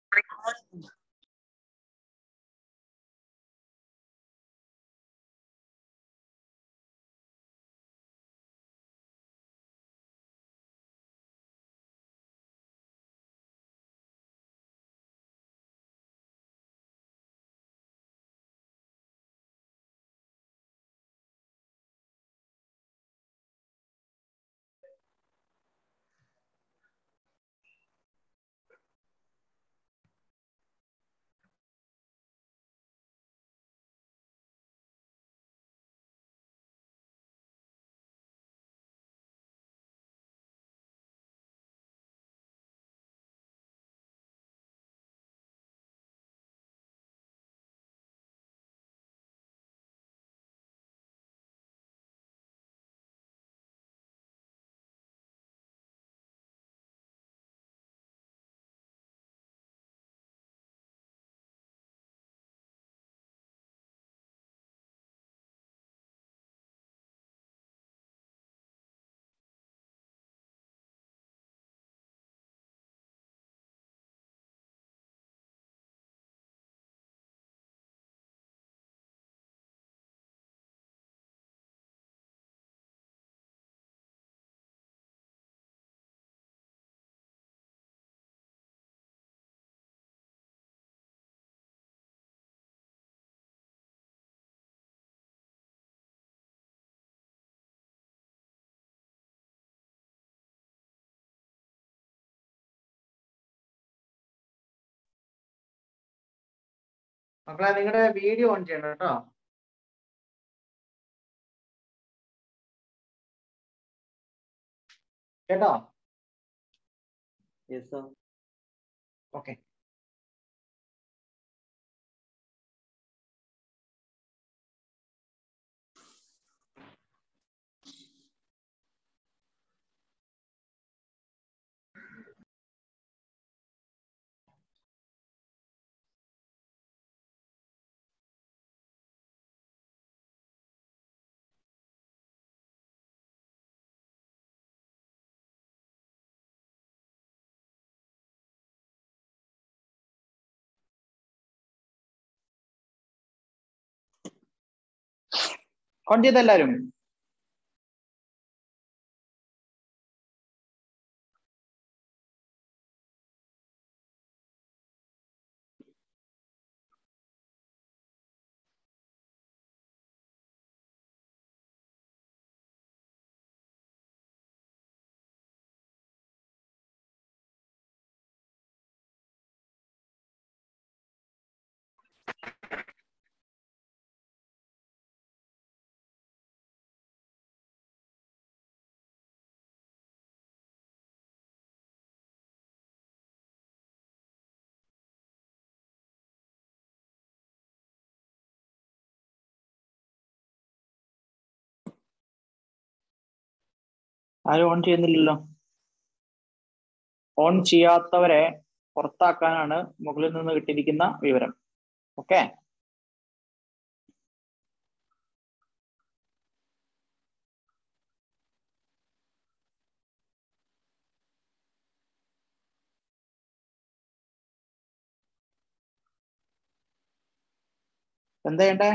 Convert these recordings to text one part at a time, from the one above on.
മക്കളെ നിങ്ങളുടെ video on ചെയ്യണം കേട്ടോ കേട്ടോ Yes, sir. ഓക്കെ ഓൺ ചെയ്ത എല്ലാരും ആരും ഓൺ ചെയ്യുന്നില്ലല്ലോ ഓൺ ചെയ്യാത്തവരെ പുറത്താക്കാനാണ് മുകളിൽ നിന്ന് കിട്ടിയിരിക്കുന്ന വിവരം ഓക്കെ എന്താ ചെയ്യണ്ടേ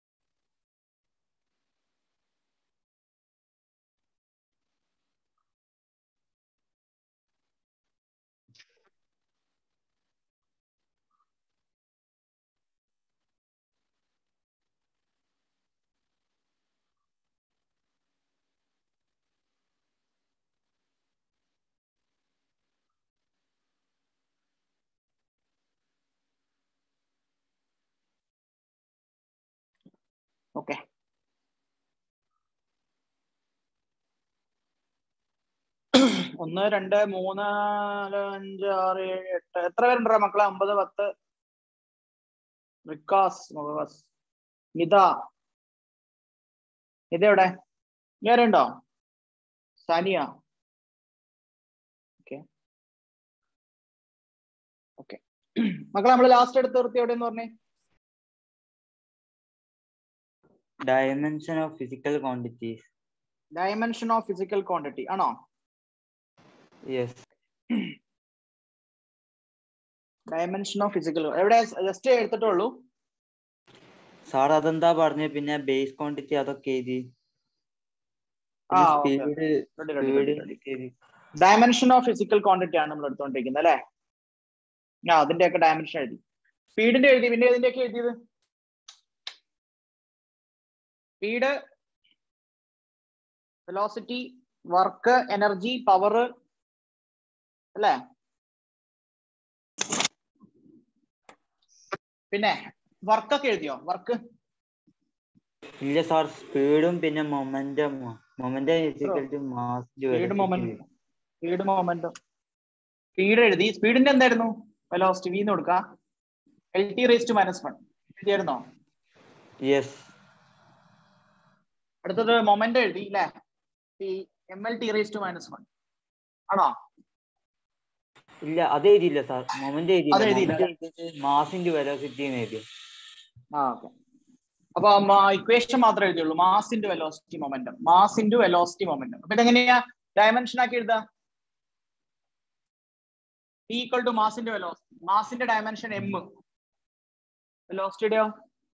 ഓക്കെ ഒന്ന് രണ്ട് മൂന്ന് നാല് അഞ്ച് ആറ് ഏഴ് എട്ട് എത്ര പേരുണ്ടോ മക്കളെ അമ്പത് പത്ത് വികാസ് മുഖവാസ് നിത നിത എവിടെ വേറെ ഉണ്ടോ സാനിയ ഓക്കെ ഓക്കെ മക്കളെ നമ്മൾ ലാസ്റ്റ് എടുത്ത് നിർത്തി എവിടെയെന്ന് പറഞ്ഞേ Dimension of physical quantities. Dimension of physical quantity ആണോ Yes. ഡയമെൻഷൻ ഓഫ് ഫിസിക്കൽ എവിടെ ജസ്റ്റ് എടുത്തിട്ടുള്ളൂ സാർ അതെന്താ പറഞ്ഞ പിന്നെ ബേസ് ക്വാണ്ടിറ്റി അതൊക്കെ എഴുതി ആ, okay. Speed speed dimension of physical quantity ആണ് നമ്മൾ എടുത്തോണ്ടിരിക്കുന്നത് അല്ലെ ആ അതിന്റെ ഒക്കെ ഡയമെൻഷൻ എഴുതി സ്പീഡിന്റെ എഴുതി പിന്നെ ഇതിന്റെ ഒക്കെ എഴുതിയത് speed velocity work energy power അല്ലേ പിന്നെ വർക്കൊക്കെ എഴുതിയോ വർക്ക് ഇല്ല സാർ സ്പീഡും പിന്നെ momentum momentum mass speed moment speed momentum speed എഴുതി സ്പീഡിന്റെ എന്തായിരുന്നു വെലോസിറ്റി വീന്ന് കൊടുക്കാം L T raise to minus one എഴുതിയായിരുന്നോ യെസ് അടുത്തത് മൊമെന്റ് എഴുതി അല്ലേ ഈ M L T raise to minus one ആണോ ഇല്ല അത് എഴുതിയില്ല സാർ മൊമെന്റ് അത് എഴുതിയില്ല. എഴുതിയില്ല മാസിന്റെ വെലോസിറ്റി എഴുതി ആ ഓക്കെ അപ്പൊ ഇക്വേഷൻ മാത്രമേ എഴുതിയുള്ളൂ mass into velocity momentum mass into velocity momentum അപ്പൊ ഇതെങ്ങനെയാ ഡയമെൻഷൻ ആക്കി എഴുതാ ടി ഈക്വൽ ടു മാസിന്റെ വെലോസിറ്റി മാസിന്റെ ഡയമെൻഷൻ എം വെലോസിറ്റിയുടെയോ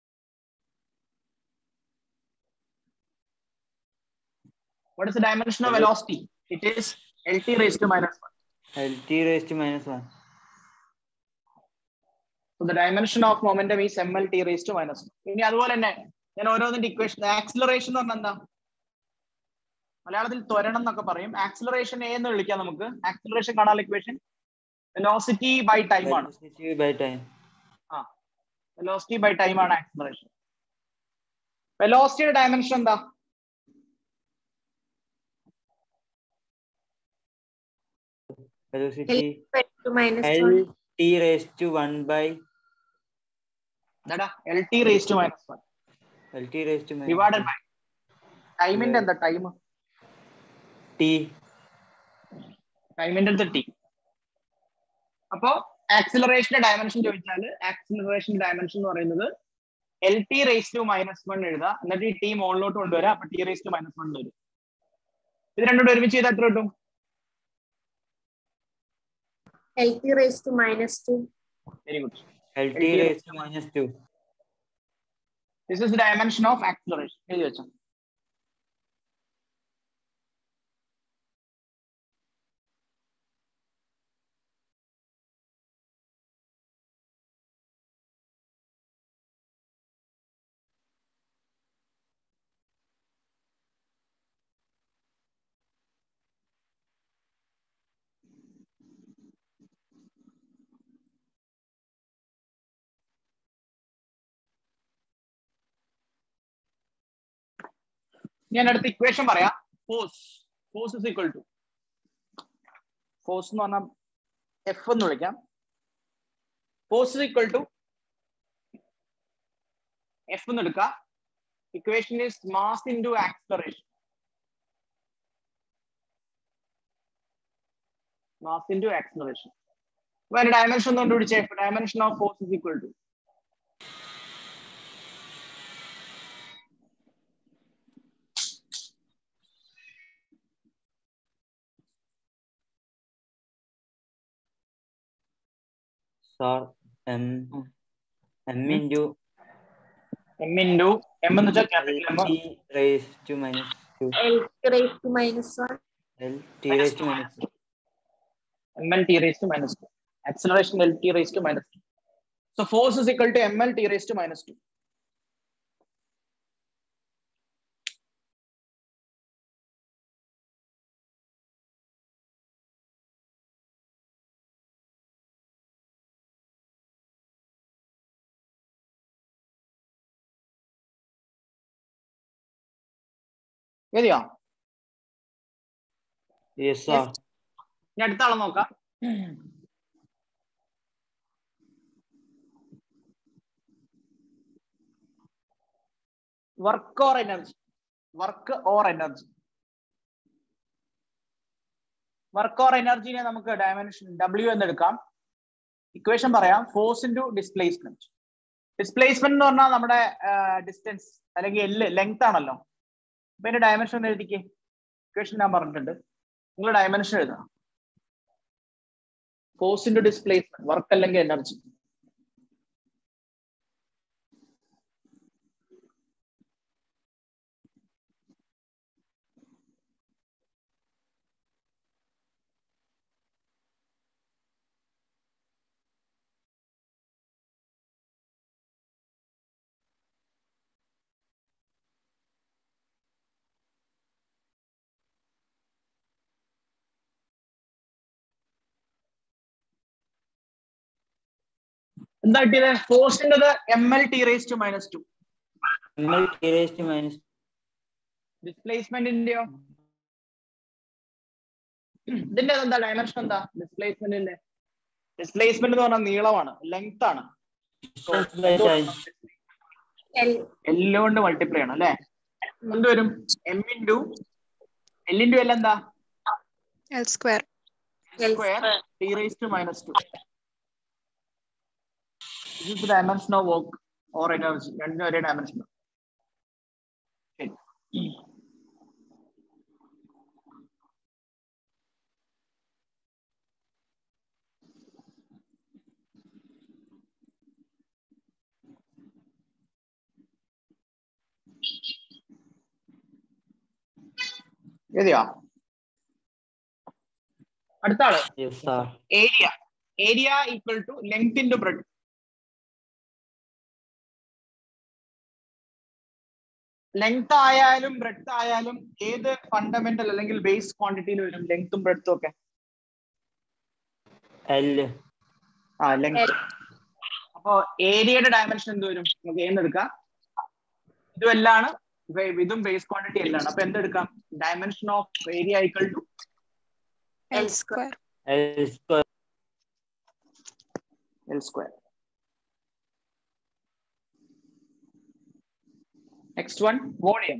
What is the dimension of velocity? It is LT raised to minus 1. L T raise to minus one So the dimension of momentum is MLT raised to minus 1. ഇനി അതുപോലെ തന്നെ ഞാൻ ഓരോന്നിന്റെ equation acceleration എന്ന് പറഞ്ഞാൽ എന്താ മലയാളത്തിൽ ത്വരണം എന്നൊക്കെ പറയും ആക്സിലറേഷൻ എ എന്ന് വിളിക്കാം നമുക്ക് ആക്സിലറേഷൻ കാണാനുള്ള ഇക്വേഷൻ വെലോസിറ്റി ബൈ ടൈം ആണ് by time velocity by time ആണ് ആക്സിലറേഷൻ വെലോസിറ്റിയുടെ ഡയമെൻഷൻ എന്താ velocity to minus L 1. T raise to one by എന്താടാ L T raise to minus one L T raise to divided by ടൈമിന്റെ എന്താ time T ടൈമിന്റെ അടുത്ത് T അപ്പോ ആക്സിലറേഷന്റെ ഡയമെൻഷൻ ചോദിച്ചാൽ ആക്സിലറേഷൻ ഡയമെൻഷൻ എന്ന് പറയുന്നത് L T raise to minus one എഴുതാം എന്നിട്ട് ഈ ടി മുകളിലോട്ട് കൊണ്ടുവരാം അപ്പൊ T raise to minus one വരും ഇത് രണ്ടും കൂടെ ഒരുമിച്ച് ചെയ്താൽ എത്ര കിട്ടും LT raised to minus 2. Very good L T raise to minus two this is dimension of acceleration എഴുതി വെച്ചോ ഞാൻ അടുത്ത ഇക്വേഷൻ പറയാം force force is equal to force എന്ന് പറഞ്ഞാൽ എഫ് എന്ന് വിളിക്കാം force is equal to F എന്ന് എടുക്കാം equation is mass into acceleration mass into acceleration അപ്പൊ അതിന്റെ ഡയമെൻഷൻ ഒന്ന് കണ്ടുപിടിച്ചേ dimension of force is equal to sir M M into M into M എന്ന് വെച്ചാൽ L capital M T raise to minus two LT raised to minus 1. L T raise to minus two ml t raised to minus 2. Acceleration L t raised to minus 2. So force is equal to ml t raised to minus 2. എഴുതിയോ yes sir ഞാൻ അടുത്ത ആളെ നോക്കാം work or energy work or energy work or എനർജിനെ നമുക്ക് dimension W എന്ന് എടുക്കാം equation പറയാം ഫോഴ്സ് ഇൻറ്റു ഡിസ്പ്ലേസ്മെന്റ് ഡിസ്പ്ലേസ്മെന്റ് എന്ന് പറഞ്ഞാൽ നമ്മുടെ ഡിസ്റ്റൻസ് അല്ലെങ്കിൽ എല്ല് ലെങ്ത് ആണല്ലോ അപ്പൊ അതിന്റെ ഡയമെൻഷൻ ഒന്ന് എഴുതിക്കേ ഇക്വേഷൻ ഞാൻ പറഞ്ഞിട്ടുണ്ട് നിങ്ങൾ ഡയമെൻഷൻ എഴുതണം ഫോഴ്സ് ഇൻറ്റു ഡിസ്പ്ലേസ്മെന്റ് വർക്ക് അല്ലെങ്കിൽ എനർജി എന്താ കിട്ടിയത് ഫോഴ്സിൻ്റെത് M L T raise to minus two നമ്മൾ ടി റേസ് ടു മൈനസ് ഡിസ്പ്ലേസ്മെന്റിന്റെയോ ഇതിന്റെ എന്താ ഡയമെൻഷൻ എന്താ ഡിസ്പ്ലേസ്മെന്റിന്റെ ഡിസ്പ്ലേസ്മെന്റ് എന്ന് പറഞ്ഞാൽ നീളമാണ് ലെങ്ത് ആണ് L എല്ലാം കൊണ്ട് മൾട്ടിപ്ലൈ ആണ് അല്ലെ എന്ത് വരും M into L into L എന്താ L square. L square T raise to minus two ഇത് dimension of work or energy രണ്ടും ഒരേ ഡയമെൻഷൻ എഴുതിയോ അടുത്ത ആള് yes sir area area equal to length into breadth length ആയാലും ബ്രെഡ് ആയാലും ഏത് ഫണ്ടമെന്റൽ അല്ലെങ്കിൽ ബേസ് ക്വാണ്ടിറ്റിയിൽ വരും ലെങ്ത്തും ബ്രെഡ്ത്തും ഒക്കെ എല് ആ ലെങ്ത് അപ്പോ ഏരിയയുടെ ഡയമെൻഷൻ എന്ത് വരും നമുക്ക് ഏന്ന് എടുക്കാം ഇതും എല്ലാണ് ഇവ- ഇതും ബേസ് ക്വാണ്ടിറ്റി എല്ലാണ് അപ്പൊ എന്തെടുക്കാം dimension of area equal to L square. L square L square next one volume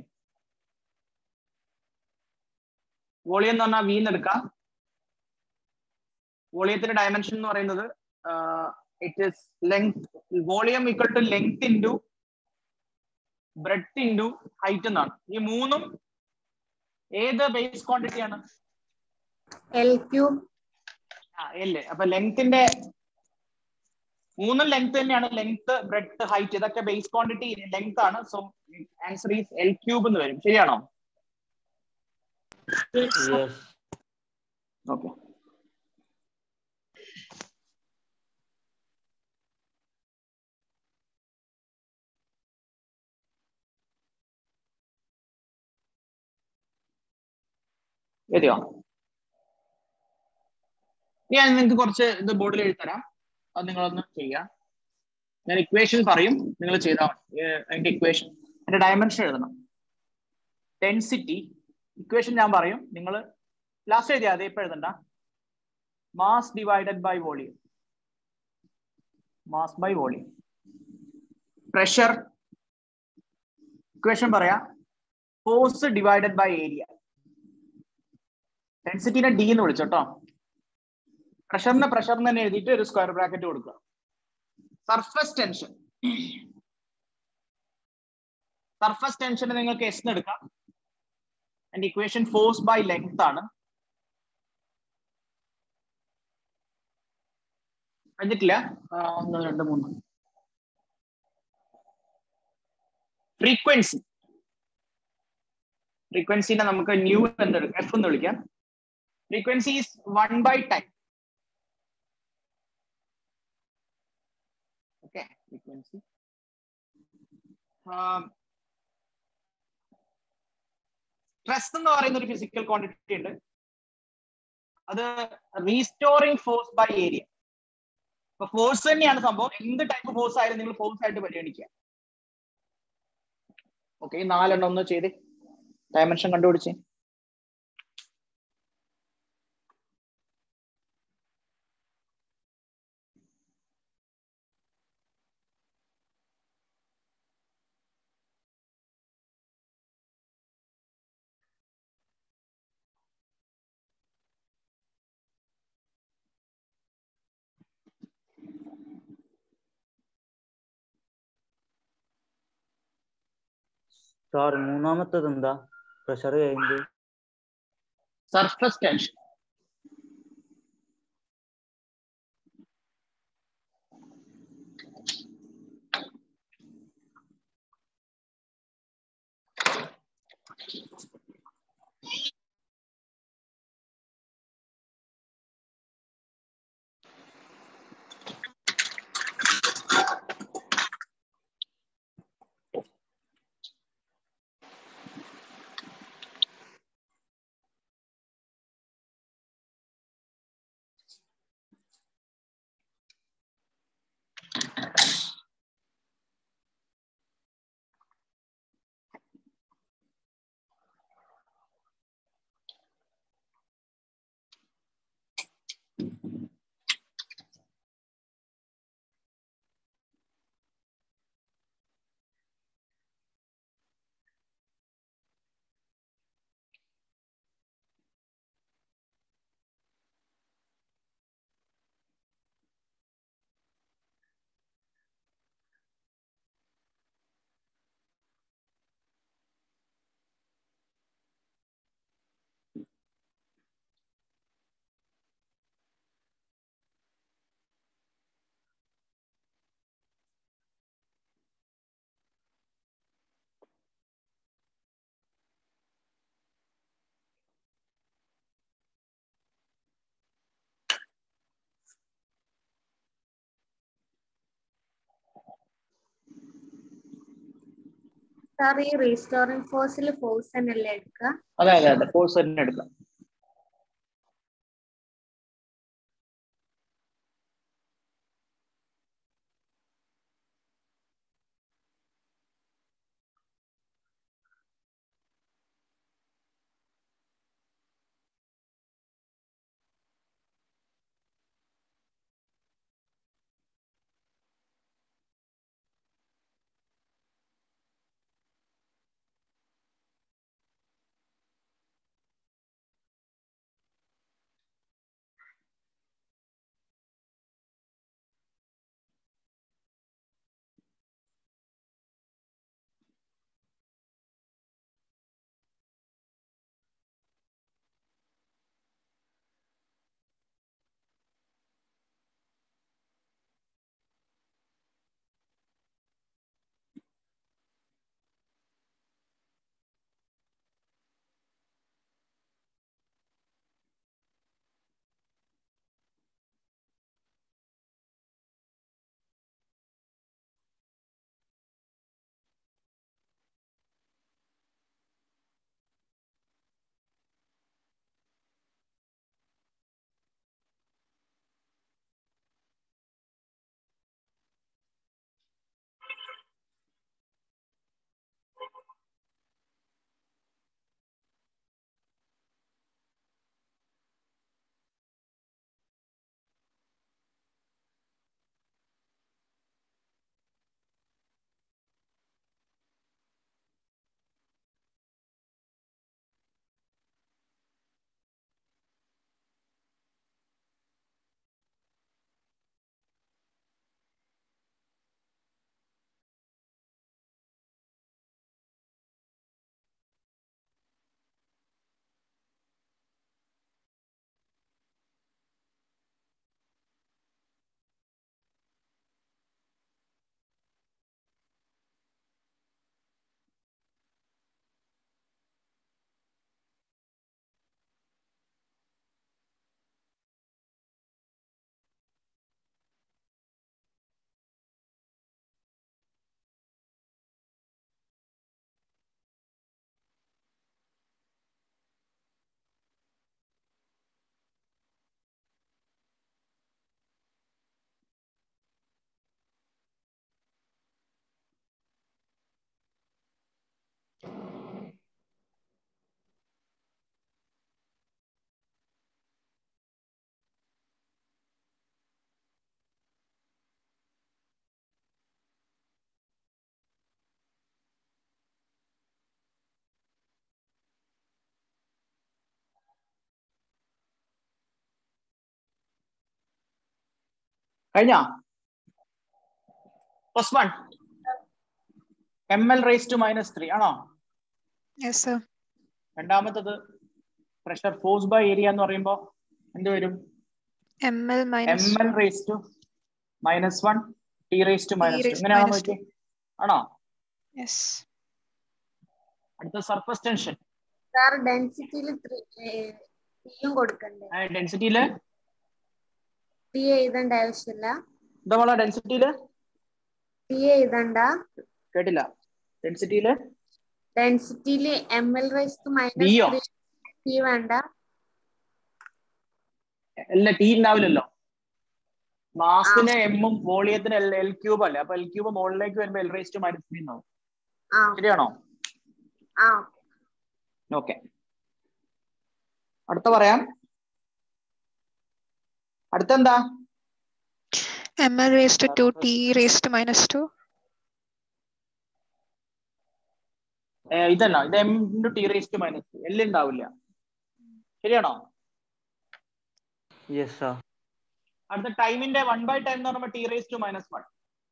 volume എന്ന് പറഞ്ഞാൽ വീന്ന് എടുക്കാം വോളിയത്തിന്റെ ഡയമെൻഷൻ എന്ന് പറയുന്നത് it is length volume equal to length into breadth into height എന്നാണ് ഈ മൂന്നും ഏത് ബേസ് ക്വാണ്ടിറ്റി ആണ് L cube ആ എല്ല് അപ്പൊ ലെങ്ത്തിന്റെ മൂന്നും ലെങ്ത് തന്നെയാണ് ലെങ്ത് ബ്രെഡ് ഹൈറ്റ് ഇതൊക്കെ ബേസ് ക്വാണ്ടിറ്റി ലെങ്ത് ആണ് so answer is L cube എന്ന് വരും ശരിയാണോ യെസ് ഓക്കെ എഴുതിയോ ഞാൻ നിങ്ങൾക്ക് കുറച്ച് ഇത് ബോർഡിൽ എഴുതരാം അത് നിങ്ങളൊന്ന് ചെയ്യാം ഞാൻ ഇക്വേഷൻ പറയും നിങ്ങൾ ചെയ്താൽ മതി ഏർ അതിന്റെ ഇക്വേഷൻ അതിന്റെ ഡയമെൻഷൻ എഴുതണം ഡെൻസിറ്റി ഇക്വേഷൻ ഞാൻ പറയും നിങ്ങൾ ലാസ്റ്റ് എഴുതിയാ അതേ ഇപ്പൊ എഴുതണ്ട mass divided by volume mass by volume pressure equation പറയാ ഫോഴ്സ് ഡിവൈഡഡ് ബൈ ഏരിയ ഡെൻസിറ്റിനെ ഡി എന്ന് വിളിച്ചോട്ടോ പ്രഷറിനെ പ്രഷർ തന്നെ എഴുതിയിട്ട് ഒരു സ്ക്വയർ ബ്രാക്കറ്റ് കൊടുക്കുക സർഫസ് ടെൻഷൻ സർഫസ് ടെൻഷൻ നിങ്ങൾക്ക് എസ് എടുക്കാം and equation force by length ആണ് കഴിഞ്ഞിട്ടില്ല ആ, ഒന്ന് രണ്ട് മൂന്ന് ഫ്രീക്വൻസി ഫ്രീക്വൻസിനെ നമുക്ക് ന്യൂ എന്തെടുക്കാം എഫ് എന്ന് വിളിക്കാം frequency is one by time okay frequency stress എന്ന് പറയുന്ന ഒരു ഫിസിക്കൽ ക്വാണ്ടിറ്റി ഉണ്ട് അത് റീസ്റ്റോറിംഗ് ഫോഴ്സ് ബൈ ഏരിയ അപ്പൊ ഫോഴ്സ് തന്നെയാണ് സംഭവം എന്ത് ടൈപ്പ് ഫോഴ്സ് ആയാലും നിങ്ങൾ ഫോഴ്സ് ആയിട്ട് പരിഗണിക്കുക ഓക്കെ ഈ നാലെണ്ണം ഒന്ന് ചെയ്ത് ഡയമെൻഷൻ കണ്ടുപിടിച്ച് സാർ മൂന്നാമത്തത് എന്താ പ്രഷർ കഴിഞ്ഞത് സർഫസ് ടെൻഷൻ സാർ ഈ റീസ്റ്റോറിംഗ് ഫോഴ്സിൽ ഫോഴ്സ് തന്നെയല്ലേ എടുക്കുക അതെ അതെ അതെ ഫോഴ്സ് തന്നെ എടുക്കാം കഴിഞ്ഞ first one M L raise to minus three ആണോ യെസ് സർ രണ്ടാമത്തത് പ്രഷർ ഫോഴ്സ് ബൈ ഏരിയ എന്ന് പറയുമ്പോ എന്ത് വരും M L M minus L raise to minus one T raise to minus two raised to ഇങ്ങനെയാണോ minus two. നോക്കിയേ ആണോ yes അടുത്ത സർഫസ് ടെൻഷൻ സാർ ഡെൻസിറ്റിയിൽ ത്രീയും കൊടുക്കണ്ടേ ഡെൻസിറ്റിയില് ത്രീ എഴുതേണ്ട ആവശ്യമില്ല എന്താ മോളെ ഡെൻസിറ്റിയില് ത്രീ എഴുതണ്ട കേട്ടില്ല ഡെൻസിറ്റിയില് ഡെൻസിറ്റിയിൽ എം എൽ റൈസ് D യോ? മൈനസ് ത്രീ വേണ്ട അല്ല ടി ഉണ്ടാവില്ലല്ലോ മാസിന് എമ്മും വോളിയത്തിന് എൽ എൽ ക്യൂബ് അല്ലേ അപ്പൊ എൽ ക്യൂബ് മുകളിലേക്ക് വരുമ്പോ എൽ റേസ്റ്റ് മൈനസ് ത്രീ എന്നാവും ആ ശരിയാണോ ആ ഓക്കെ അടുത്ത പറയാം അടുത്തെന്താ ml raised to 2 t raised to minus 2 ഏ, ഇതല്ല ഇത് M into T raised minus L ഉണ്ടാവില്ല ശരിയാണോ യെസ് സാർ അടുത്ത ടൈമിന്റെ വൺ ബൈ ടൈം എന്ന് പറയുമ്പോൾ T raise to minus one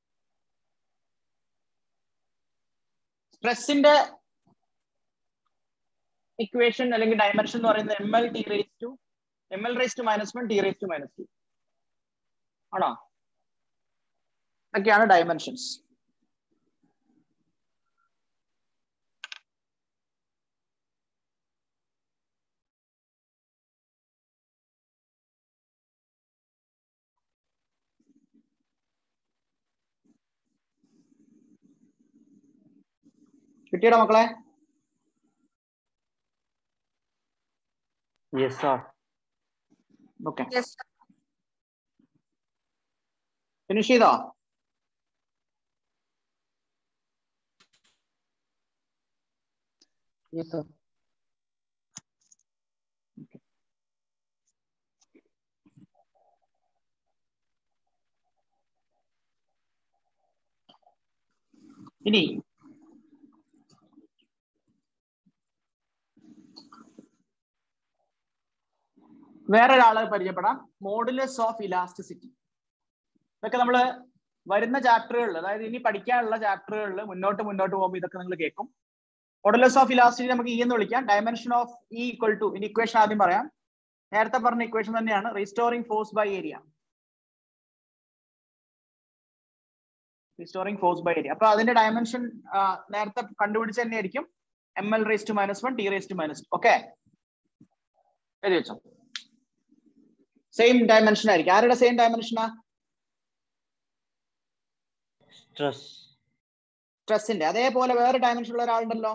സ്ട്രെസ്സിന്റെ ഇക്വേഷൻ അല്ലെങ്കിൽ ഡയമെൻഷൻ എന്ന് പറയുന്നത് M L T raise to M L raise to minus one T raise to minus two ആണോ ഇതൊക്കെയാണ് ഡയമെൻഷൻസ് കിട്ടിയടോ മക്കളെ yes sir okay yes finish ചെയ്തോ ഇനി വേറൊരാളെ പരിചയപ്പെടാം മോഡുലസ് ഓഫ് ഇലാസ്റ്റിസിറ്റി ഇതൊക്കെ നമ്മൾ വരുന്ന ചാപ്റ്ററുകളിൽ അതായത് ഇനി പഠിക്കാനുള്ള ചാപ്റ്ററുകളിൽ മുന്നോട്ട് മുന്നോട്ട് പോകുമ്പോൾ ഇതൊക്കെ നിങ്ങൾ കേൾക്കും മോഡുലസ് ഓഫ് ഇലാസ്റ്റിസിറ്റി നമുക്ക് ഇ എന്ന് വിളിക്കാം dimension of E equal to ഇനി ഇക്വേഷൻ ആദ്യം പറയാം നേരത്തെ പറഞ്ഞ ഇക്വേഷൻ തന്നെയാണ് restoring force by area restoring force by area അപ്പൊ അതിന്റെ ഡയമെൻഷൻ നേരത്തെ കണ്ടുപിടിച്ച തന്നെയായിരിക്കും M L raise to minus one T raise to minus okay എഴുതി വെച്ചോ സെയിം ഡയമെൻഷൻ ആയിരിക്കും ആരുടെ സെയിം ഡയമെൻഷനാ സ്ട്രെസ് സ്ട്രെസ്സിന്റെ അതേപോലെ വേറെ ഡയമെൻഷൻ ഉള്ള ഒരാളുണ്ടല്ലോ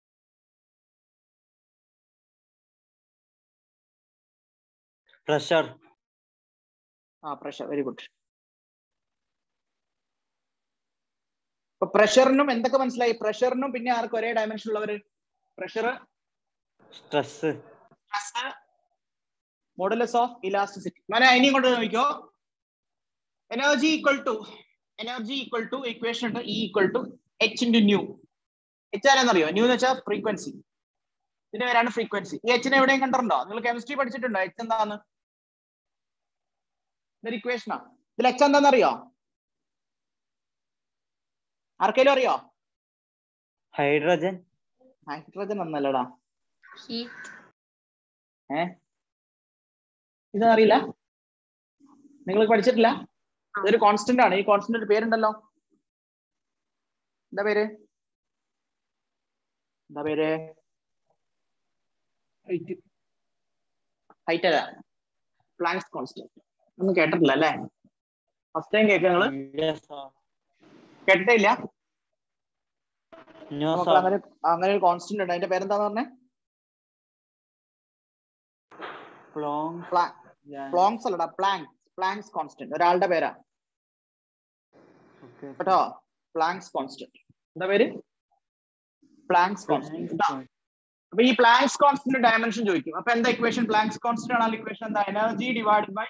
പ്രഷർ ആ പ്രഷർ വെരി ഗുഡ് ഇപ്പൊ പ്രഷറിനും എന്തൊക്കെ മനസ്സിലായി പ്രഷറിനും പിന്നെ ആർക്കും ഒരേ ഡയമെൻഷൻ ഉള്ളവര് pressure stress stress modulus of elasticity മനെ ഇനിയും കൊണ്ട് നോക്കിക്കോ energy equal to energy equal to equation ഉണ്ട് E equal to H into nu H ആരെന്നറിയോ ന്യൂ എന്ന് വെച്ചാൽ ഫ്രീക്വൻസി ഇതിന്റെ പേരാണ് ഫ്രീക്വൻസി ഈ എച്ചിനെ എവിടെയും കണ്ടിട്ടുണ്ടോ നിങ്ങൾ കെമിസ്ട്രി പഠിച്ചിട്ടുണ്ടോ എച്ച് എന്താന്ന് ഇതൊരു ഇക്വേഷനാ ഇതിൽ എച്ച് എന്താണെന്നറിയോ ആർക്കെങ്കിലും അറിയോ ഹൈഡ്രജൻ ഹൈഡ്രജൻ ഒന്നല്ലടാ ഹീറ്റ് ഏ ഇതറിയില്ല നിങ്ങൾ പഠിച്ചിട്ടില്ല ഇതൊരു കോൺസ്റ്റന്റ് ആണ് ഈ കോൺസ്റ്റന്റ് പേരുണ്ടല്ലോ എന്താ പേര് എന്താ പേര് ഹൈറ്റ് അല്ല പ്ലാങ്സ് കോൺസ്റ്റന്റ് ഒന്നും കേട്ടിട്ടില്ല അല്ലേ ഫസ്റ്റ് ടൈം കേൾക്കുക നിങ്ങള് യെസ് സാർ കേട്ടിട്ടേ ഇല്ല നോ നമുക്ക് സാർ അങ്ങനെ അങ്ങനെ ഒരു കോൺസ്റ്റന്റ് ഉണ്ട് അതിന്റെ പേരെന്താന്ന് പറഞ്ഞേ പ്ലോങ് പ്ലോങ്സ് അല്ലടാ പ്ലാങ്സ് പ്ലാങ്സ് കോൺസ്റ്റന്റ് ഒരാളുടെ പേരാ ഓക്കെ കേട്ടോ പ്ലാങ്സ് കോൺസ്റ്റന്റ് എന്താ പേര് പ്ലാങ്സ് കോൺസ്റ്റന്റ് അപ്പൊ ഈ പ്ലാങ്സ് കോൺസ്റ്റന്റ് ഡയമെൻഷൻ ചോദിക്കും അപ്പൊ എന്താ ഇക്വേഷൻ പ്ലാങ്സ് കോൺസ്റ്റന്റ് ആണ് ഇക്വേഷൻ എന്താ energy divide by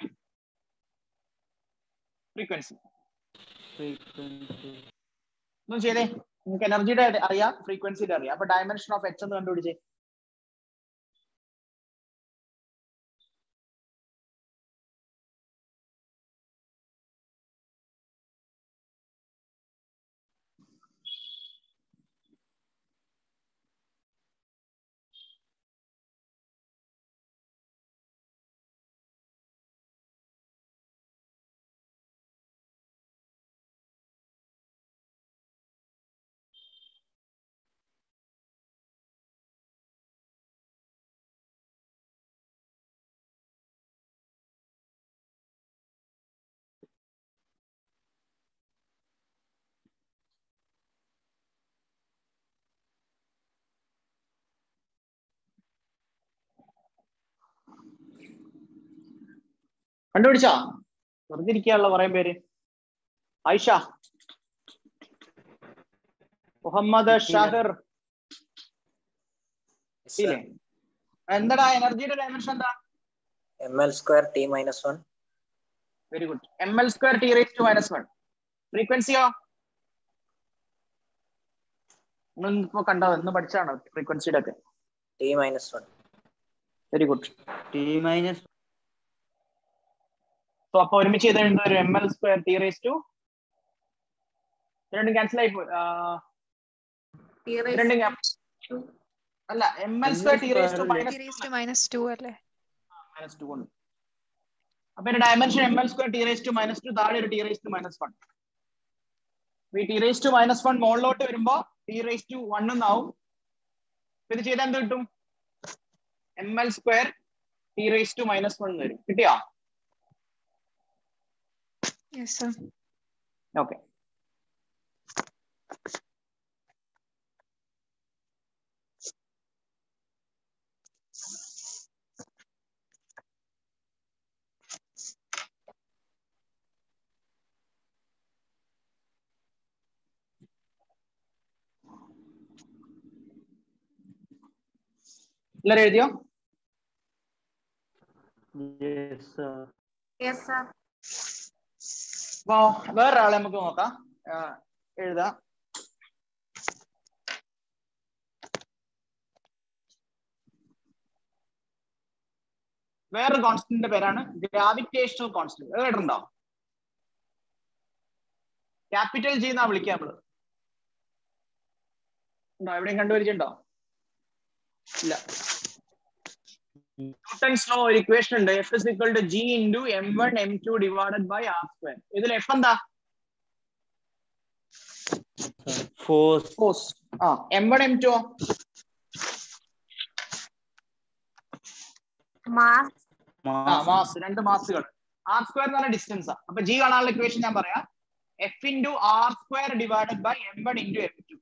frequency frequency ഒന്നും ചെയ്തേ നിങ്ങൾക്ക് എനർജിയുടെ അറിയാം ഫ്രീക്വൻസിയുടെ അറിയാം അപ്പൊ ഡയമെൻഷൻ ഓഫ് എച്ച് എന്ന് കണ്ടുപിടിച്ചേ കണ്ടുപിടിച്ചാ വെറുതെ ഇരിക്കാനുള്ള കുറേ പേര് ആയിഷ മുഹമ്മദ് ഷാഹിർ ഇല്ലേ എന്താടാ എനർജിയുടെ ഡയമെൻഷൻ എന്താ M L square T minus one very good M L square T raise to minus one ഫ്രീക്വൻസിയോ നിങ്ങൾ ഇപ്പൊ കണ്ടോ എന്ന് പഠിച്ചാണോ ഫ്രീക്വൻസിയുടെ ഒക്കെ T minus one very good T minus so അപ്പൊ ഒരുമിച്ച് ചെയ്ത് എഴുതുന്ന ഒരു എം എൽ സ്ക്വയർ ടി റേസ് ടു രണ്ടും ക്യാൻസൽ ആയി പോയി ആ, T raised രണ്ടും ക്യാ- to അല്ല M L square T raise to T minus T raise to minus to അല്ലേ മൈനസ് ടു കൊണ്ട് അപ്പൊ എന്റെ dimension M L square T raise to minus two താഴെ ഒരു T raise to minus one ഈ T raise to minus one മുകളിലോട്ട് വരുമ്പോ T raise to one എന്നാവും അപ്പൊ ഇത് ചെയ്താൽ എന്ത് കിട്ടും M L square T raise to minus one വരും കിട്ടിയോ യെസ് സർ ഓക്കെ എല്ലാരും എഴുതിയോ യെസ് സർ yes sir അപ്പൊ വേറൊരാളെ നമുക്ക് നോക്കാം ആ, എഴുതാം വേറൊരു കോൺസ്റ്റന്റിന്റെ പേരാണ് ഗ്രാവിറ്റേഷണൽ കോൺസ്റ്റന്റ് അത് കേട്ടിട്ടുണ്ടോ ക്യാപിറ്റൽ ജി എന്നാ വിളിക്കുക നമ്മള് ഉണ്ടോ എവിടെയും കണ്ടുപിടിച്ചിട്ടുണ്ടോ ഇല്ല ന്യൂട്ടൺസ് ലോ ഒരു ഇക്വേഷൻ ഉണ്ട് F is equal to G into M one M two divided by R square ഇതിൽ എഫ് എന്താ ഫോഴ്സ് ഫോഴ്സ് ആ M one M two mass ആ മാസ് രണ്ട് മാസുകൾ ആർ സ്ക്വയർ എന്ന് പറഞ്ഞ ഡിസ്റ്റൻസ് ആ അപ്പൊ ജി കാണാനുള്ള ഇക്വേഷൻ ഞാൻ പറയാം F into R square divided by M one into M two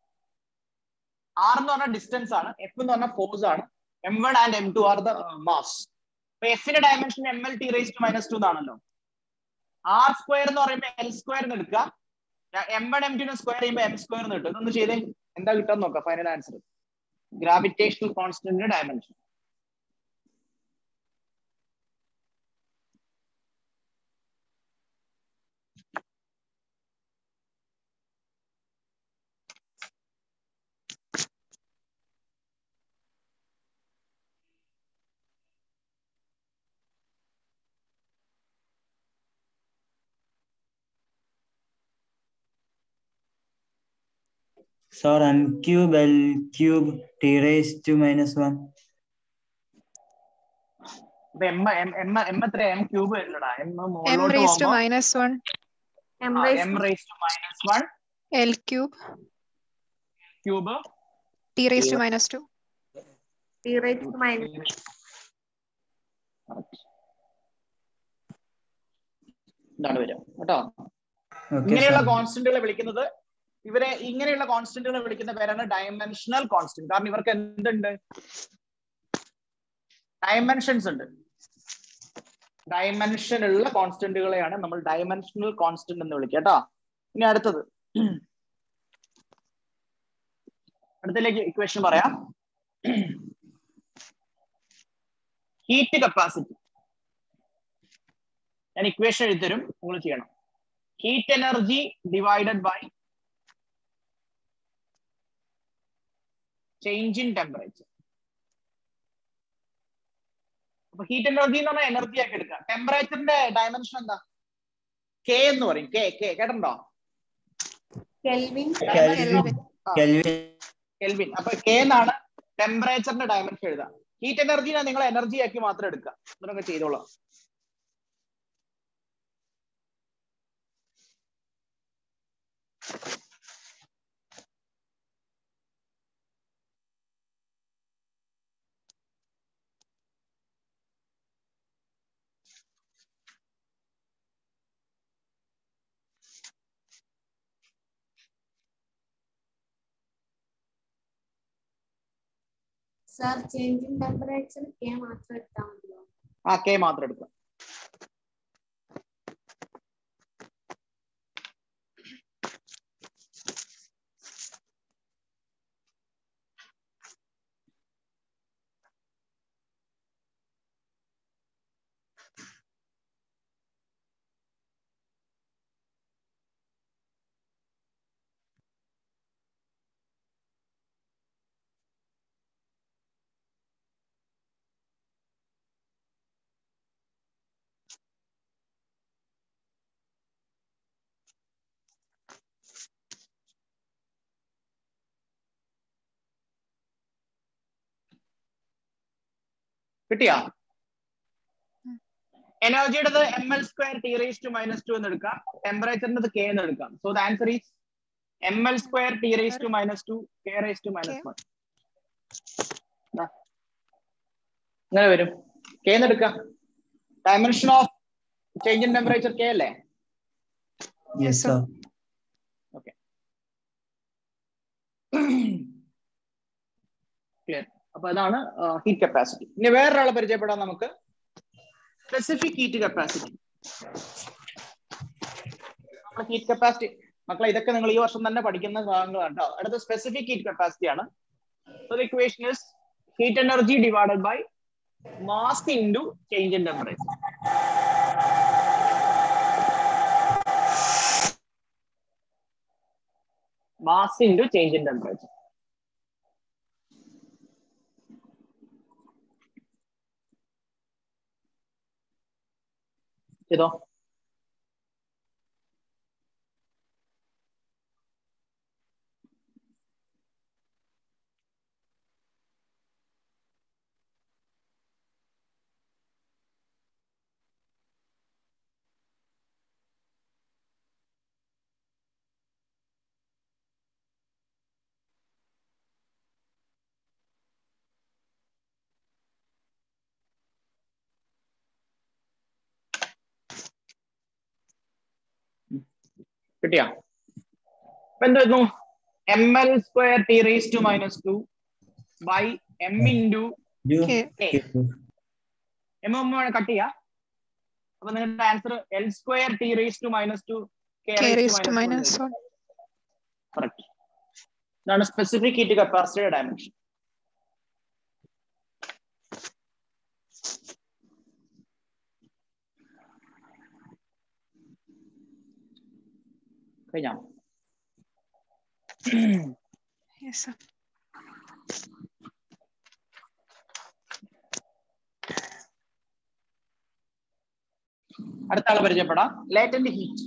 R എന്ന് പറഞ്ഞ ഡിസ്റ്റൻസ് ആണ് എഫ് എന്ന് പറഞ്ഞ ഫോഴ്സ് ആണ് M one and M two R the mass അപ്പൊ എഫിന്റെ dimension M L T raise to minus two എന്നാണല്ലോ R square എന്ന് പറയുമ്പോൾ എൽ സ്ക്വയർ എന്ന് എടുക്കുക എം വൺ എം ടുനെ സ്ക്വയർ ചെയ്യുമ്പോൾ എം സ്ക്വയർ എന്ന് കിട്ടും ഇതൊന്ന് ചെയ്തേ എന്താ കിട്ടാൻ നോക്കാം final answer gravitational കോൺസ്റ്റന്റിന്റെ dimension sir M cube L cube T raise to minus one അപ്പൊ എം എം എം എം എത്ര എം ക്യൂബ് വരില്ലടാ എം എം മുകളിലോട്ട് റേസ് ടു പോകുമ്പോ minus one m raised M raise to minus one L cube cube T raise to minus two T raised to minus ഇതാണ് വരിക കേട്ടോ okay ഇങ്ങനെയുള്ള കോൺസ്റ്റന്റുകളെ വിളിക്കുന്നത് ഇവരെ ഇങ്ങനെയുള്ള കോൺസ്റ്റന്റുകളെ വിളിക്കുന്ന പേരാണ് ഡയമെൻഷണൽ കോൺസ്റ്റന്റ് കാരണം ഇവർക്ക് എന്തുണ്ട് ഡയമെൻഷൻസ് ഉണ്ട് ഡയമെൻഷൻ ഉള്ള കോൺസ്റ്റന്റുകളെയാണ് നമ്മൾ ഡയമെൻഷണൽ കോൺസ്റ്റന്റ് എന്ന് വിളിക്കുക കേട്ടോ ഇനി അടുത്തത് അടുത്തതിലേക്ക് ഇക്വേഷൻ പറയാം ഹീറ്റ് കപ്പാസിറ്റി ഞാൻ ഇക്വേഷൻ എഴുതരും നിങ്ങൾ ചെയ്യണം heat energy divided by change in temperature അപ്പൊ ഹീറ്റ് എനർജി എന്ന് പറഞ്ഞാൽ എനർജി ആക്കി എടുക്കുക ടെമ്പറേച്ചറിന്റെ ഡയമെൻഷൻ എന്താ കെ എന്ന് പറയും കെ കെ കേട്ടിട്ടുണ്ടോ Kelvin കെൽവിൻ കെൽവിൻ കെൽവിൻ അപ്പൊ കെ എന്നാണ് ടെമ്പറേച്ചറിന്റെ ഡയമെൻഷൻ എഴുതുക ഹീറ്റ് എനർജിനെ നിങ്ങൾ എനർജി ആക്കി മാത്രം എടുക്കുക ഇതിനൊക്കെ ചെയ്തോളാം sir change in temperature K മാത്രം എടുത്താൽ മതിയോ ആ കെ മാത്രം എടുക്കുക കിട്ടിയാ ഉം. എനർജിയുടെ M L square T raise to minus two എന്ന് എടുക്കാം ടെമ്പറേച്ചറിന്റെ കെ എന്ന് എടുക്കാം so the answer is M L square T raise to minus two K raise to minus one ഇങ്ങനെ വരും കെ എന്ന് എടുക്കാം dimension of change in temperature K അല്ലേ Yes, sir. ക്ലിയർ അപ്പൊ അതാണ് ഹീറ്റ് കപ്പാസിറ്റി ഇനി വേറൊരാളെ പരിചയപ്പെടാം നമുക്ക് സ്പെസിഫിക് ഹീറ്റ് കപ്പാസിറ്റി നമ്മുടെ ഹീറ്റ് കപ്പാസിറ്റി മക്കളെ ഇതൊക്കെ നിങ്ങൾ ഈ വർഷം തന്നെ പഠിക്കുന്ന ഭാഗങ്ങളാണ് കേട്ടോ അടുത്ത സ്പെസിഫിക് ഹീറ്റ് കപ്പാസിറ്റി ആണ് so the equation is heat energy divided by mass into change in temperature mass into change in temperature. ചെയ്തോ കിട്ടിയാ അപ്പൊ എന്ത് വരുന്നു M L square T raise to minus two by M into You. K M M cut ചെയ്യാ അപ്പൊ നിങ്ങളുടെ answer L square T raise to minus two K raise to minus one correct ഇതാണ് specific heat കപ്പാസിറ്റിയുടെ dimension കഴിഞ്ഞാ yes sir അടുത്ത ആളെ പരിചയപ്പെടാം latent heat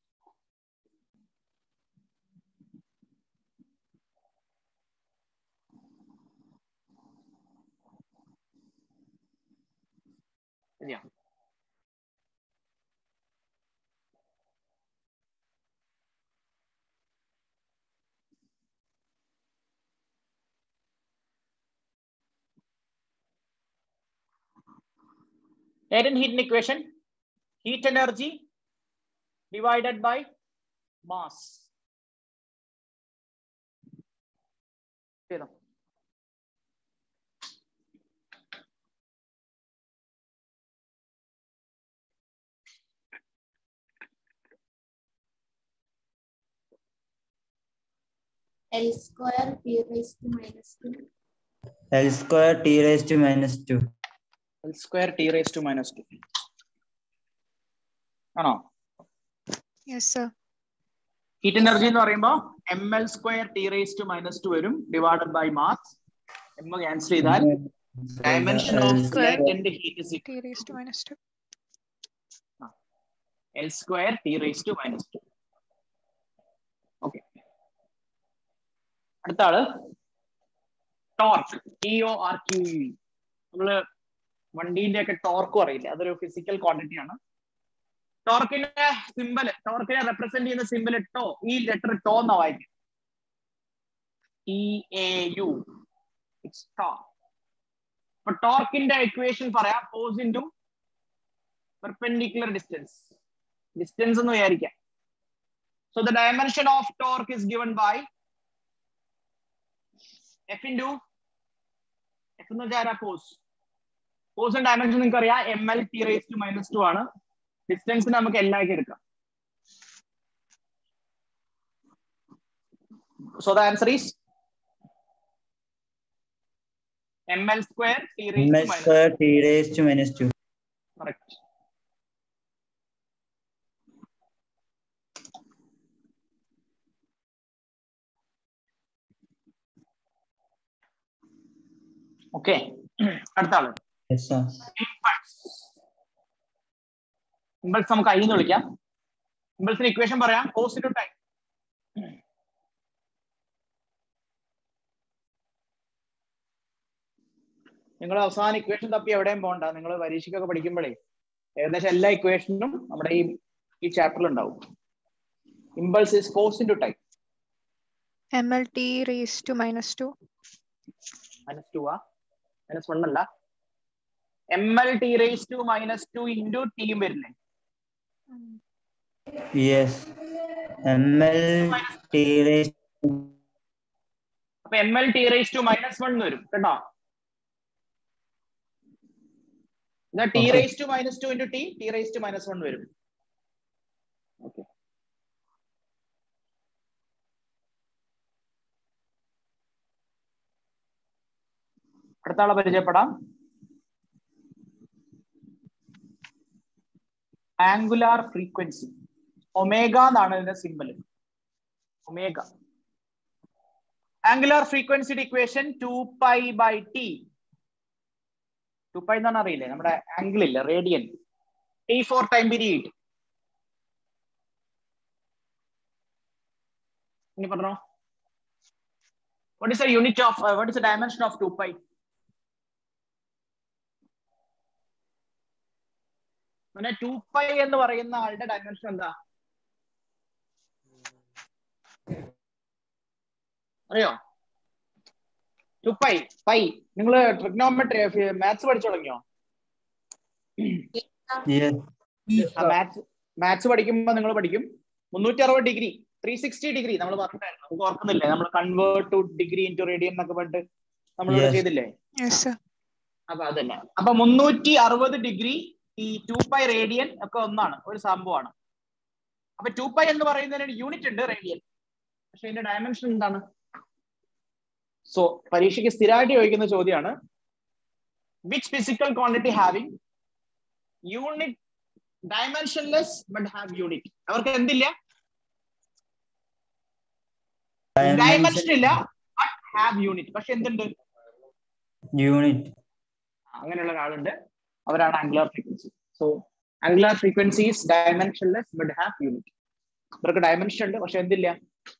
ശരിയാ latent heat equation heat energy divided by mass ചെയ്തോ L square P raised to minus two. L square T raised to minus two. L square t raised to minus 2 ആണോ yes sir heat energy എന്ന് പറയുമ്പോൾ M L square T raise to minus two വരും divided by mass M cancel ചെയ്താൽ dimension of Square. Latent heat is T raise to minus two L square T raise to minus two okay അടുത്ത ആള് torque T O R Q E നമ്മള് വണ്ടീന്റെ ഒക്കെ torque പറയില്ലേ അതൊരു physical quantity ആണ് ടോർക്കിന്റെ സിമ്പൽ ടോർക്കിനെ റെപ്രസെന്റ് ചെയ്യുന്ന സിമ്പൽ ടോ ഈ ലെറ്റർ ടോ എന്നാ വായിക്കും E A you it's tau അപ്പൊ ടോർക്കിന്റെ ഇക്വേഷൻ പറയാം force into perpendicular distance distance എന്ന് വിചാരിക്കാം so the dimension of torque is given by F into F എന്ന് വെച്ചാൽ ഫോഴ്സ് ഫോഴ്സിന്റെ ഡയമെൻഷൻ നിങ്ങൾക്ക് അറിയാം M L T raise to minus two ആണ് ഡിസ്റ്റൻസ് നമുക്ക് എല്ലാവർക്കും എടുക്കാം so the answer is M L square T raise M to L minus square T raised to minus two. Correct okay അടുത്ത ആള് Yes, sir. Impulse നമുക്ക് I എന്ന് വിളിക്കാം ഇമ്പൾസിന് ഇക്വേഷൻ പറയാം കോസ് ഇൻറ്റു ടൈം നിങ്ങൾ അവസാന ഇക്വേഷൻ തപ്പി എവിടെയും പോകണ്ട നിങ്ങൾ പരീക്ഷയ്ക്കൊക്കെ പഠിക്കുമ്പോഴേ ഏകദേശം എല്ലാ ഇക്വേഷനും നമ്മുടെ ഈ ഈ ചാപ്റ്ററിൽ ഉണ്ടാവും impulse is force into time MLT raised to minus 2. Minus two ആ മൈനസ് വൺ അല്ല M L T raise to minus two into time വരില്ലേ yes M L T raise അപ്പൊ M L T raise to minus one വരും കേട്ടോ T Okay. Raise to minus two into T T raise to minus one വരും okay അടുത്ത ആളെ പരിചയപ്പെടാം angular frequency omega എന്നാണ് ഇതിന്റെ സിമ്പൽ ഒമേഗ ആംഗുലാർ ഫ്രീക്വൻസിയുടെ equation two pi by T two pi എന്നാണ് അറിയില്ലേ നമ്മുടെ ആംഗിൾ ഇല്ല radian T for time period ഇനി പറഞ്ഞോ what is the unit of what is the dimension of two pi പിന്നെ ടു പൈ എന്ന് പറയുന്ന ആളുടെ ഡയമെൻഷൻ എന്താ അറിയോ ടു പൈ പൈ നിങ്ങൾ ട്രിഗ്നോമെട്രി മാത്സ് പഠിച്ചു തുടങ്ങിയോ യെസ് മാത്സ് മാത്സ് പഠിക്കുമ്പോൾ നിങ്ങൾ പഠിക്കും മുന്നൂറ്റി അറുപത് ഡിഗ്രി ത്രീ സിക്സ്റ്റി ഡിഗ്രി നമ്മൾ പറഞ്ഞിട്ടായിരുന്നു നമുക്ക് ഓർക്കുന്നില്ലേ നമ്മൾ convert to degree into radian എന്നൊക്കെ പറഞ്ഞിട്ട് നമ്മൾ Yes. ചെയ്തില്ലേ Yes, sir. അപ്പൊ അതന്നെ അപ്പൊ മുന്നൂറ്റി അറുപത് ഡിഗ്രി ഈ ടു പൈ റേഡിയൻ ഒക്കെ ഒന്നാണ് ഒരു സംഭവമാണ് അപ്പൊ ടു പൈ എന്ന് പറയുന്നതിന് യൂണിറ്റ് ഉണ്ട് റേഡിയൻ പക്ഷെ ഇതിന്റെ ഡയമെൻഷൻ എന്താണ് സോ പരീക്ഷയ്ക്ക് സ്ഥിരമായിട്ട് ചോദിക്കുന്ന ചോദ്യമാണ് which physical quantity having unit dimensionless but have unit അവർക്ക് എന്തില്ല ഡയമെൻഷൻ ഇല്ല ബട്ട് ഹാവ് യൂണിറ്റ് പക്ഷെ എന്തുണ്ട് യൂണിറ്റ് അങ്ങനെയുള്ള ഒരാളുണ്ട് അവരാണ് angular frequency so angular frequencies dimensionless but have unit ഇവർക്ക് ഡയമെൻഷൻ ഉണ്ട് പക്ഷെ എന്തില്ല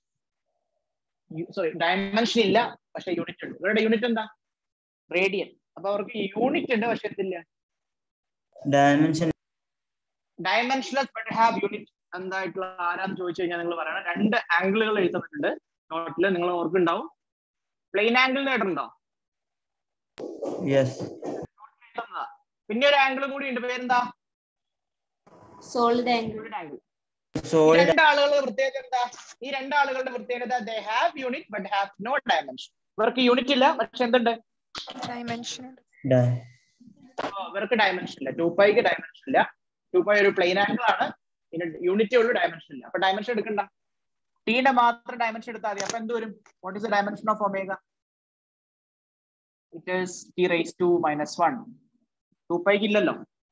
സോറി ഡയമെൻഷൻ ഇല്ല പക്ഷെ യൂണിറ്റ് ഉണ്ട് ഇവരുടെ യൂണിറ്റ് എന്താ റേഡിയൻ അപ്പൊ അവർക്ക് യൂണിറ്റ് ഉണ്ട് പക്ഷെ എന്തില്ല dimension dimensionless but have unit എന്തായിട്ടുള്ള ആരാന്ന് ചോദിച്ചു കഴിഞ്ഞാൽ നിങ്ങൾ പറയണം രണ്ട് ആംഗിളുകൾ എഴുതുന്നുണ്ട് നോട്ടിൽ നിങ്ങൾ ഓർക്കുണ്ടാവും പ്ലെയിൻ ആംഗിൾ കേട്ടിട്ടുണ്ടോ യെസ് എഴുതുന്നതാ. പിന്നെ ഒരു ആംഗിൾ കൂടി ഉണ്ട് പേരെന്താ സോളിഡ് ആംഗിൾ സോളിഡ് ആംഗിൾ ഈ സോളിഡ് രണ്ടാളുകളുടെ പ്രത്യേകത എന്താ ഈ രണ്ടാളുകളുടെ പ്രത്യേകത they have unit but have no dimension ഇവർക്ക് യൂണിറ്റ് ഇല്ല പക്ഷെ എന്തുണ്ട് Dimension. ഓ, ഇവർക്ക് ഡയമെൻഷൻ ഇല്ല ടു പൈക്ക് ഡയമെൻഷൻ ഇല്ല ടു പൈ ഒരു പ്ലെയിൻ ആംഗിൾ ആണ് പിന്നെ യൂണിറ്റേ ഉള്ളൂ ഡയമെൻഷൻ ഇല്ല അപ്പൊ ഡയമെൻഷൻ എടുക്കണ്ട ടീന്റെ മാത്രം ഡയമെൻഷൻ എടുത്താൽ മതി അപ്പൊ എന്ത് വരും what is the dimension of omega it is T raise to minus one two പൈക്ക് ഇല്ലല്ലോ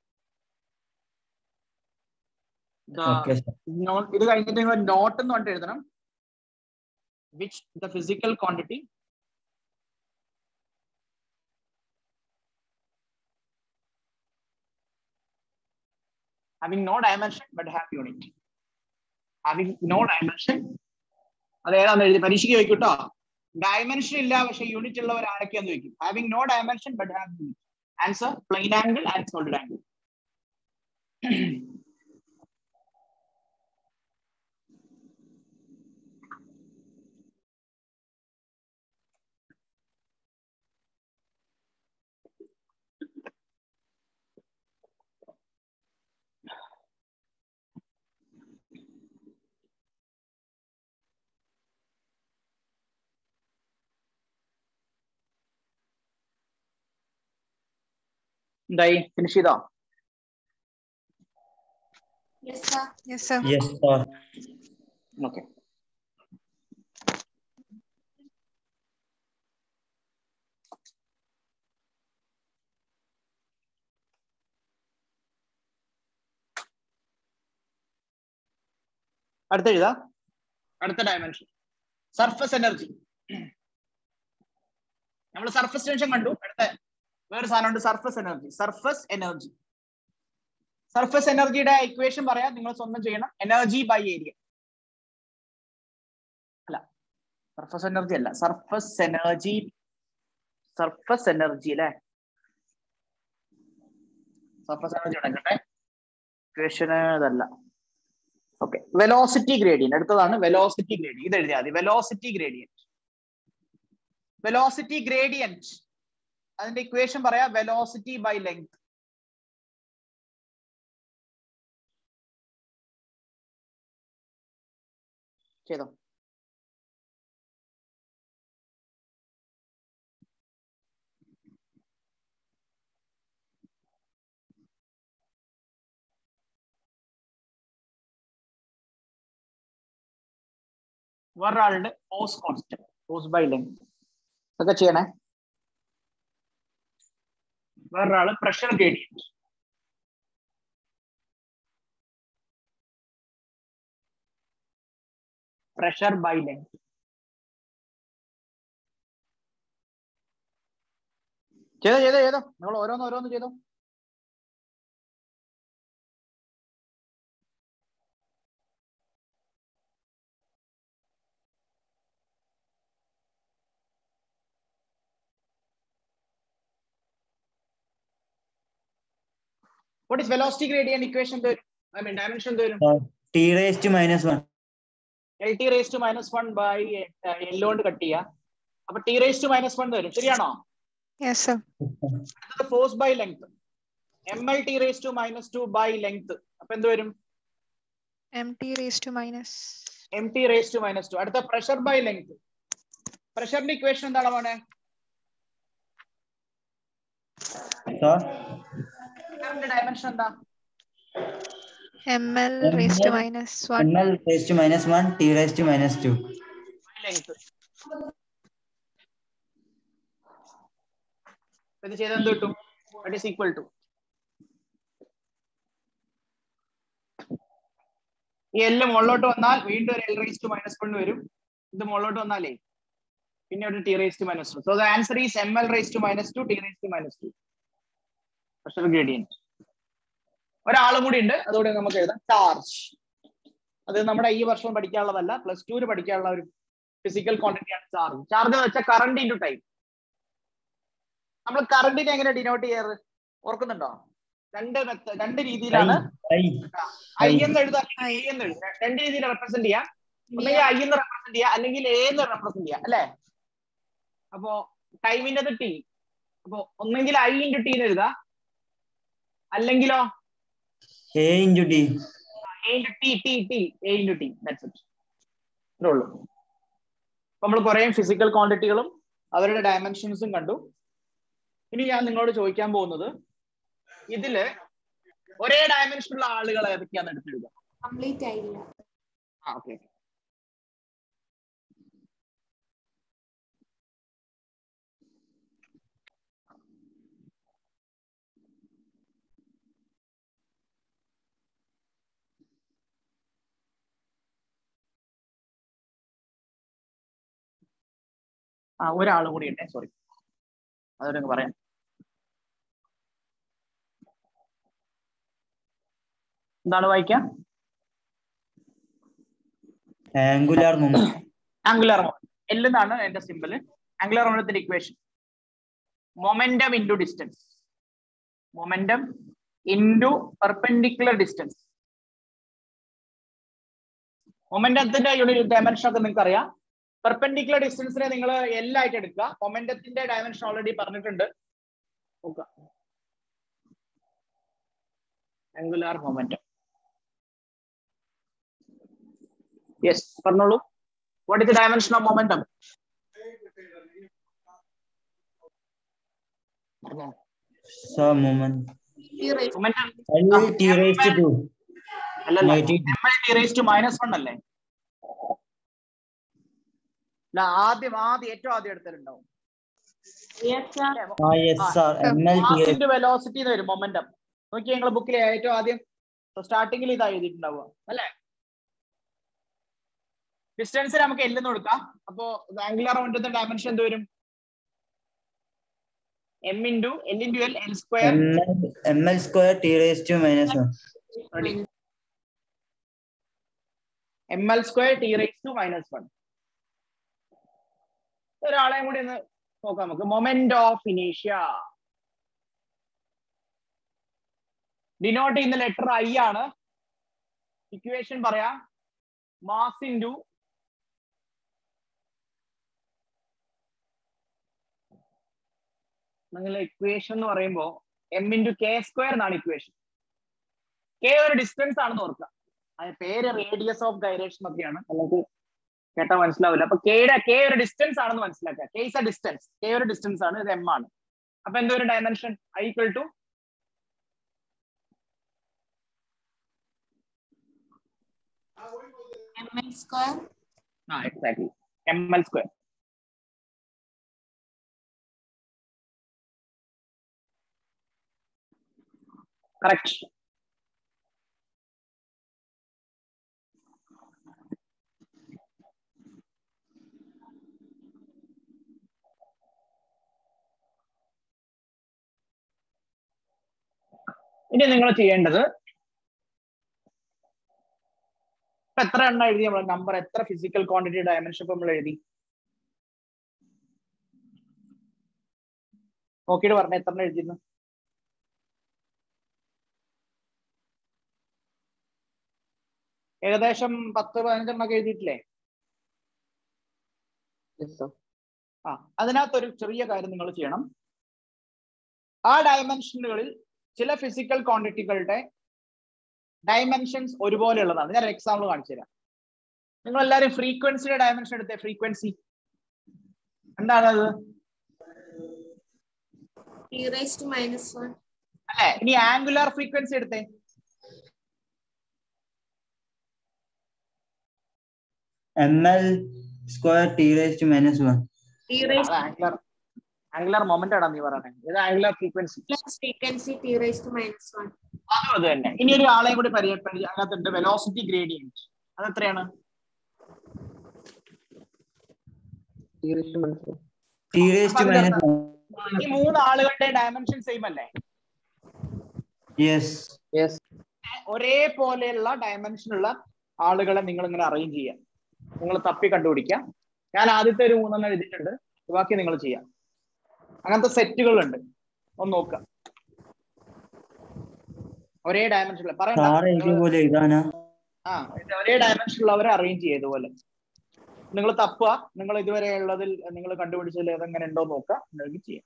The- ഓക്കെ സർ നോട്ട് ഇത് കഴിഞ്ഞിട്ട് നിങ്ങൾ നോട്ട് എന്ന് പറഞ്ഞിട്ട് എഴുതണം which the physical quantity having no dimension but have unit having no dimension അത് ഏതാന്ന് എഴുതി പരീക്ഷയ്ക്ക് ചോദിക്കും കേട്ടോ ഡയമെൻഷൻ ഇല്ല പക്ഷെ യൂണിറ്റ് ഉള്ളവർ ആരൊക്കെയാന്ന് ചോദിക്കും having no dimension but have unit answer plane angle and solid angle എന്തായി ഫിനിഷ് ചെയ്തോ yes sir Yes, sir. Yes sir okay അടുത്ത എഴുതാ അടുത്ത ഡയമെൻഷൻ സർഫസ് എനർജി നമ്മൾ സർഫസ് ടെൻഷൻ കണ്ടു അടുത്ത വേറെ സാധനമുണ്ട് surface energy surface energy surface എനർജിയുടെ ഇക്വേഷൻ പറയാം നിങ്ങൾ സ്വന്തം ചെയ്യണം എനർജി ബൈ ഏരിയ അല്ല സർഫസ് എനർജി അല്ല സർഫസ് എനർജി സർഫസ് എനർജി അല്ലെ സർഫസ് എനർജി ഉണ്ടെങ്കിട്ടെ ഇക്വേഷന് ഇതല്ല ഓക്കെ വെലോസിറ്റി ഗ്രേഡിയന്റ് അടുത്തതാണ് വെലോസിറ്റി ഗ്രേഡിയന്റ് ഇത് എഴുതിയാൽ മതി വെലോസിറ്റി ഗ്രേഡിയന്റ് വെലോസിറ്റി ഗ്രേഡിയന്റ് അതിന്റെ ഇക്വേഷൻ പറയാം വെലോസിറ്റി ബൈ ലെങ്ത് ചെയ്തോ വേറൊരാളുടെ force constant force by length ഇതൊക്കെ ചെയ്യണേ വേറൊരാള് pressure gradient pressure by length ചെയ്തോ ചെയ്തോ ചെയ്തോ നിങ്ങൾ ഓരോന്ന് ഓരോന്ന് ചെയ്തോ What is velocity gradient equation? എന്ത് വരും? I mean dimension എന്ത് വരും? T raise to minus one L T raise to minus one by L കൊണ്ട് കട്ട് ചെയ്യുക അപ്പൊ T raise to minus one വരും ശരിയാണോ Yes, sir. അടുത്തത് force by length M L T raise to minus two by length അപ്പൊ എന്ത് വരും MT raised to minus. M T raise to minus two അടുത്ത പ്രഷർ ബൈ ലെങ്ത് പ്രഷറിന്റെ equation എന്താണ് മോനെ സാർ പ്രഷറിന്റെ ഡയമെൻഷൻ എന്താ ML raised to minus 1. M L raise to minus one T raise to minus two length ഇത് ചെയ്ത് എന്ത് കിട്ടും ഇറ്റ് ഈസ് ഈക്വൽ ടു ഈ എല്ല് മുകളിലോട്ട് വന്നാൽ വീണ്ടും ഒരു എൽ റേസ് ടു മൈനസ് കൊണ്ട് വരും ഇത് മുകളിലോട്ട് വന്നാലേ പിന്നെ ഒരു T raise to minus two so the answer is M L raise to minus two T raise to minus two pressure gradient ഒരാളും കൂടി ഉണ്ട് അതുകൂടി നമുക്ക് എഴുതാം ചാർജ് അത് നമ്മുടെ ഈ വർഷം പഠിക്കാനുള്ളതല്ല പ്ലസ് ടുവിന് പഠിക്കാനുള്ള ഒരു ഫിസിക്കൽ ക്വാണ്ടിറ്റി ആണ് ചാർജ് ചാർജ് എന്ന് വെച്ചാൽ കറണ്ട് ഇൻറ്റു ടൈം നമ്മൾ കറണ്ടിനെ എങ്ങനെ ഡിനോട്ട് ചെയ്യാറ് ഓർക്കുന്നുണ്ടോ രണ്ട് method- രണ്ട് രീതിയിലാണ് ഐ എന്ന് എഴുതാം ഐ എന്ന് എഴുതാം രണ്ട് രീതിയിൽ റെപ്രസെന്റ് ചെയ്യാം ഒന്നെങ്കിൽ ഐ എന്ന് റെപ്രസെന്റ് ചെയ്യാം അല്ലെങ്കിൽ എ എന്ന് റെപ്രസെന്റ് ചെയ്യാം അല്ലെ അപ്പോ ടൈമിന്റെ ടി അപ്പോ ഒന്നെങ്കിൽ ഐ ഇൻറ്റു ടി എന്ന് എഴുതാം അല്ലെങ്കിലോ A into T A into T T T A into T that's it ഇത്രേ ഉള്ളൂ നമ്മൾ കുറെ ഫിസിക്കൽ ക്വാണ്ടിറ്റികളും അവരുടെ ഡയമെൻഷൻസും കണ്ടു ഇനി ഞാൻ നിങ്ങളോട് ചോദിക്കാൻ പോകുന്നത് ഇതില് ഒരേ ഡയമെൻഷനുള്ള ആളുകൾ ഏതൊക്കെയാന്ന് എടുത്തെഴുതുക കംപ്ലീറ്റ് ആയില്ല ആ ഓക്കെ ആ ഒരാളും കൂടി ഉണ്ടേ സോറി അതോടൊന്ന് പറയാം എന്താണ് വായിക്കാം ആംഗുലാർ മൊമെന്റ് ആംഗുലർ എൽ എന്നാണ് എന്റെ സിമ്പിൾ ആംഗുലർ മൊമെന്റത്തിന്റെ equation momentum into distance momentum into perpendicular distance മൊമെന്റത്തിന്റെ യൂണിറ്റ് ഡയമെൻഷൻ ഒക്കെ നിങ്ങൾക്ക് അറിയാം പെർപെൻഡിക്കുലർ ഡിസ്റ്റൻസിനെ നിങ്ങൾ എല്ലായിട്ട് എടുക്കുക മൊമെന്റത്തിന്റെ ഡയമെൻഷൻ ഓൾറെഡി പറഞ്ഞിട്ടുണ്ട് നോക്കുക ആംഗുലാർ മൊമെന്റം യെസ് പറഞ്ഞോളൂ what is the dimension of momentum sir moment momentum L T raise to two two Negative. M L T raise to minus one അല്ലേ അല്ല ആദ്യം ആദ്യം ഏറ്റവും ആദ്യം എടുത്തിട്ടുണ്ടാവും ആ yes sir M L T raise മാസിന്റെ വെലോസിറ്റി എന്ന് വരും മൊമെന്റം നോക്കി ഞങ്ങൾ ബുക്കിൽ ഏറ്റവും ആദ്യം സ്റ്റാർട്ടിങ്ങിൽ ഇതാ എഴുതിയിട്ടുണ്ടാവുക അല്ലേ ഡിസ്റ്റൻസ് നമുക്ക് എല്ലെന്ന് കൊടുക്കാം അപ്പോ ആംഗുലാർ മൊമെന്റത്തിന്റെ ഡയമെൻഷൻ എന്ത് വരും M into L into L L square M L M L square T raise to minus one M L square T raise to minus one ഒരാളെയും കൂടി ഒന്ന് നോക്കാം നമുക്ക് മൊമെന്റ് ഓഫ് ഇനീഷ്യ ഡിനോട്ട് ചെയ്യുന്ന ലെറ്റർ ഐ ആണ് ഇക്വേഷൻ പറയാ mass into നിങ്ങൾ ഇക്വേഷൻ എന്ന് പറയുമ്പോൾ എം ഇൻറ്റു കെ സ്ക്വയർ എന്നാണ് ഇക്വേഷൻ കെ ഒരു ഡിസ്റ്റൻസ് ആണെന്ന് ഓർക്കുക അതിന് പേര് റേഡിയസ് ഓഫ് ഗൈറേഷൻ എന്നൊക്കെയാണ് നമുക്ക് കേട്ടാൽ മനസ്സിലാവില്ല അപ്പൊ കെയുടെ കെ ഒരു ഡിസ്റ്റൻസ് ആണെന്ന് മനസ്സിലാക്കുക K is a distance K ഒരു ഡിസ്റ്റൻസ് ആണ് ഇത് എം ആണ് അപ്പൊ എന്തോ ഒരു dimension I equal to M L square ആ exactly M L square correct ഇനി നിങ്ങൾ ചെയ്യേണ്ടത് ഇപ്പൊ എത്ര എണ്ണം എഴുതി നമ്മൾ നമ്പർ എത്ര ഫിസിക്കൽ ക്വാണ്ടിറ്റി ഡയമെൻഷൻ ഇപ്പൊ നമ്മൾ എഴുതി നോക്കിയിട്ട് പറഞ്ഞ എത്ര എണ്ണം എഴുതിയിരുന്നു ഏകദേശം പത്ത് പതിനഞ്ചെണ്ണൊക്കെ എഴുതിയിട്ടില്ലേ ആ അതിനകത്തൊരു ചെറിയ കാര്യം നിങ്ങൾ ചെയ്യണം ആ ഡയമെൻഷനുകളിൽ ചില ഫിസിക്കൽ ക്വാണ്ടിറ്റികളുടെ ഡയമെൻഷൻസ് ഒരുപോലെയുള്ളതാണ് ഞാൻ എക്സാമ്പിൾ കാണിച്ചു തരാം നിങ്ങൾ എല്ലാവരും ഫ്രീക്വൻസിയുടെ ഡയമെൻഷൻ എടുത്തേ ഫ്രീക്വൻസി എന്താണ് അത് T raise to minus one അല്ലെ ഇനി ആംഗുലാർ ഫ്രീക്വൻസി എടുത്തേ M L square T raise to minus one T raise angular angular moment ആണോ നീ പറയണേ ഇത് angular frequency plus frequency T raise to minus one അതും അത് തന്നെ ഇനി ഒരു ആളെയും കൂടി പരിചയ പരിചയ- അതിനകത്തുണ്ട് വെലോസിറ്റി ഗ്രേഡിയന്റ് അത് എത്രയാണ് T raise to minus one ഈ മൂന്ന് ആളുകളുടെ ഡയമെൻഷൻ സെയിം അല്ലേ യെസ് ഒരേപോലെയുള്ള ഡയമെൻഷൻ ഉള്ള ആളുകളെ നിങ്ങൾ ഇങ്ങനെ അറേഞ്ച് ചെയ്യാം നിങ്ങൾ തപ്പി കണ്ടുപിടിക്കാം ഞാൻ ആദ്യത്തെ ഒരു മൂന്നെണ്ണം എഴുതിയിട്ടുണ്ട് ബാക്കി നിങ്ങൾ ചെയ്യാം അങ്ങനത്തെ സെറ്റുകൾ ഉണ്ട് ഒന്ന് നോക്കാം ഒരേ ഡയമെൻഷനിൽ സാർ പറയണ്ട എഴുതിയ പോലെ എഴുതാനാ ആ ഇത് ഒരേ ഡയമെൻഷനുള്ളവരെ അറേഞ്ച് ചെയ്യുക ഇതുപോലെ നിങ്ങൾ തപ്പുക നിങ്ങൾ ഇതുവരെ ഉള്ളതിൽ നിങ്ങൾ കണ്ടുപിടിച്ചതിൽ ഏതെങ്ങനെ ഉണ്ടോ നോക്കുക നിങ്ങൾക്ക് ചെയ്യാം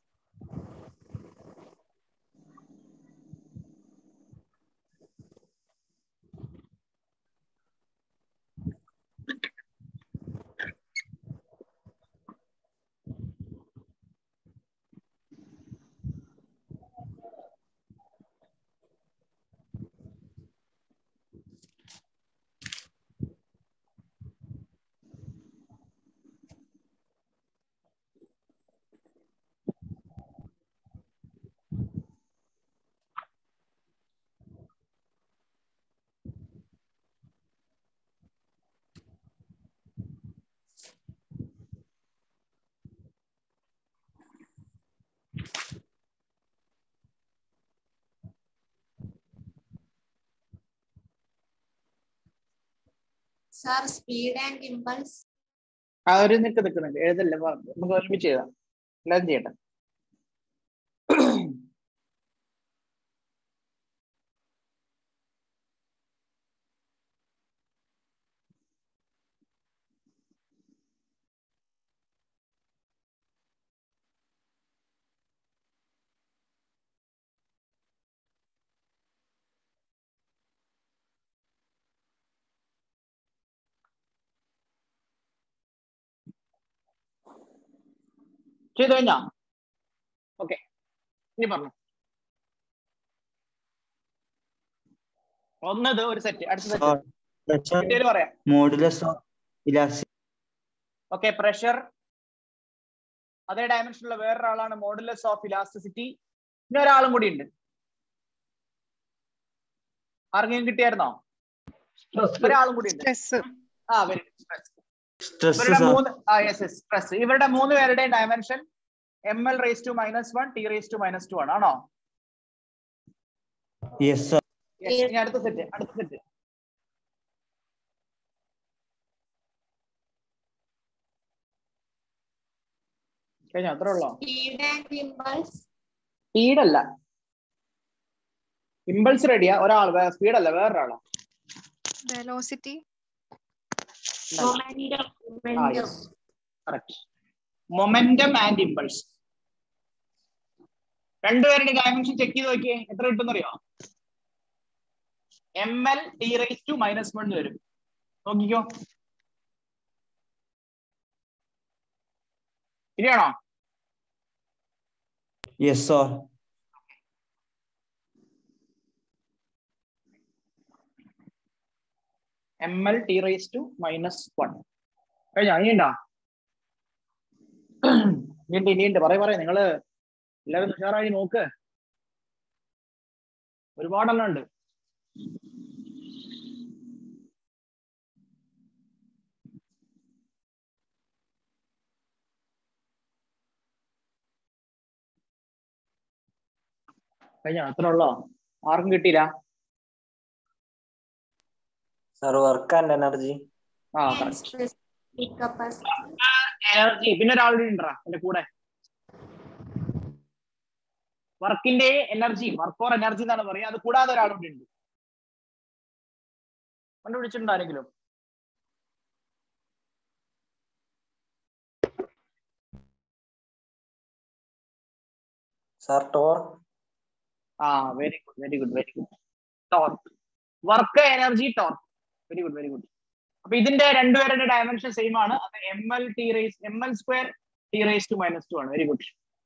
സാർ സ്പീഡ് ആൻഡ് ഇമ്പൾസ് ആ ഒരു നിക്ക് നിൽക്കുന്നുണ്ട് എഴുതല്ലേ വാ, നമുക്ക് ഒരുമിച്ച് എഴുതാം എല്ലാവരും ചെയ്യട്ടെ ചെയ്തു കഴിഞ്ഞാ ഓക്കെ ഇനി പറഞ്ഞു ഒന്നത് ഒരു സെറ്റ് അടുത്ത സെറ്റ് പ്രഷർ ഡീറ്റെയിൽ പറയാം modulus of elastic okay pressure അതേ ഡയമെൻഷനുള്ള വേറൊരാളാണ് മോഡുലസ് ഓഫ് ഇലാസ്റ്റിസിറ്റി പിന്നെ ഒരാളും കൂടി ഉണ്ട് ആർക്കെങ്കിലും കിട്ടിയായിരുന്നോ ഒരാളും കൂടി ഉണ്ട് സ്ട്രെസ് ആ വെരി സ്ട്രെസ് സ്ട്രെസ് ഇവരുടെ സാർ മൂന്ന് ആ യെസ് യെസ് സ്ട്രെസ് ഇവരുടെ മൂന്ന് പേരുടെയും dimension M L raise to minus one T raise to minus two ആണ് ആണോ യെസ് സാർ Yes, ഇനി അടുത്ത സെറ്റ് അടുത്ത സെറ്റ് കഴിഞ്ഞോ അത്രേ ഉള്ളോ സ്പീഡ് ആൻഡ് ഇമ്പൾസ് സ്പീഡ് അല്ല ഇമ്പൾസ് റെഡിയാ ഒരാൾ സ്പീഡ് അല്ല വേറൊരാളാ വെലോസിറ്റി Momentum. ആ Momentum. Yes correct momentum and impulse രണ്ടുപേരുടെ ഡയമെൻഷൻ ചെക്ക് ചെയ്ത് നോക്കിയേ എത്ര കിട്ടും അറിയോ M L T rice to minus one വരും നോക്കിക്കോ ശരിയാണോ Yes, sir. M L T rice to minus one കഴിഞ്ഞ ഇനിയുണ്ടോ ഇനിയുണ്ട് ഇനിയുണ്ട് പറയ പറയ നിങ്ങള് എല്ലാവരും ഉഷാറായി നോക്ക് ഒരുപാടെണ്ണം ഉണ്ട് കഴിഞ്ഞ അത്ര ഉള്ളോ ആർക്കും കിട്ടിയില്ല Sir, work and energy. ആ And specific capacity. എനർജി പിന്നെ ഒരാളുടെ ഉണ്ടാ എന്റെ കൂടെ വർക്കിന്റെ എനർജി വർക്ക് ഓർ എനർജി എന്നാണ് പറയുക അത് കൂടാതെ ഒരാളുടെ ഉണ്ട് കണ്ടുപിടിച്ചിട്ടുണ്ടോ ആരെങ്കിലും Sir, torque. ആ very good very good very good torque work energy torque very good very good അപ്പൊ ഇതിന്റെ രണ്ടുപേരുടെ ഡയമെൻഷൻ സെയിം ആണ് അത് M L T raise M L square T raise to minus two ആണ് വെരി ഗുഡ്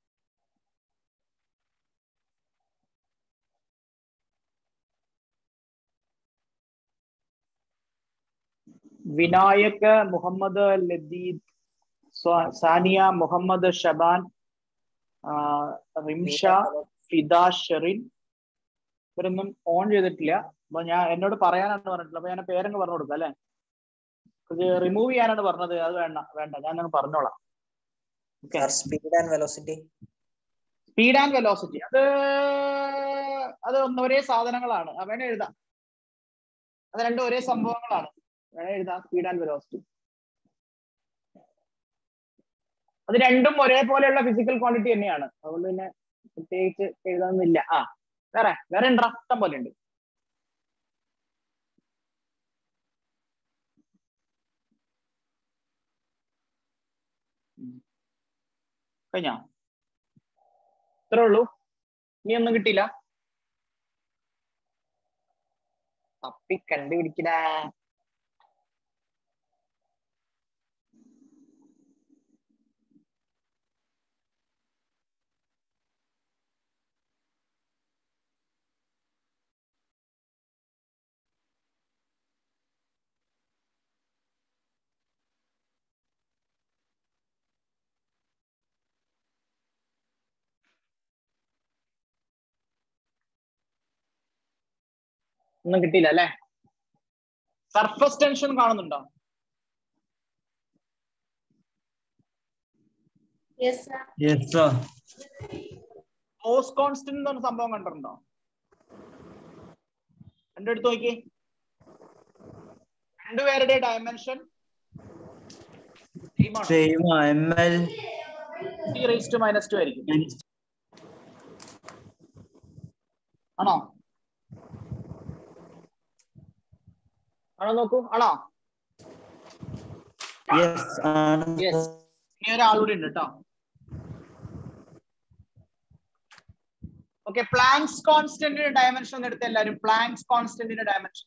വിനായക് മുഹമ്മദ് ലദീദ് സ്വാ- സാനിയ മുഹമ്മദ് ഷബാൻ ആ, റിംഷ ഫിദ ഷെറിൻ ഇവരൊന്നും ഓൺ ചെയ്തിട്ടില്ല അപ്പൊ ഞാൻ എന്നോട് പറയാനാണ് പറഞ്ഞിട്ടുള്ളത് അപ്പൊ ഞാൻ പേരങ്ങ് പറഞ്ഞു കൊടുക്കാം അല്ലെ ഇത് റിമൂവ് ചെയ്യാനാണ് പറഞ്ഞത് അത് വേണ്ട വേണ്ട ഞാൻ അങ്ങ് പറഞ്ഞോളാം Sir, speed and velocity. Speed and velocity അത് അത് ഒന്ന് ഒരേ സാധനങ്ങളാണ് അത് വേണേ എഴുതാം അത് രണ്ടും ഒരേ സംഭവങ്ങളാണ് വേണേ എഴുതാം സ്പീഡ് ആൻഡ് വെലോസിറ്റി അത് രണ്ടും ഒരേപോലെയുള്ള ഫിസിക്കൽ ക്വാണ്ടിറ്റി തന്നെയാണ് അതുകൊണ്ട് പിന്നെ പ്രത്യേകിച്ച് എഴുതാന്നില്ല ആ വേറെ വേറെ ഉണ്ടോ ഇഷ്ടം പോലെ ഉണ്ട് കഴിഞ്ഞോ ഇത്രേ ഉള്ളൂ ഇനി ഒന്നും കിട്ടിയില്ല തപ്പി കണ്ടുപിടിക്കടാ ഒന്നും കിട്ടിയില്ല അല്ലെ സർഫസ് ടെൻഷൻ കാണുന്നുണ്ടോ Yes, sir. Yes, sir. ഓസ് കോൺസ്റ്റന്റ് എന്ന് പറഞ്ഞ സംഭവം കണ്ടിട്ടുണ്ടോ രണ്ടെടുത്ത് നോക്കി രണ്ടുപേരുടെ dimension Same uh, ML. Raise to minus two ആയിരിക്കും ആണോ ആണോ നോക്കൂ ആണോ Yes. ആണ് Yes. ഇനി ഒരാളൂടെ ഉണ്ട് കേട്ടോ ഓക്കെ പ്ലാങ്സ് കോൺസ്റ്റന്റിന്റെ ഡയമെൻഷൻ ഒന്ന് എടുത്ത് എല്ലാവരും പ്ലാങ്സ് കോൺസ്റ്റന്റിന്റെ ഡയമെൻഷൻ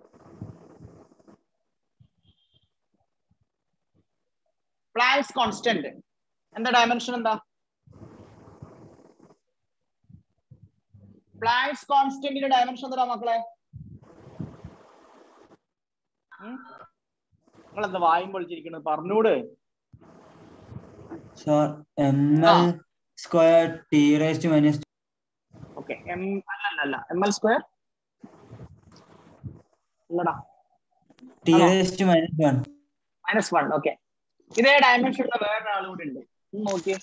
പ്ലാങ്സ് കോൺസ്റ്റന്റ് എന്താ ഡയമെൻഷൻ എന്താ പ്ലാങ്സ് കോൺസ്റ്റന്റിന്റെ ഡയമെൻഷൻ എന്താ മക്കളെ നിങ്ങൾ എന്താ വായും പൊളിച്ചിരിക്കുന്നത് പറഞ്ഞൂട് Sir, ML square T raised to minus okay M അല്ല അല്ല എം എൽ സ്ക്വയർ അല്ലടാ T ആണോ? raised to minus 1. Minus one okay ഇതേ ഡയമെൻഷൻ ഉള്ള വേറൊരാൾ കൂടി ഉണ്ട് ഒന്ന് നോക്കിയേ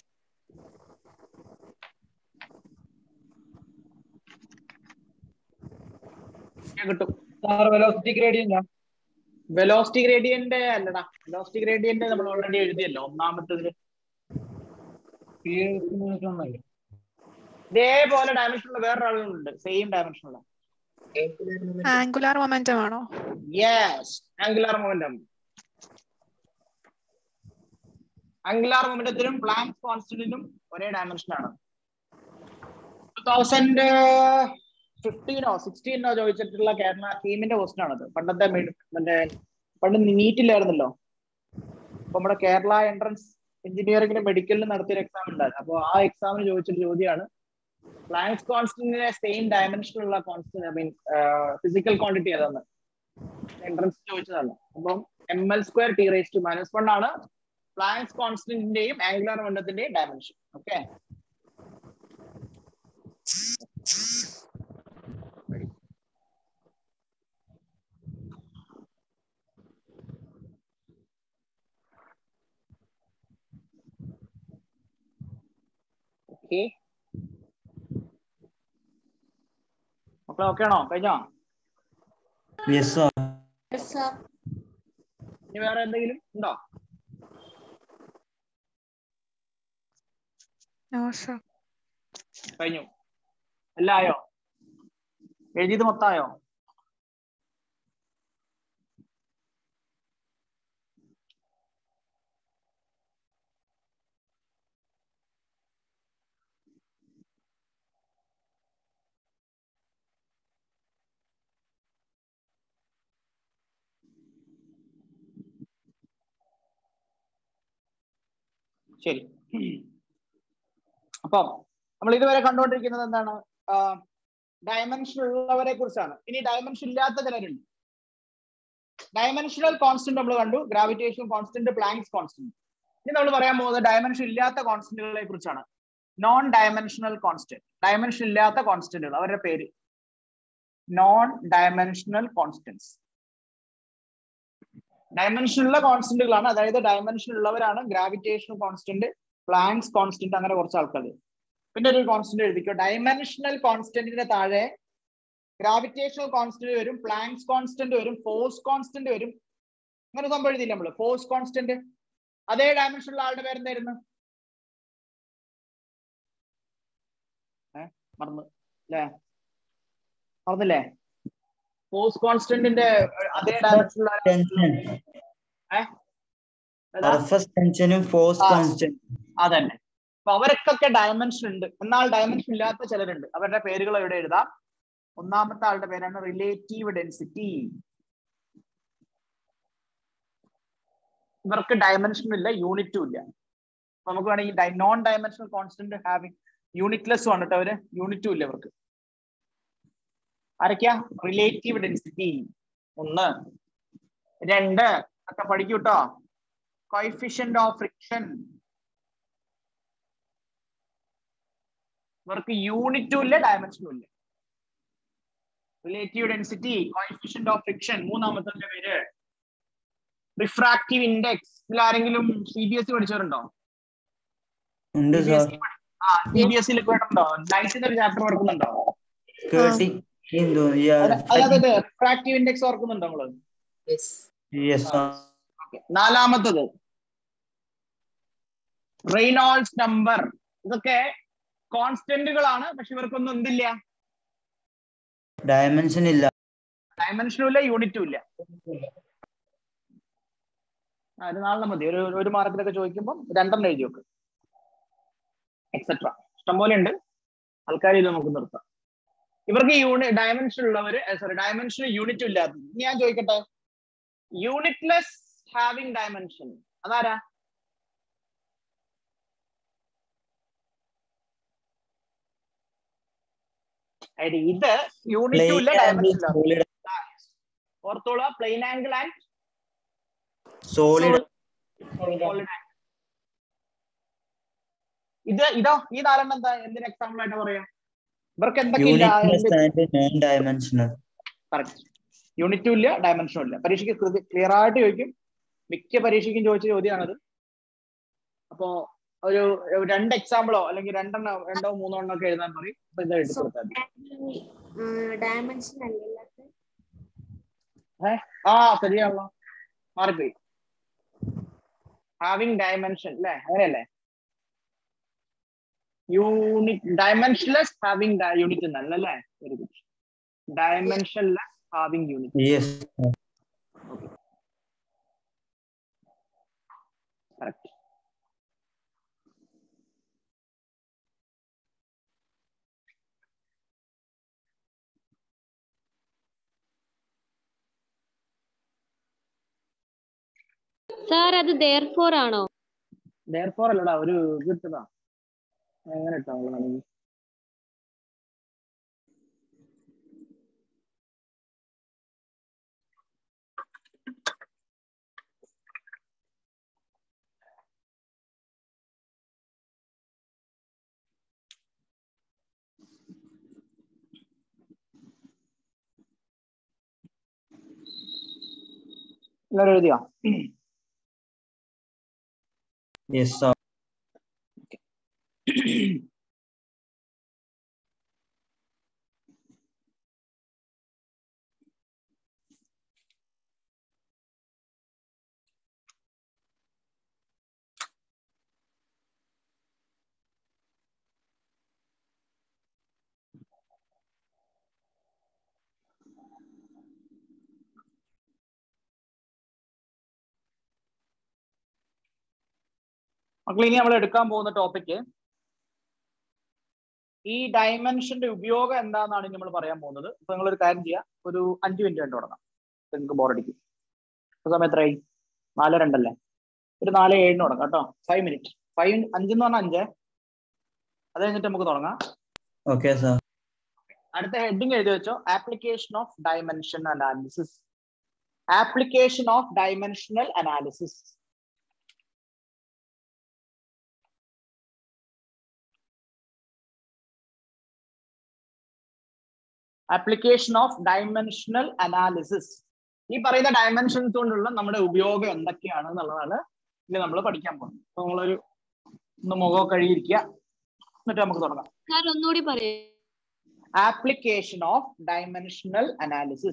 ഞാൻ കിട്ടും വെലോസിറ്റി ഗ്രേഡിയന്റ് വെലോസിറ്റി ഗ്രേഡിയന്റ് അല്ലടാ വെലോസിറ്റി ഗ്രേഡിയന്റ് നമ്മൾ ഓൾറെഡി എഴുതിയല്ലോ ഒന്നാമത്തതില് ഇതേപോലെ ഡയമെൻഷൻ ഉള്ള വേറൊരാളുണ്ട് സെയിം ഡയമെൻഷൻ ഉള്ള ആംഗുലാർ മൊമെന്റം ആണോ യെസ് ആംഗുലാർ മൊമെന്റം ആംഗുലാർ മൊമെന്റത്തിനും പ്ലാങ്ക് കോൺസ്റ്റന്റിനും ഒരേ ഡയമെൻഷൻ ആണ് ടൂ തൗസൻഡ് ഫിഫ്റ്റീനോ സിക്സ്റ്റീനോ ചോദിച്ചിട്ടുള്ള കേരള ടീമിന്റെ ക്വസ്റ്റൻ ആണത് പണ്ടത്തെ മി- മറ്റേ പണ്ട് നീറ്റില്ലായിരുന്നല്ലോ അപ്പൊ നമ്മുടെ കേരള എൻട്രൻസ് എഞ്ചിനീയറിംഗിന് മെഡിക്കലിന് നടത്തിയ എക്സാം ഉണ്ടായിരുന്നു അപ്പോൾ ആ എക്സാമിന് ചോദിച്ചൊരു ചോദ്യമാണ് പ്ലാങ്സ് കോൺസ്റ്റന്റിന്റെ സെയിം ഡയമെൻഷനുള്ള constant I mean physical quantity ഏതാണ് എൻട്രൻസ് ചോദിച്ചതാണ് അപ്പം M L square T raise to minus one ആണ് പ്ലാങ്സ് കോൺസ്റ്റന്റിന്റെയും ആംഗുലാർ മൊമെന്റത്തിന്റെയും ഡയമെൻഷൻ ഓക്കെ ഓക്കെ മക്കളെ ഓക്കെ ആണോ കഴിഞ്ഞോ യെസ് സാർ Yes, sir. ഇനി വേറെ എന്തെങ്കിലും ഉണ്ടോ നോ സർ കഴിഞ്ഞു എല്ലാം ആയോ എഴുതിയത് മൊത്തമായോ ശരി അപ്പം നമ്മൾ ഇതുവരെ കണ്ടുകൊണ്ടിരിക്കുന്നത് എന്താണ് ഡയമെൻഷൻ ഉള്ളവരെ കുറിച്ചാണ് ഇനി ഡയമെൻഷൻ ഇല്ലാത്ത ചിലരുണ്ട് ഡയമെൻഷണൽ കോൺസ്റ്റന്റ് നമ്മൾ കണ്ടു ഗ്രാവിറ്റേഷൻ കോൺസ്റ്റന്റ് പ്ലാങ്സ് കോൺസ്റ്റന്റ് ഇനി നമ്മൾ പറയാൻ പോകുന്നത് ഡയമെൻഷൻ ഇല്ലാത്ത കോൺസ്റ്റന്റുകളെ കുറിച്ചാണ് നോൺ ഡയമെൻഷണൽ കോൺസ്റ്റന്റ് ഡയമെൻഷൻ ഇല്ലാത്ത കോൺസ്റ്റന്റുകൾ അവരുടെ പേര് നോൺ ഡയമെൻഷണൽ കോൺസ്റ്റന്റ്സ് ഡയമെൻഷൻ ഉള്ള കോൺസ്റ്റന്റുകളാണ് അതായത് ഡയമെൻഷൻ ഉള്ളവരാണ് ഗ്രാവിറ്റേഷൻ കോൺസ്റ്റന്റ് പ്ലാങ്സ് കോൺസ്റ്റന്റ് അങ്ങനെ കുറച്ച് ആൾക്കാർ പിന്നെ ഒരു കോൺസ്റ്റന്റ് എഴുതിക്കോ ഡയമെൻഷണൽ കോൺസ്റ്റന്റിന്റെ താഴെ ഗ്രാവിറ്റേഷണൽ കോൺസ്റ്റന്റ് വരും പ്ലാങ്സ് കോൺസ്റ്റന്റ് വരും ഫോഴ്സ് കോൺസ്റ്റന്റ് വരും അങ്ങനെ സംഭവം എഴുതിയില്ല നമ്മള് ഫോഴ്സ് കോൺസ്റ്റന്റ് അതേ ഡയമെൻഷനുള്ള ആളുടെ പേരെന്തായിരുന്നു ഏ മറന്നു അല്ലേ മറന്നില്ലേ ഫോഴ്സ് കോൺസ്റ്റന്റിന്റെ അതേ ഡയമെൻഷനുള്ള ടെൻഷൻ ഏ ഏതാ? സർഫസ് ടെൻഷനും ഫോഴ്സ് ആ. കോൺസ്റ്റന്റ് അതന്നെ അപ്പൊ അവർക്കൊക്കെ ഡയമെൻഷൻ ഉണ്ട് എന്നാൽ ഡയമെൻഷൻ ഇല്ലാത്ത ചിലരുണ്ട് അവരുടെ പേരുകൾ ഇവിടെ എഴുതാം ഒന്നാമത്തെ ആളുടെ പേരാണ് റിലേറ്റീവ് ഡെൻസിറ്റി ഇവർക്ക് ഡയമെൻഷൻ ഇല്ല യൂണിറ്റും ഇല്ല അപ്പൊ നമുക്ക് വേണമെങ്കിൽ non dimensional constant having unitless ആണ് കേട്ടോ അവര് യൂണിറ്റും ഇല്ല ഇവർക്ക് ആരൊക്കെയാ റിലേറ്റീവ് ഡെൻസിറ്റി ഒന്ന് രണ്ട് ഒക്കെ പഠിക്കൂ കേട്ടോ കോയിഫിഷ്യന്റ് ഓഫ് ഫ്രിക്ഷൻ ഇവർക്ക് യൂണിറ്റും ഇല്ല ഡയമെൻഷനും ഇല്ല relative density coefficient of friction മൂന്നാമത്തെ പേര് റിഫ്രാക്റ്റീവ് ഇൻഡെക്സ് ഇതിൽ ആരെങ്കിലും സി ബി എസ് സി പഠിച്ചവരുണ്ടോ ഉണ്ട് സാർ ആ സി ബി എസ് സിയിൽ കേട്ടിട്ടുണ്ടോ ലൈറ്റിന്റെ ഒരു ചാപ്റ്റർ ഓർക്കുന്നുണ്ടോ കേട്ടി എന്തോ അതായത് റിഫ്രാക്റ്റീവ് ഇൻഡെക്സ് ഓർക്കുന്നുണ്ടോ നമ്മള് യെസ് സാർ Okay. നാലാമത്തത് റെയ്നോൾഡ്സ് നമ്പർ ഇതൊക്കെ കോൺസ്റ്റന്റുകളാണ് പക്ഷെ ഇവർക്കൊന്നും എന്തില്ല ഡയമെൻഷൻ ഇല്ല ഡയമെൻഷനും ഇല്ല യൂണിറ്റും ഇല്ല ആ, ഇത് നാളെ മതി ഒരു ഒരു മാർക്കിലൊക്കെ ചോദിക്കുമ്പോൾ രണ്ടെണ്ണം എഴുതി വെക്ക് എക്സെട്ര ഇഷ്ടംപോലെ ഉണ്ട് ആൾക്കാർ ഇത് നമുക്ക് നിർത്താം ഇവർക്ക് യൂണി ഡയമെൻഷൻ ഉള്ളവര് സോറി ഡയമെൻഷൻ യൂണിറ്റും ഇല്ലാത്തത് ഇനി ഞാൻ ചോദിക്കട്ടെ യൂണിറ്റ്ലെസ് ഹാവിംഗ് ഡയമെൻഷൻ അതാരാ അതായത് ഇത് യൂണിറ്റും ഇല്ല ഡയമെൻഷൻ ഇല്ല ഓർത്തോളൂ പ്ലെയിൻ ആംഗിൾ ആൻഡ് സോളിഡ് ഇത് ഇതോ ഈ നാലെണ്ണം എന്താ എന്തിന് എക്സാമ്പിൾ ആയിട്ട് പറയാം ഇവർക്ക് എന്തൊക്കെ ഇല്ല unitless and non dimensional correct യൂണിറ്റും ഇല്ല ഡയമെൻഷനും ഇല്ല പരീക്ഷയ്ക്ക് ക്ലിയർ ആയിട്ട് ചോദിക്കും മിക്ക പരീക്ഷയ്ക്കും ചോദിച്ച ചോദ്യമാണത് അപ്പോ ഒരു ഒരു രണ്ട് എക്സാമ്പിളോ അല്ലെങ്കിൽ രണ്ടെണ്ണോ രണ്ടോ മൂന്നോ എണ്ണോ ഒക്കെ എഴുതാൻ പറയും അപ്പൊ ഇത് എഴുതി കൊടുത്താൽ മതി ഡയമെൻഷൻ അല്ലല്ലാത്ത ആ ശരിയാണല്ലോ മാറിപ്പോയി ഹാവിംഗ് ഡയമെൻഷൻ അല്ലേ അങ്ങനെയല്ലേ യൂണിറ്റ് ഡയമെൻഷൻലെസ് ഹാവിംഗ് യൂണിറ്റ് എന്നല്ല അല്ലേ very good dimensionless halving unit. Yes. sir. Correct. Sir അത് therefore ആണോ Therefore അല്ലടാ ഒരു ഇത് ഇട്ടതാ എങ്ങനെ ഇട്ടാ നമ്മള് വേണമെങ്കിൽ എല്ലാവരും എഴുതിയോ Yes, sir. മക്കൾ ഇനി നമ്മൾ എടുക്കാൻ പോകുന്ന ടോപ്പിക്ക് ഈ ഡയമെൻഷന്റെ ഉപയോഗം എന്താണെന്നാണ് നമ്മൾ പറയാൻ പോകുന്നത് ഇപ്പൊ നിങ്ങൾ ഒരു കാര്യം ചെയ്യാം ഒരു അഞ്ച് മിനിറ്റ് കണ്ടു തുടങ്ങാം ഇപ്പൊ നിങ്ങൾക്ക് ബോറടിക്കും ഇപ്പൊ സമയം എത്രയായി നാല് രണ്ടല്ലേ ഒരു നാല് ഏഴിന് തുടങ്ങാം കേട്ടോ ഫൈവ് മിനിറ്റ് ഫൈവ് അഞ്ചെന്ന് പറഞ്ഞാൽ അഞ്ച് അത് കഴിഞ്ഞിട്ട് നമുക്ക് തുടങ്ങാം Okay, sir. അടുത്ത ഹെഡിങ് എഴുതി വെച്ചോ application of dimension analysis application of dimensional analysis application of dimensional analysis ഈ പറയുന്ന ഡയമെൻഷൻസ് കൊണ്ടുള്ള നമ്മുടെ ഉപയോഗം എന്തൊക്കെയാണ് എന്നുള്ളതാണ് ഇനി നമ്മൾ പഠിക്കാൻ പോകുന്നത് അപ്പൊ നമ്മളൊരു ഒന്ന് മുഖം കഴുകിയിരിക്കുക എന്നിട്ട് നമുക്ക് തുടങ്ങാം സാർ ഒന്നുകൂടി പറയൂ application of dimensional analysis.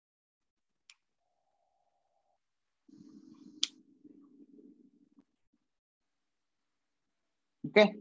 Okay.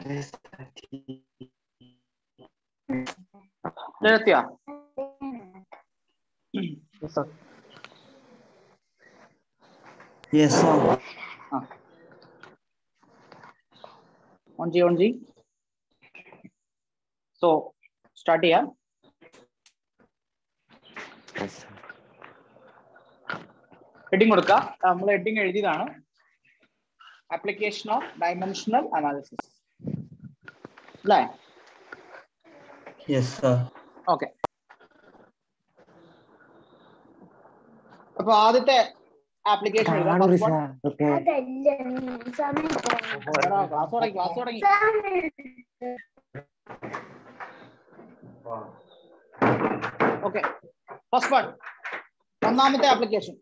എത്തിയാ Yes, sir. ഓൺ ചെയ്യ ഓൺ ചെയ് സോ സ്റ്റാർട്ട് ചെയ്യാം ഹെഡിങ് കൊടുക്കുക നമ്മൾ ഹെഡിങ് എഴുതിയതാണ് ആപ്ലിക്കേഷൻ ഓഫ് ഡൈമെൻഷണൽ അനാലിസിസ് അല്ലേ Yes, sir. ഓക്കെ അപ്പൊ ആദ്യത്തെ ആപ്ലിക്കേഷൻ എഴുതാം ക്ലാസ് തുടങ്ങി ക്ലാസ് തുടങ്ങി ഓക്കെ ഫസ്റ്റ് വൺ ഒന്നാമത്തെ ആപ്ലിക്കേഷൻ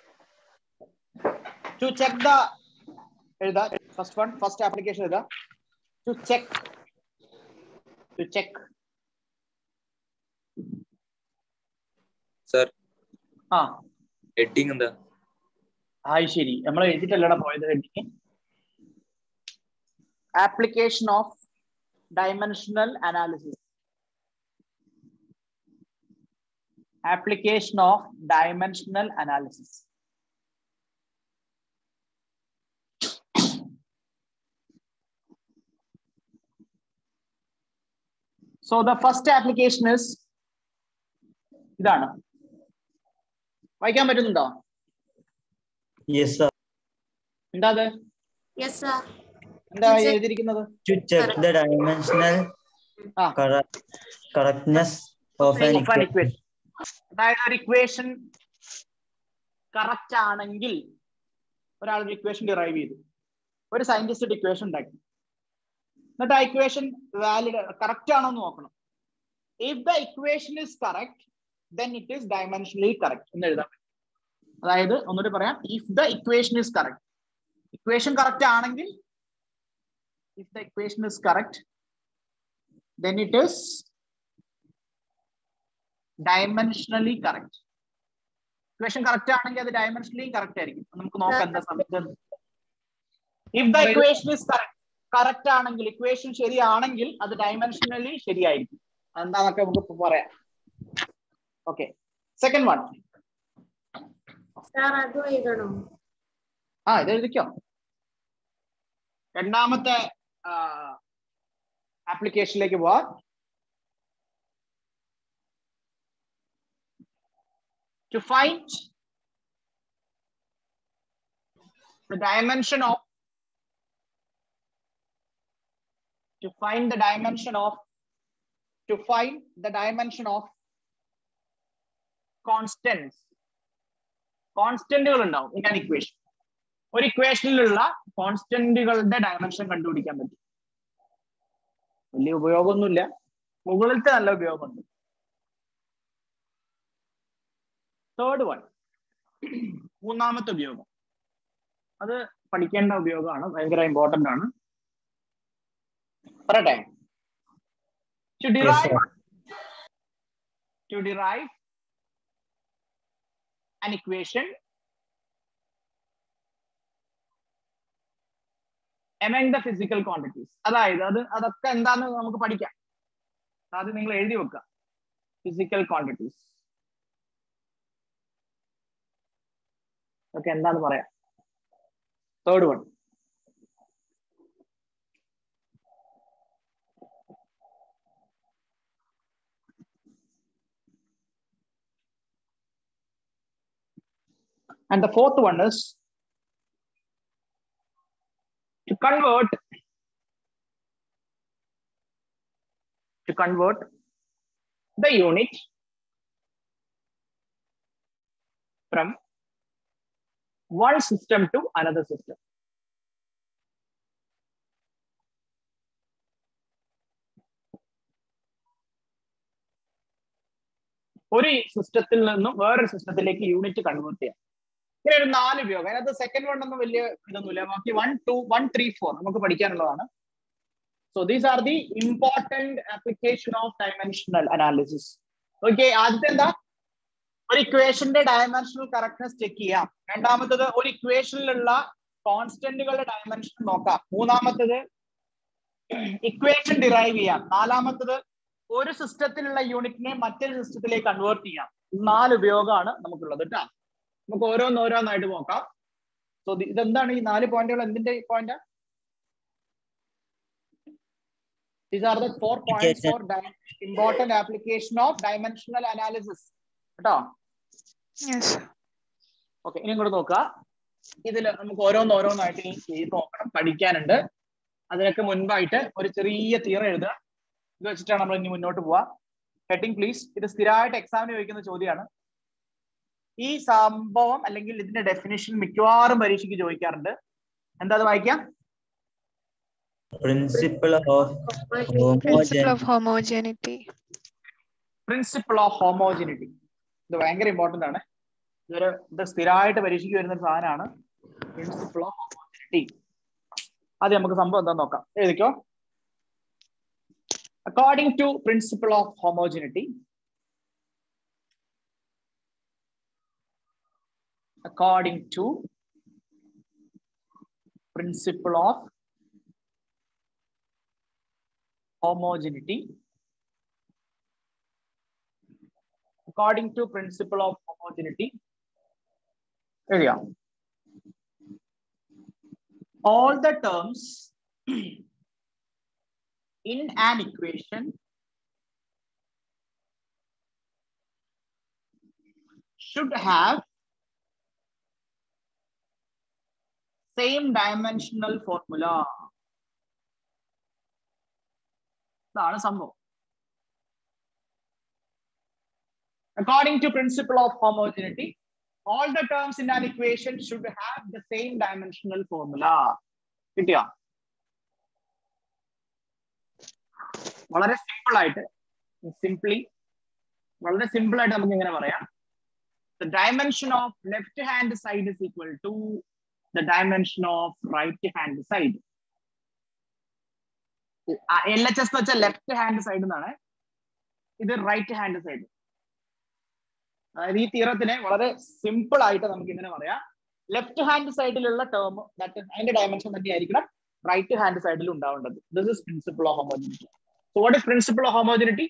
ടു ചെക്ക് ദ എഴുതാ ഫസ്റ്റ് വൺ ഫസ്റ്റ് ആപ്ലിക്കേഷൻ എഴുതാ to check to check sir ആ ഹെഡിങ് എന്താ ആയി ശരി നമ്മൾ എഴുതിട്ടല്ലടാ പോയത് heading application of dimensional analysis application of dimensional analysis so the first application is ഇതാണ് വായിക്കാൻ പറ്റുന്നുണ്ടോ Yes, sir. എന്താ അത് യെസ് സാർ എന്താ Teacher. എഴുതിയിരിക്കുന്നത് To check the dimensional ആ correct, correctness of an of an equation. equation. അതായത് ഒരു ഇക്വേഷൻ കറക്റ്റ് ആണെങ്കിൽ ഒരാൾ ഒരു ഇക്വേഷൻ ഡിറൈവ് ചെയ്തു ഒരു സയന്റിസ്റ്റ് ഇക്വേഷൻ ഉണ്ടാക്കി എന്നിട്ട് ആ ഇക്വേഷൻ വാലിഡ് കറക്റ്റ് ആണോ എന്ന് നോക്കണം if the equation is correct then it is dimensionally correct എന്ന് എഴുതാൻ പറ്റും അതായത് ഒന്നുകൂടി പറയാം if the equation is correct equation correct ആണെങ്കിൽ if the equation is correct then it is dimensionally correct equation correct ആണെങ്കിൽ അത് ഡയമെൻഷനലി കറക്റ്റ് ആയിരിക്കും അപ്പൊ നമുക്ക് നോക്കാം എന്താ സംഭവിച്ചത് if the equation is correct correct ആണെങ്കിൽ ഇക്വേഷൻ ശരിയാണെങ്കിൽ അത് ഡയമെൻഷനലി ശരിയായിരിക്കും എന്താന്നൊക്കെ നമുക്ക് ഇപ്പൊ പറയാം ഓക്കെ സെക്കൻഡ് വൺ സാർ അതും എഴുതണോ ആ ഇത് എഴുതിക്കോ രണ്ടാമത്തെ ആപ്ലിക്കേഷനിലേക്ക് പോവാം to find the dimension of to find the dimension of to find the dimension of constants കോൺസ്റ്റന്റുകൾ ഉണ്ടാവും ഇൻ ആൻ ഇക്വേഷൻ ഒരു ഇക്വേഷനിലുള്ള കോൺസ്റ്റന്റുകളുടെ ഡയമെൻഷൻ കണ്ടുപിടിക്കാൻ പറ്റും വലിയ ഉപയോഗമൊന്നുമില്ല മുകളിലത്തെ നല്ല ഉപയോഗമുണ്ട് തേർഡ് വൺ മൂന്നാമത്തെ ഉപയോഗം അത് പഠിക്കേണ്ട ഉപയോഗമാണ് ഭയങ്കര ഇമ്പോർട്ടന്റ് ആണ് പറയട്ടെ to derive to derive an equation among the physical quantities അതായത് അത് അതൊക്കെ എന്താന്ന് നമുക്ക് പഠിക്കാം അത് നിങ്ങൾ എഴുതി വെക്കുക ഫിസിക്കൽ ക്വാണ്ടിറ്റീസ് ഒക്കെ എന്താന്ന് പറയാം third one And the fourth one is to convert to convert the unit from one system to another system. ഒരു സിസ്റ്റത്തിൽ നിന്നും വേറൊരു സിസ്റ്റത്തിലേക്ക് യൂണിറ്റ് കൺവേർട്ട് ചെയ്യാം ഇങ്ങനെ ഒരു നാല് ഉപയോഗം അതിനകത്ത് സെക്കൻഡ് വൺ ഒന്നും വലിയ ഇതൊന്നുമില്ല ബാക്കി one two one three four നമുക്ക് പഠിക്കാനുള്ളതാണ് so these are the important application of dimensional analysis okay ആദ്യത്തെ എന്താ ഒരു ഇക്വേഷന്റെ ഡയമെൻഷണൽ കറക്റ്റ്നെസ് ചെക്ക് ചെയ്യാം രണ്ടാമത്തത് ഒരു ഇക്വേഷനിലുള്ള കോൺസ്റ്റന്റുകളുടെ ഡയമെൻഷൻ നോക്കാം മൂന്നാമത്തത് ഇക്വേഷൻ ഡിറൈവ് ചെയ്യാം നാലാമത്തത് ഒരു സിസ്റ്റത്തിലുള്ള യൂണിറ്റിനെ മറ്റൊരു സിസ്റ്റത്തിലേക്ക് കൺവേർട്ട് ചെയ്യാം നാല് ഉപയോഗമാണ് നമുക്കുള്ളത് കേട്ടോ നമുക്ക് ഓരോന്നോരോന്നായിട്ട് നോക്കാം സോ ഇതെന്താണ് ഈ നാല് പോയിന്റുകൾ എന്തിന്റെ point these are the four points for important application of dimensional analysis കേട്ടോ Yes. ഓക്കെ ഇനി ഇങ്ങോട്ട് നോക്കുക ഇതിൽ നമുക്ക് ഓരോന്ന് ഓരോന്നായിട്ട് ഇനി ചെയ്ത് നോക്കണം പഠിക്കാനുണ്ട് അതിനൊക്കെ മുൻപായിട്ട് ഒരു ചെറിയ തീറ എഴുതുക ഇത് വെച്ചിട്ടാണ് നമ്മൾ ഇനി മുന്നോട്ട് പോവാ ഹെഡിങ് പ്ലീസ് ഇത് സ്ഥിരമായിട്ട് എക്സാമിന് ചോദിക്കുന്ന ചോദ്യമാണ് ഈ സംഭവം അല്ലെങ്കിൽ ഇതിന്റെ ഡെഫിനിഷൻ മിക്കവാറും പരീക്ഷയ്ക്ക് ചോദിക്കാറുണ്ട് എന്താ അത് വായിക്കാം Principle of Principle homogeneity. of homogeneity. Principle of homogeneity ഇത് ഭയങ്കര ഇമ്പോർട്ടന്റ് ആണ് ഇതൊരു ഇത് സ്ഥിരമായിട്ട് പരീക്ഷയ്ക്ക് വരുന്ന ഒരു സാധനമാണ് പ്രിൻസിപ്പിൾ ഓഫ് ഹോമോജിനിറ്റി ആദ്യം നമുക്ക് സംഭവം എന്താന്ന് നോക്കാം എഴുതിക്കോ according to principle of homogeneity according to principle of homogeneity according to principle of homogeneity എഴുതിയാ all the terms in an equation should have same dimensional formula ഇതാണ് സംഭവം according to principle of homogeneity all the terms in an equation should have the same dimensional formula കിട്ടിയോ വളരെ simple ആയിട്ട് simply വളരെ simple ആയിട്ട് നമുക്ക് ഇങ്ങനെ പറയാം the dimension of left hand side is equal to the dimension of right hand side L H S എന്ന് വെച്ചാൽ ലെഫ്റ്റ് ഹാൻഡ് സൈഡ് എന്നാണ് ഇത് റൈറ്റ് ഹാൻഡ് സൈഡ് അതായത് ഈ തീറത്തിനെ വളരെ സിമ്പിൾ ആയിട്ട് നമുക്ക് ഇങ്ങനെ പറയാം ലെഫ്റ്റ് ഹാൻഡ് സൈഡിലുള്ള ടേം ദാറ്റ് അതിന്റെ ഡയമെൻഷൻ തന്നെ ആയിരിക്കണം റൈറ്റ് ഹാൻഡ് സൈഡിൽ ഉണ്ടാവേണ്ടത് this is principle of homogeneity so what is principle of homogeneity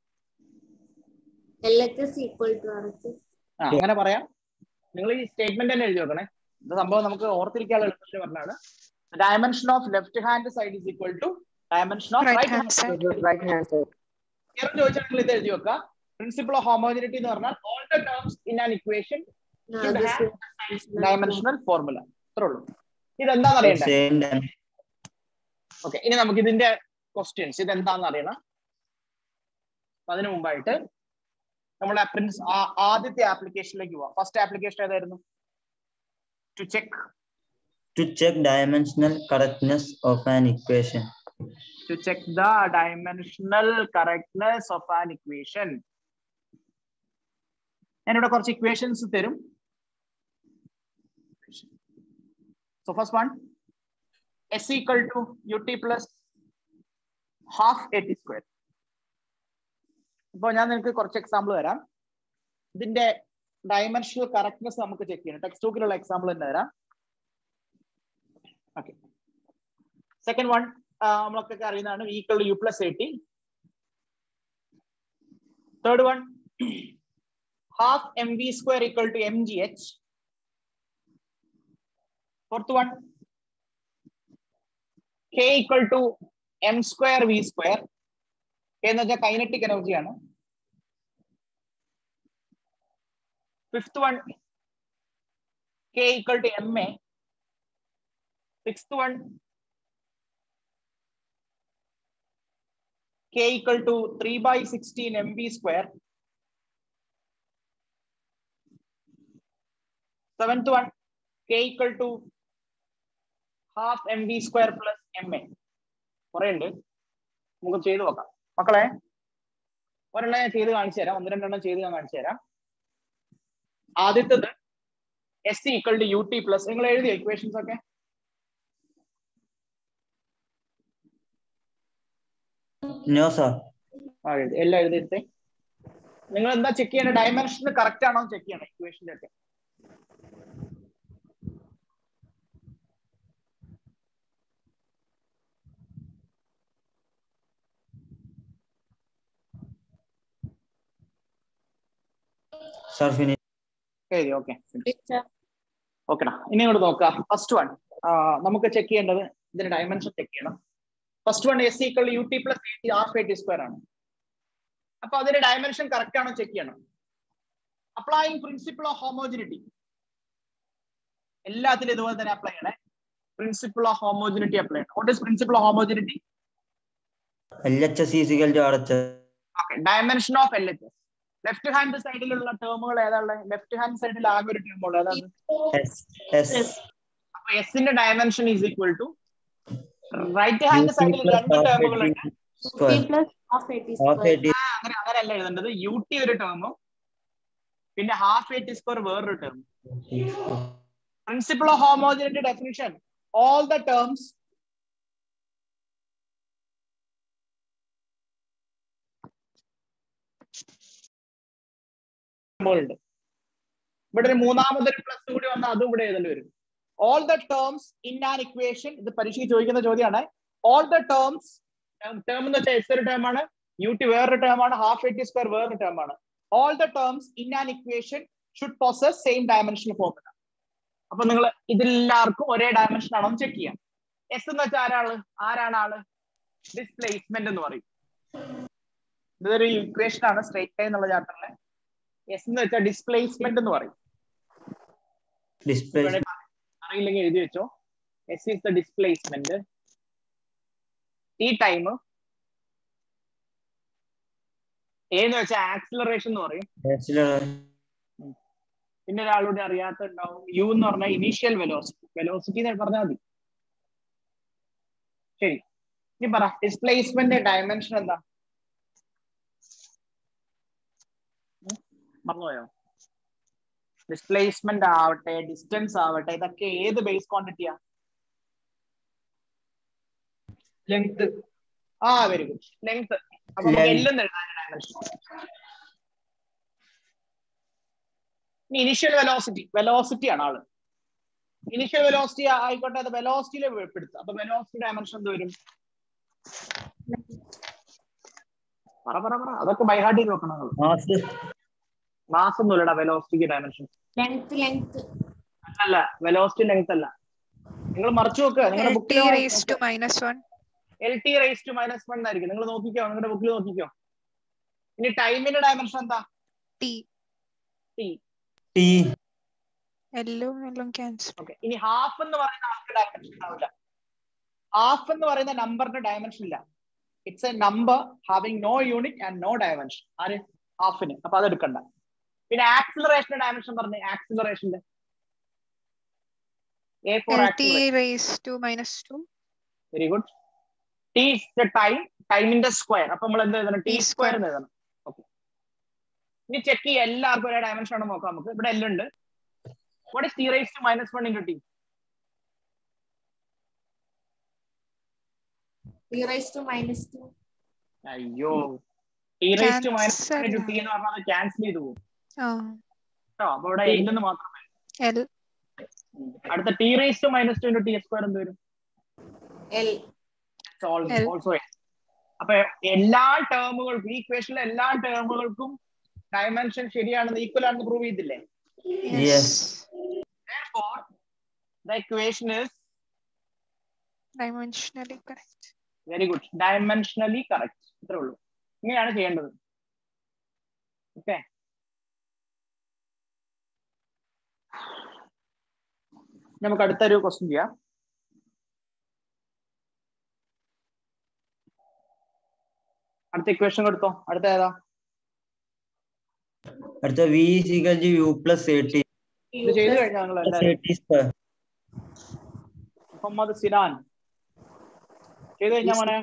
LHS equal to RHS. ആ അങ്ങനെ പറയാം നിങ്ങൾ ഈ സ്റ്റേറ്റ്മെന്റ് തന്നെ എഴുതി വെക്കണേ ഇത് സംഭവം നമുക്ക് ഓർത്തിരിക്കാനുള്ള എളുപ്പത്തിൽ പറഞ്ഞാണ് dimension of left hand side is equal to dimension of Right right hand hand side. Side ചോദിച്ചാൽ നിങ്ങൾ ഇത് എഴുതി വെക്കുക പ്രിൻസിപ്പിൾ ഓഫ് ഹോമോജിനിറ്റി എന്ന് പറഞ്ഞാൽ all the terms in an equation No, should this have is dimensional formula അത്രേ ഉള്ളൂ ഇതെന്താന്ന് അറിയണ്ടേ Same dimension. ഓക്കെ ഇനി നമുക്ക് ഇതിന്റെ ക്വസ്റ്റ്യൻസ് ഇത് എന്താണെന്ന് അറിയണം അപ്പൊ അതിനു മുമ്പായിട്ട് നമ്മുടെ പ്രിൻസ് ആദ്യത്തെ ആപ്ലിക്കേഷനിലേക്ക് പോവാം ഫസ്റ്റ് ആപ്ലിക്കേഷൻ ഏതായിരുന്നു to check To check dimensional correctness of an equation. to check the dimensional correctness of an equation. ഞാനിവിടെ കുറച്ച് ഇക്വേഷൻസ് തരും so first one S equal to U T plus half A T square അപ്പോൾ ഞാൻ നിങ്ങൾക്ക് കുറച്ച് example തരാം ഇതിന്റെ dimensional correctness നമുക്ക് ചെക്ക് ചെയ്യണം ടെക്സ്റ്റ് ബുക്കിലുള്ള എക്സാമ്പിൾ തന്നെ തരാം ഓക്കെ സെക്കൻഡ് വൺ നമ്മളൊക്കെ അറിയുന്നതാണ് equal U plus A T third one half M V square equal to M G H fourth one K equal to M square V square എന്ന് വെച്ചാൽ kinetic എനർജിയാണ് fifth one K equal to M A sixth one k equal to 3 by 16 mv square. Seventh one, k equal to half mv square plus ma. കുറെ ഉണ്ട് നമുക്ക് ചെയ്ത് നോക്കാം മക്കളെ ഒരെണ്ണം ഞാൻ ചെയ്ത് കാണിച്ചു തരാം ഒന്ന് രണ്ടെണ്ണം ചെയ്ത് ഞാൻ കാണിച്ചു തരാം ആദ്യത്തത് S equal to U T plus നിങ്ങൾ എഴുതിയ ഇക്വേഷൻസ് ഒക്കെ No, sir. ആ എഴുതി എല്ലാം എഴുതിയിട്ട് നിങ്ങൾ എന്താ ചെക്ക് ചെയ്യണേ ഡയമെൻഷൻ കറക്റ്റ് ആണോ ചെക്ക് ചെയ്യണം ഇക്വേഷൻ്റെ ഒക്കെ Sir, finish. ശരി ഓക്കെ ഓക്കെടാ ഇനി ഇങ്ങോട്ട് നോക്കാം ഫസ്റ്റ് വൺ നമുക്ക് ചെക്ക് ചെയ്യേണ്ടത് ഇതിന്റെ ഡയമെൻഷൻ ചെക്ക് ചെയ്യണം first one S equal U T plus A T half A T square ആണ് അപ്പൊ അതിന്റെ ഡയമെൻഷൻ കറക്റ്റ് ആണോ ചെക്ക് ചെയ്യണം അപ്ലൈയിങ് പ്രിൻസിപ്പിൾ ഓഫ് ഹോമോജിനിറ്റി എല്ലാത്തിലും ഇതുപോലെ തന്നെ അപ്ലൈ ചെയ്യണേ പ്രിൻസിപ്പിൾ ഓഫ് ഹോമോജിനിറ്റി അപ്ലൈ ചെയ്യണം what is principle of homogeneity LHS is equal to RHS. Okay dimension of L H S left hand സൈഡിലുള്ള ടേമുകൾ ഏതാണ് ലെഫ്റ്റ് ഹാൻഡ് സൈഡിൽ ആകെ ഒരു ടേം ഉള്ളത് ഏതാണ് S. S. അപ്പൊ എസിന്റെ dimension is equal to right hand UT സൈഡിൽ plus രണ്ട് half ടേമുകൾ AT ഉണ്ട് square. Plus half A T Half AT. അങ്ങനെ അങ്ങനെയല്ല എഴുതേണ്ടത് യു ടി ഒരു ടേമും പിന്നെ ഹാഫ് എ ടി സ്ക്വയർ വേറൊരു term principle of homogeneity definition all the terms ഉണ്ട് ഇവിടെ ഒരു മൂന്നാമതൊരു പ്ലസ് കൂടി വന്നാൽ അതും ഇവിടെ എഴുതേണ്ടി വരും all the terms in an equation ഇത് പരീക്ഷയ്ക്ക് ചോദിക്കുന്ന ചോദ്യമാണ് ഓൾ ദ ടേംസ് ടേം എന്ന് വെച്ചാൽ എസ് ഒരു ടേം ആണ് യു ടി വേറൊരു ടേം ആണ് ഹാഫ് എ ടി സ്ക്വയർ വേറൊരു ടേം ആണ് all the terms in an equation should possess same dimension formula അപ്പൊ നിങ്ങൾ ഇതിലെല്ലാവർക്കും ഒരേ ഡയമെൻഷൻ ആണോ ചെക്ക് ചെയ്യാം എസ് എന്ന് വെച്ചാൽ ആരാള് ആരാണ് ആള് ഡിസ്പ്ലേസ്മെന്റ് എന്ന് പറയും ഇതൊരു ഇക്വേഷൻ ആണ് സ്ട്രേറ്റ് ലൈൻ എന്നുള്ള ചാപ്റ്ററിലെ എസ് എന്ന് വെച്ചാൽ ഡിസ്പ്ലേസ്മെന്റ് എന്ന് പറയും Display. അറിയില്ലെങ്കിൽ എഴുതി വെച്ചോ എസ് ഈസ് ദ ഡിസ്പ്ലേസ്മെന്റ് ഈ ടൈം എന്ന് വെച്ചാൽ ആക്സിലറേഷൻ എന്ന് പറയും Acceleration. പിന്നെ ഒരാളോട് അറിയാത്തുണ്ടാവും യു എന്ന് പറഞ്ഞാൽ ഇനീഷ്യൽ വെലോസിറ്റി വെലോസിറ്റി എന്ന് പറഞ്ഞാൽ മതി ശരി ഇനി പറ ഡിസ്പ്ലേസ്മെന്റ് ഡയമെൻഷൻ എന്താ ഉം? മറന്നുപോയോ ഡിസ്പ്ലേസ്മെന്റ് ആവട്ടെ ഡിസ്റ്റൻസ് ആവട്ടെ ഇതൊക്കെ ഏത് ബേസ് ക്വാണ്ടിറ്റിയാ ലെങ്ത് ആ വെരി ഗുഡ് ലെങ്ത് അപ്പൊ നമുക്ക് Length. എല്ലാം എഴുതാൻ ഡയമെൻഷൻ ഇനി ഇനിഷ്യൽ വെലോസിറ്റി വെലോസിറ്റി ആണ് ആള് ഇനിഷ്യൽ വെലോസിറ്റി ആയിക്കോട്ടെ അത് വെലോസിറ്റിയിലെ ഉൾപ്പെടുത്തുക അപ്പൊ വെലോസിറ്റി ഡയമെൻഷൻ എന്ത് വരും പറ പറ പറ അതൊക്കെ ബൈഹാർട്ട് ചെയ്ത് നോക്കണം നിങ്ങൾ Mass. മാസം ഒന്നുമില്ലടാ വെലോസിറ്റിക്ക് ഡയമെൻഷൻ ലെങ്ത് ലെങ്ത് അല്ല വെലോസിറ്റി ലെങ്ത് അല്ല നിങ്ങൾ മറിച്ചു നോക്കുക നിങ്ങളുടെ lt ബുക്കിൽ raised to minus 1 L T raise to minus one ആയിരിക്കും നിങ്ങൾ നോക്കിക്കോ നിങ്ങളുടെ ബുക്കിൽ നോക്കിക്കോ ഇനി ടൈമിന്റെ ഡയമെൻഷൻ എന്താ t ടി T. എല്ലും എല്ലും ക്യാൻസൽ ഓക്കെ ഇനി ഹാഫ് എന്ന് പറയുന്ന ആൾക്ക് ഡയമെൻഷൻ ഉണ്ടാവില്ല ഹാഫ് എന്ന് പറയുന്ന നമ്പറിന്റെ ഡയമെൻഷൻ ഇല്ല it's a number having no unit and no dimension ആര് ഹാഫിന് അപ്പൊ അത് എടുക്കണ്ട പിന്നെ ആക്സിലറേഷന്റെ ഡയമെൻഷൻ പറഞ്ഞേ ആക്സിലറേഷന്റെ A for lt raised to minus 2 very good T the time ടൈമിന്റെ സ്ക്വയർ അപ്പൊ നമ്മൾ എന്ത് എഴുതണം ടി T സ്ക്വയർ square. എന്ന് എഴുതണം ഓക്കെ ഇനി ചെക്ക് ചെയ്യാം എല്ലാവർക്കും ഒരേ ഡയമെൻഷൻ ആണോ നോക്കാം നമുക്ക് ഇവിടെ എല്ലാം ഉണ്ട് what is T raise to minus one into T T rice to minus two അയ്യോ T raise to minus Cancel. Into T എന്ന് പറഞ്ഞാൽ അത് ക്യാൻസൽ ചെയ്തു പോകും ആ കേട്ടോ അപ്പൊ ഇവിടെ ഇല്ലെന്ന് മാത്രം l അടുത്ത T raise to minus two into T square എന്ത് വരും എൽ L. ഓൾസോ അപ്പൊ എല്ലാ ടേമുകൾക്കും ഈ ഇക്വേഷനിലെ എല്ലാ ടേമുകൾക്കും ഡയമെൻഷൻ ശരിയാണെന്ന് ഈക്വൽ ആണെന്ന് പ്രൂവ് ചെയ്തില്ലേ Yes. Therefore, the equation is dimensionally correct very good. Dimensionally correct. ഇത്രേ ഉള്ളൂ ഇങ്ങനെയാണ് ചെയ്യേണ്ടത് ഓക്കെ നമുക്ക് അടുത്തൊരു ക്വസ്റ്റ്യൻ ചെയ്യാം അടുത്ത ഇക്വേഷൻ കൊടുത്തോ അടുത്ത ഏതാ അടുത്ത V is equal to U plus AT. ഇത് ചെയ്തു കഴിഞ്ഞാൽ ഞങ്ങൾ Plus എല്ലാവരും AT square. മുഹമ്മദ് സിനാൻ ചെയ്തു കഴിഞ്ഞാ മോനെ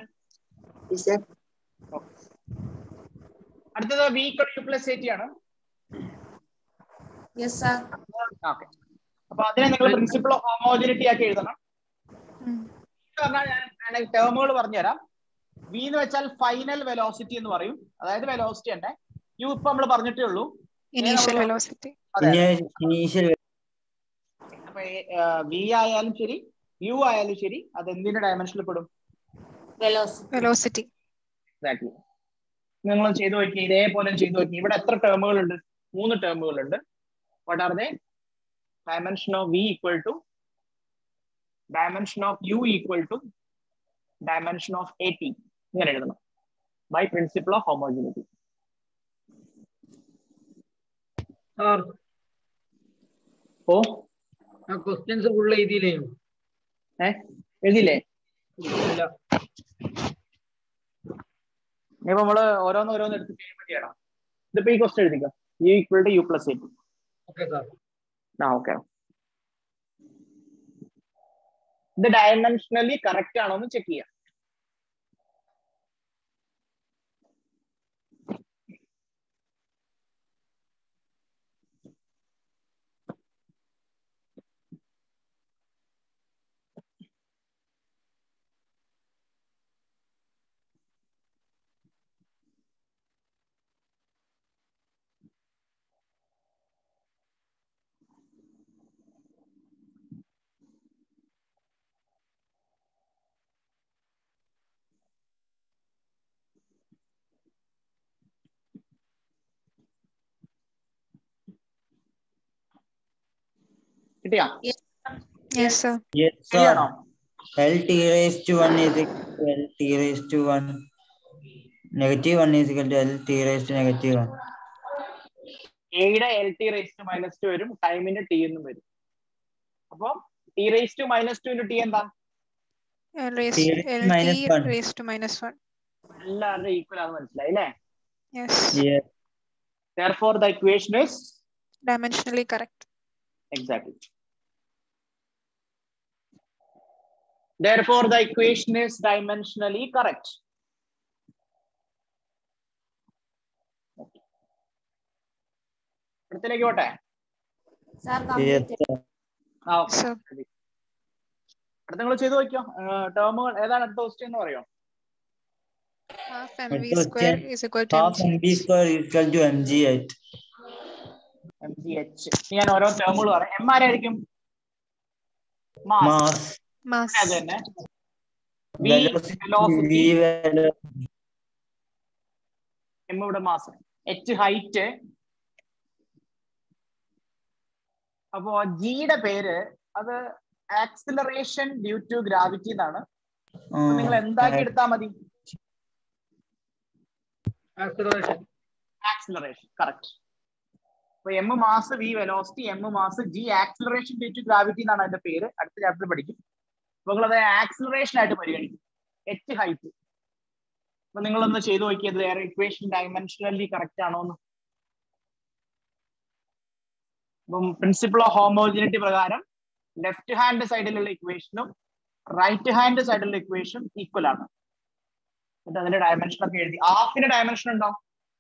അടുത്തത് വി യു പ്ലസ് എയ്റ്റി ആണ് യെസ് സാർ ഓക്കെ അപ്പൊ അതിനെ നിങ്ങൾ പ്രിൻസിപ്പിൾ ഓഫ് ഹോമോജിനിറ്റി ആക്കി എഴുതണം ഉം. എന്ന് പറഞ്ഞാൽ ഞാൻ ടേമുകൾ പറഞ്ഞുതരാം വി എന്ന് വെച്ചാൽ ഫൈനൽ വെലോസിറ്റി എന്ന് പറയും അതായത് വെലോസിറ്റി തന്നെ യു ഇപ്പൊ നമ്മൾ പറഞ്ഞിട്ടേ ഉള്ളൂ initial നമ്മള് velocity അതെ Ini- Initial അപ്പൊ വി ആയാലും ശരി യു ആയാലും ശരി അത് എന്തിന്റെ ഡയമെൻഷനിൽ പെടും വെലോസിറ്റി velocity എക്സാക്ട്ലി നിങ്ങൾ ചെയ്തു നോക്കി ഇതേപോലെ ചെയ്തു നോക്കി ഇവിടെ എത്ര ടേമുകൾ ഉണ്ട് മൂന്ന് ടേമുകളുണ്ട് what are they dimension of V equal to dimension of U equal to dimension of A T ഇങ്ങനെ എഴുതണം by principle of homogeneity sir ഓ ആ ക്വസ്റ്റ്യൻസ് ഫുൾ എഴുതിയില്ലേ ഏ എഴുതിയില്ലേ ഇല്ല ഇനിയിപ്പോ നമ്മള് ഓരോന്ന് ഓരോന്ന് എടുത്ത് പേയ്മെന്റ് ചെയ്യണം ഇതിപ്പോ ഈ ക്വസ്റ്റ്യൻ എഴുതിക്കാം U equal to U plus A T okay sir ആ ഓക്കെ ഇത് ഡയമെൻഷനലി കറക്റ്റ് ആണോ എന്ന് ചെക്ക് ചെയ്യാം കിട്ടിയാ Yes, sir. Yes, sir. ശരിയാണോ L t raised to 1 is equal to L t raised to 1. Negative 1 is equal to L t raised to negative 1. എയുടെ L T raise to minus two വരും ടൈമിന്റെ T എന്നും വരും അപ്പൊ T raise to minus two T എന്താ L raised, T raised to L minus T one. raised to minus 1. എല്ലാവരുടെ equal ആണെന്ന് മനസ്സിലായി അല്ലേ Yes. Yes. therefore the equation is Dimensionally correct. exactly therefore the equation is dimensionally correct അടുത്തിലേക്ക് പോട്ടെ sir Yes, complete sir. ആ okay So, അടുത്ത നിങ്ങൾ ചെയ്തു നോക്കിയോ ടേമുകൾ ഏതാണ് അടുത്ത ക്വസ്റ്റ്യൻ എന്ന് പറയോ half mv അടുത്ത square question. is equal to Half mg. mb square is equal to mg8. M G H ഞാൻ ഓരോ ടേമുകൾ പറയാം എം ആരായിരിക്കും മാസ് Mass. Mass. അത് തന്നെ V Velocity. velocity. V velocity. M ഇവിടെ മാസം എച്ച് ഹൈറ്റ് അപ്പോ ജിയുടെ പേര് അത് ആക്സിലറേഷൻ ഡ്യൂ ടു ഗ്രാവിറ്റി എന്നാണ് അപ്പൊ നിങ്ങൾ എന്താക്കി എടുത്താൽ മതി ആക്സിലറേഷൻ ആക്സിലറേഷൻ കറക്റ്റ് അപ്പൊ M mass V velocity M mass G acceleration due to gravity എന്നാണ് അതിന്റെ പേര് അടുത്ത ചാപ്റ്റർ പഠിക്കും അപ്പൊ നിങ്ങൾ അത് ആക്സിലറേഷൻ ആയിട്ട് പരിഗണിക്കും എച്ച് ഹൈറ്റ് അപ്പൊ നിങ്ങളൊന്ന് ചെയ്തു നോക്കിയത് വേറെ ഇക്വേഷൻ ഡയമെൻഷനലി കറക്റ്റ് ആണോ എന്ന് അപ്പം പ്രിൻസിപ്പിൾ ഓഫ് ഹോമോജിനിറ്റി പ്രകാരം ലെഫ്റ്റ് ഹാൻഡ് സൈഡിലുള്ള ഇക്വേഷനും റൈറ്റ് ഹാൻഡ് സൈഡിലുള്ള ഇക്വേഷനും ഈക്വൽ ആണ് എന്നിട്ട് അതിന്റെ ഡയമെൻഷൻ ഒക്കെ എഴുതി ഹാഫിന്റെ ഡയമെൻഷൻ ഉണ്ടോ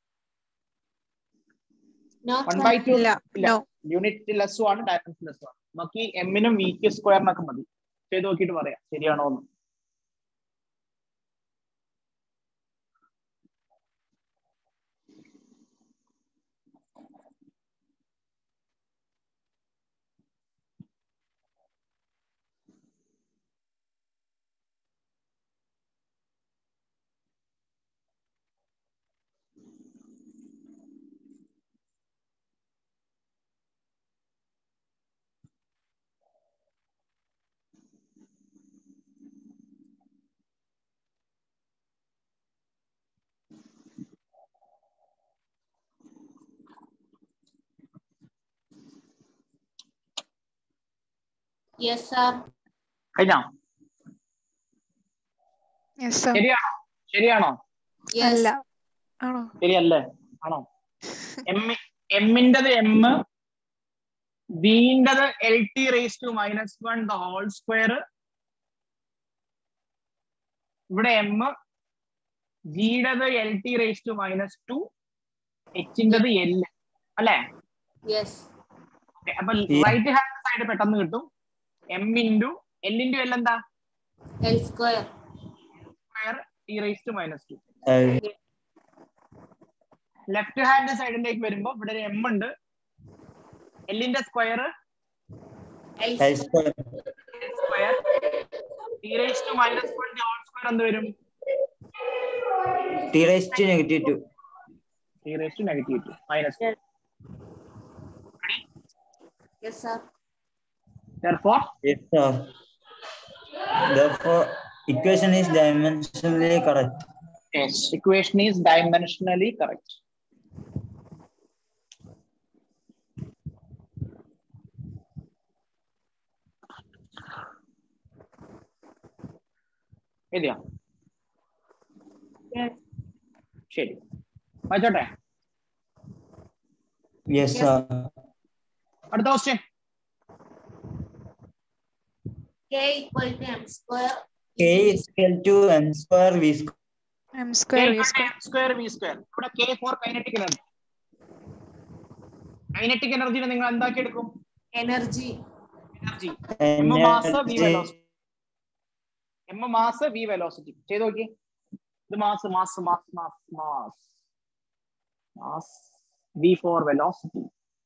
വൺ ബൈ ടു ഇല്ല. ഇല്ല No. യൂണിറ്റ് ലെസ്സും ആണ് ഡയമെൻഷൻ ലെസ്സും ആണ് നമുക്ക് ഈ എമ്മിനും വിക്ക് സ്ക്വയറിനൊക്കെ മതി ചെയ്ത് നോക്കിയിട്ട് പറയാം ശരിയാണോ എന്ന് യെസ് സാർ കഴിഞ്ഞോ Yes, sir. ശരിയാണോ ശരിയാണോ അല്ല. ആണോ? ശരിയല്ലേ ആണോ എം എമ്മിൻ്റെത് എം ബിൻ്റെത് L T raise to minus one the whole square ഇവിടെ എം ജിയുടേത് L T raise to minus two എച്ചിൻ്റെത് എൽ അല്ലേ യെസ് Okay, അപ്പൊ Yeah. റൈറ്റ് ഹാൻഡ് സൈഡ് പെട്ടെന്ന് കിട്ടും M into L into L എന്താ L square square T raise to minus two Uh, left hand സൈഡിലേക്ക് വരുമ്പോ ഇവിടെ ഒരു എം ഉണ്ട് എല്ലിന്റെ square L L square. Square T raise to minus one whole square എന്ത് വരും T raised to negative 2. T raise to negative two minus Yes, sir. Therefore, Yes, sir. Therefore, equation is dimensionally correct. yes, equation is dimensionally correct. എഴുതിയോ Yes. ശരി വായിച്ചോട്ടെ Yes, sir. അടുത്ത question K equal to M square. K is equal to m square v square. M square V square. Square V square ഇവിടെ K for kinetic energy kinetic എനർജിനെ നിങ്ങൾ എന്താക്കി എടുക്കും Energy. Energy M mass V Energy. Velocity M mass V velocity ചെയ്ത് നോക്കി ഇത് mass mass mass mass mass mass V for velocity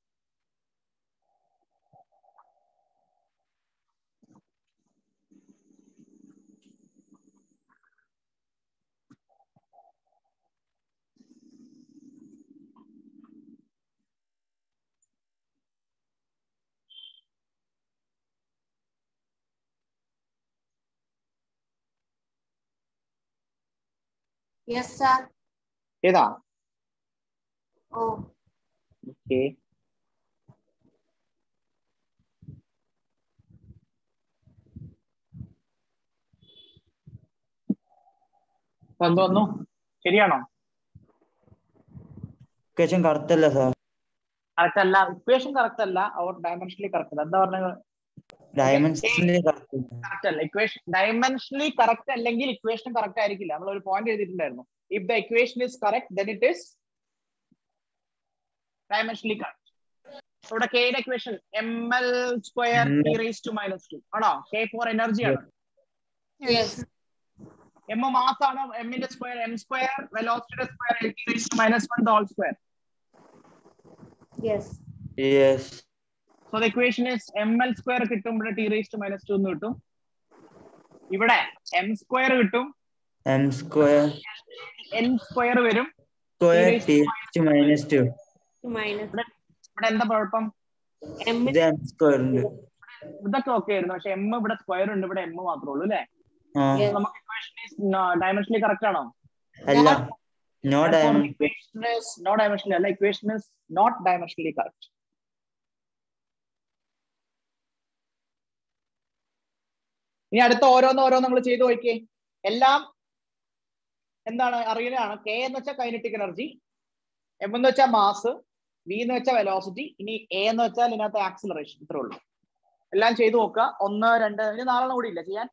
Yes, sir. ഏതാ Oh, okay എന്ത് വന്നു ശരിയാണോ Equation correct അല്ല sir. കറക്റ്റ് അല്ല ഇക്വേഷൻ കറക്റ്റ് അല്ല അവർ ഡയമെൻഷനലി കറക്റ്റ് എന്താ പറഞ്ഞത് Dimensionally correct. കറക്റ്റ് അല്ല ഇക്വേഷൻ ഡയമെൻഷനലി കറക്റ്റ് അല്ലെങ്കിൽ ഇക്വേഷൻ കറക്റ്റ് ആയിരിക്കില്ല നമ്മൾ ഒരു പോയിന്റ് എഴുതിയിട്ടുണ്ടായിരുന്നു if the equation is correct then it is dimensionally correct ഇവിടെ കെയുടെ equation M L square Mm. T raise to minus two ആണോ കെ ഫോർ എനർജി ആണ് yes. എം മാസ് ആണ് എമ്മിന്റെ സ്ക്വയർ എം സ്ക്വയർ വെലോസിറ്റിയുടെ square L T raise to minus one whole square Yes. Yes. So the equation is M L square കിട്ടുമ്പോൾ T raise to minus two എന്ന് കിട്ടും ഇവിടെ M square കിട്ടും M square N square വരും square raised t to minus two. Minus. ഇവിടെ എന്താ കുഴപ്പം M ഇത് m square ഉണ്ട്. ഇതൊക്കെ ഓക്കെ ആയിരുന്നു പക്ഷെ എം ഇവിടെ സ്ക്വയർ ഉണ്ട് ഇവിടെ എം മാത്രമേ ഉള്ളൂ അല്ലേ ആ Yes. നമുക്ക് ഇക്വേഷൻ ഡയമെൻഷനലി കറക്റ്റ് ആണോ അല്ല no dimension. Equation is no dimensionally അല്ല equation is not dimensionally correct ഇനി അടുത്ത ഓരോന്ന് ഓരോന്ന് നമ്മൾ ചെയ്തു നോക്കിയേ എല്ലാം എന്താണ് അറിയുന്നതാണ് കെ എന്ന് വെച്ചാൽ കൈനറ്റിക് എനർജി എം എന്ന് വെച്ചാൽ മാസ് വി എന്ന് വെച്ചാൽ വെലോസിറ്റി ഇനി എ എന്ന് വെച്ചാൽ ഇതിനകത്ത് ആക്സിലറേഷൻ ഇത്രേ ഉള്ളൂ എല്ലാം ചെയ്തു നോക്കുക ഒന്ന് രണ്ട് ഇനി നാലെണ്ണം കൂടി ഇല്ല ചെയ്യാൻ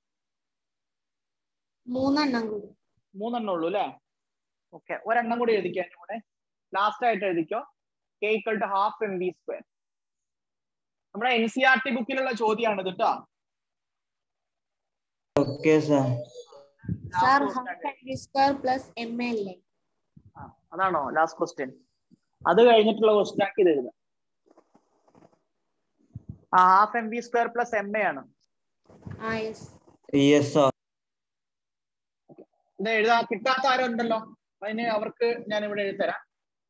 മൂന്നെണ്ണം കൂടി മൂന്നെണ്ണം ഉള്ളൂ അല്ലേ ഓക്കെ ഒരെണ്ണം കൂടി എഴുതിക്കോ അതിന്റെ കൂടെ ലാസ്റ്റ് ആയിട്ട് എഴുതിക്കോ K equal to half M V square നമ്മുടെ എൻ സി ആർ ടി ബുക്കിലുള്ള ചോദ്യമാണ് ഇത് കേട്ടോ Okay, sir. Sir half M V square plus M A അല്ലേ ആ, അതാണോ ലാസ്റ്റ് ക്വസ്റ്റ്യൻ അത് കഴിഞ്ഞിട്ടുള്ള ക്വസ്റ്റ്യൻ ആക്കി ഇത് എഴുതാം ആ half M V square plus M A ആണ് ആ യെസ് Yes, sir. ഇത് എഴുതാ കിട്ടാത്ത ആരോ ഉണ്ടല്ലോ അതിന് അവർക്ക് ഞാൻ ഇവിടെ എഴുതരാം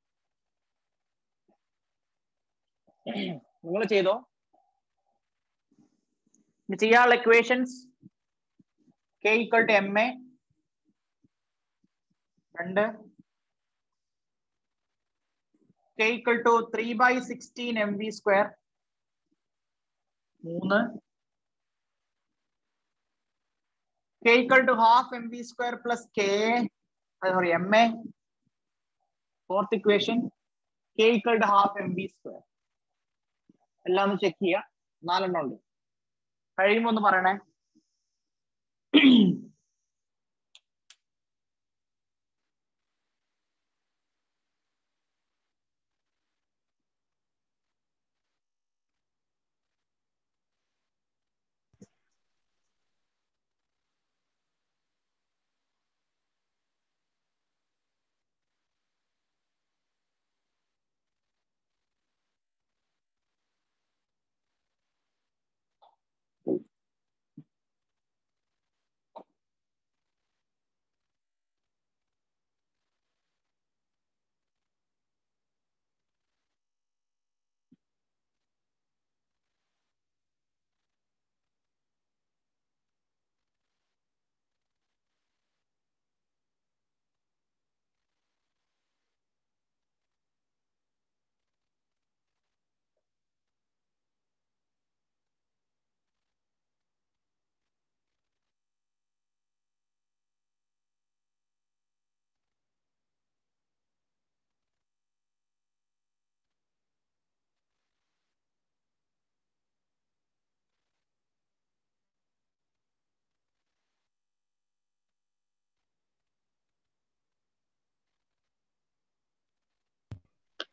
നിങ്ങൾ ചെയ്തോ ഇത് ചെയ്യാനുള്ള equations K equal to M A രണ്ട് K equal to three by sixteen M V square മൂന്ന് k equal to half mv square plus k uh, sorry ma fourth equation k equal to half mv square എല്ലാം ഒന്ന് check ചെയ്യുക നാലെണ്ണം ഉണ്ട് കഴിയുമ്പോ ഒന്ന് പറയണേ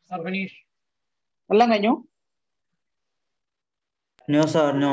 സാർ ഫിനിഷ് എല്ലാം കഴിഞ്ഞു No, sir, no.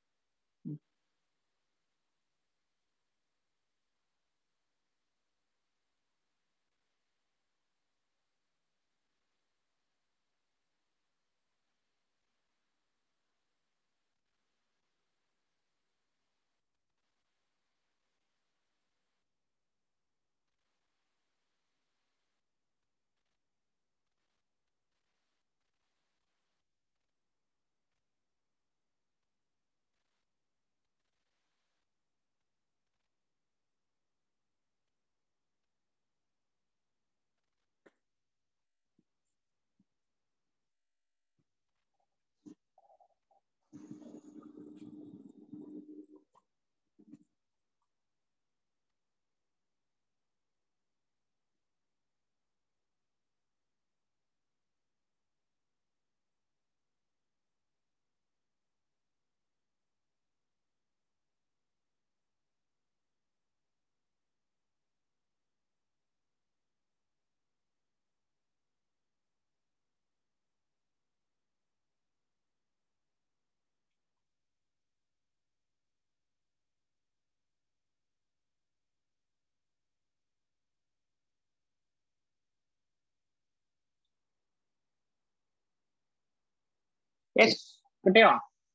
യെസ് കിട്ടിയോ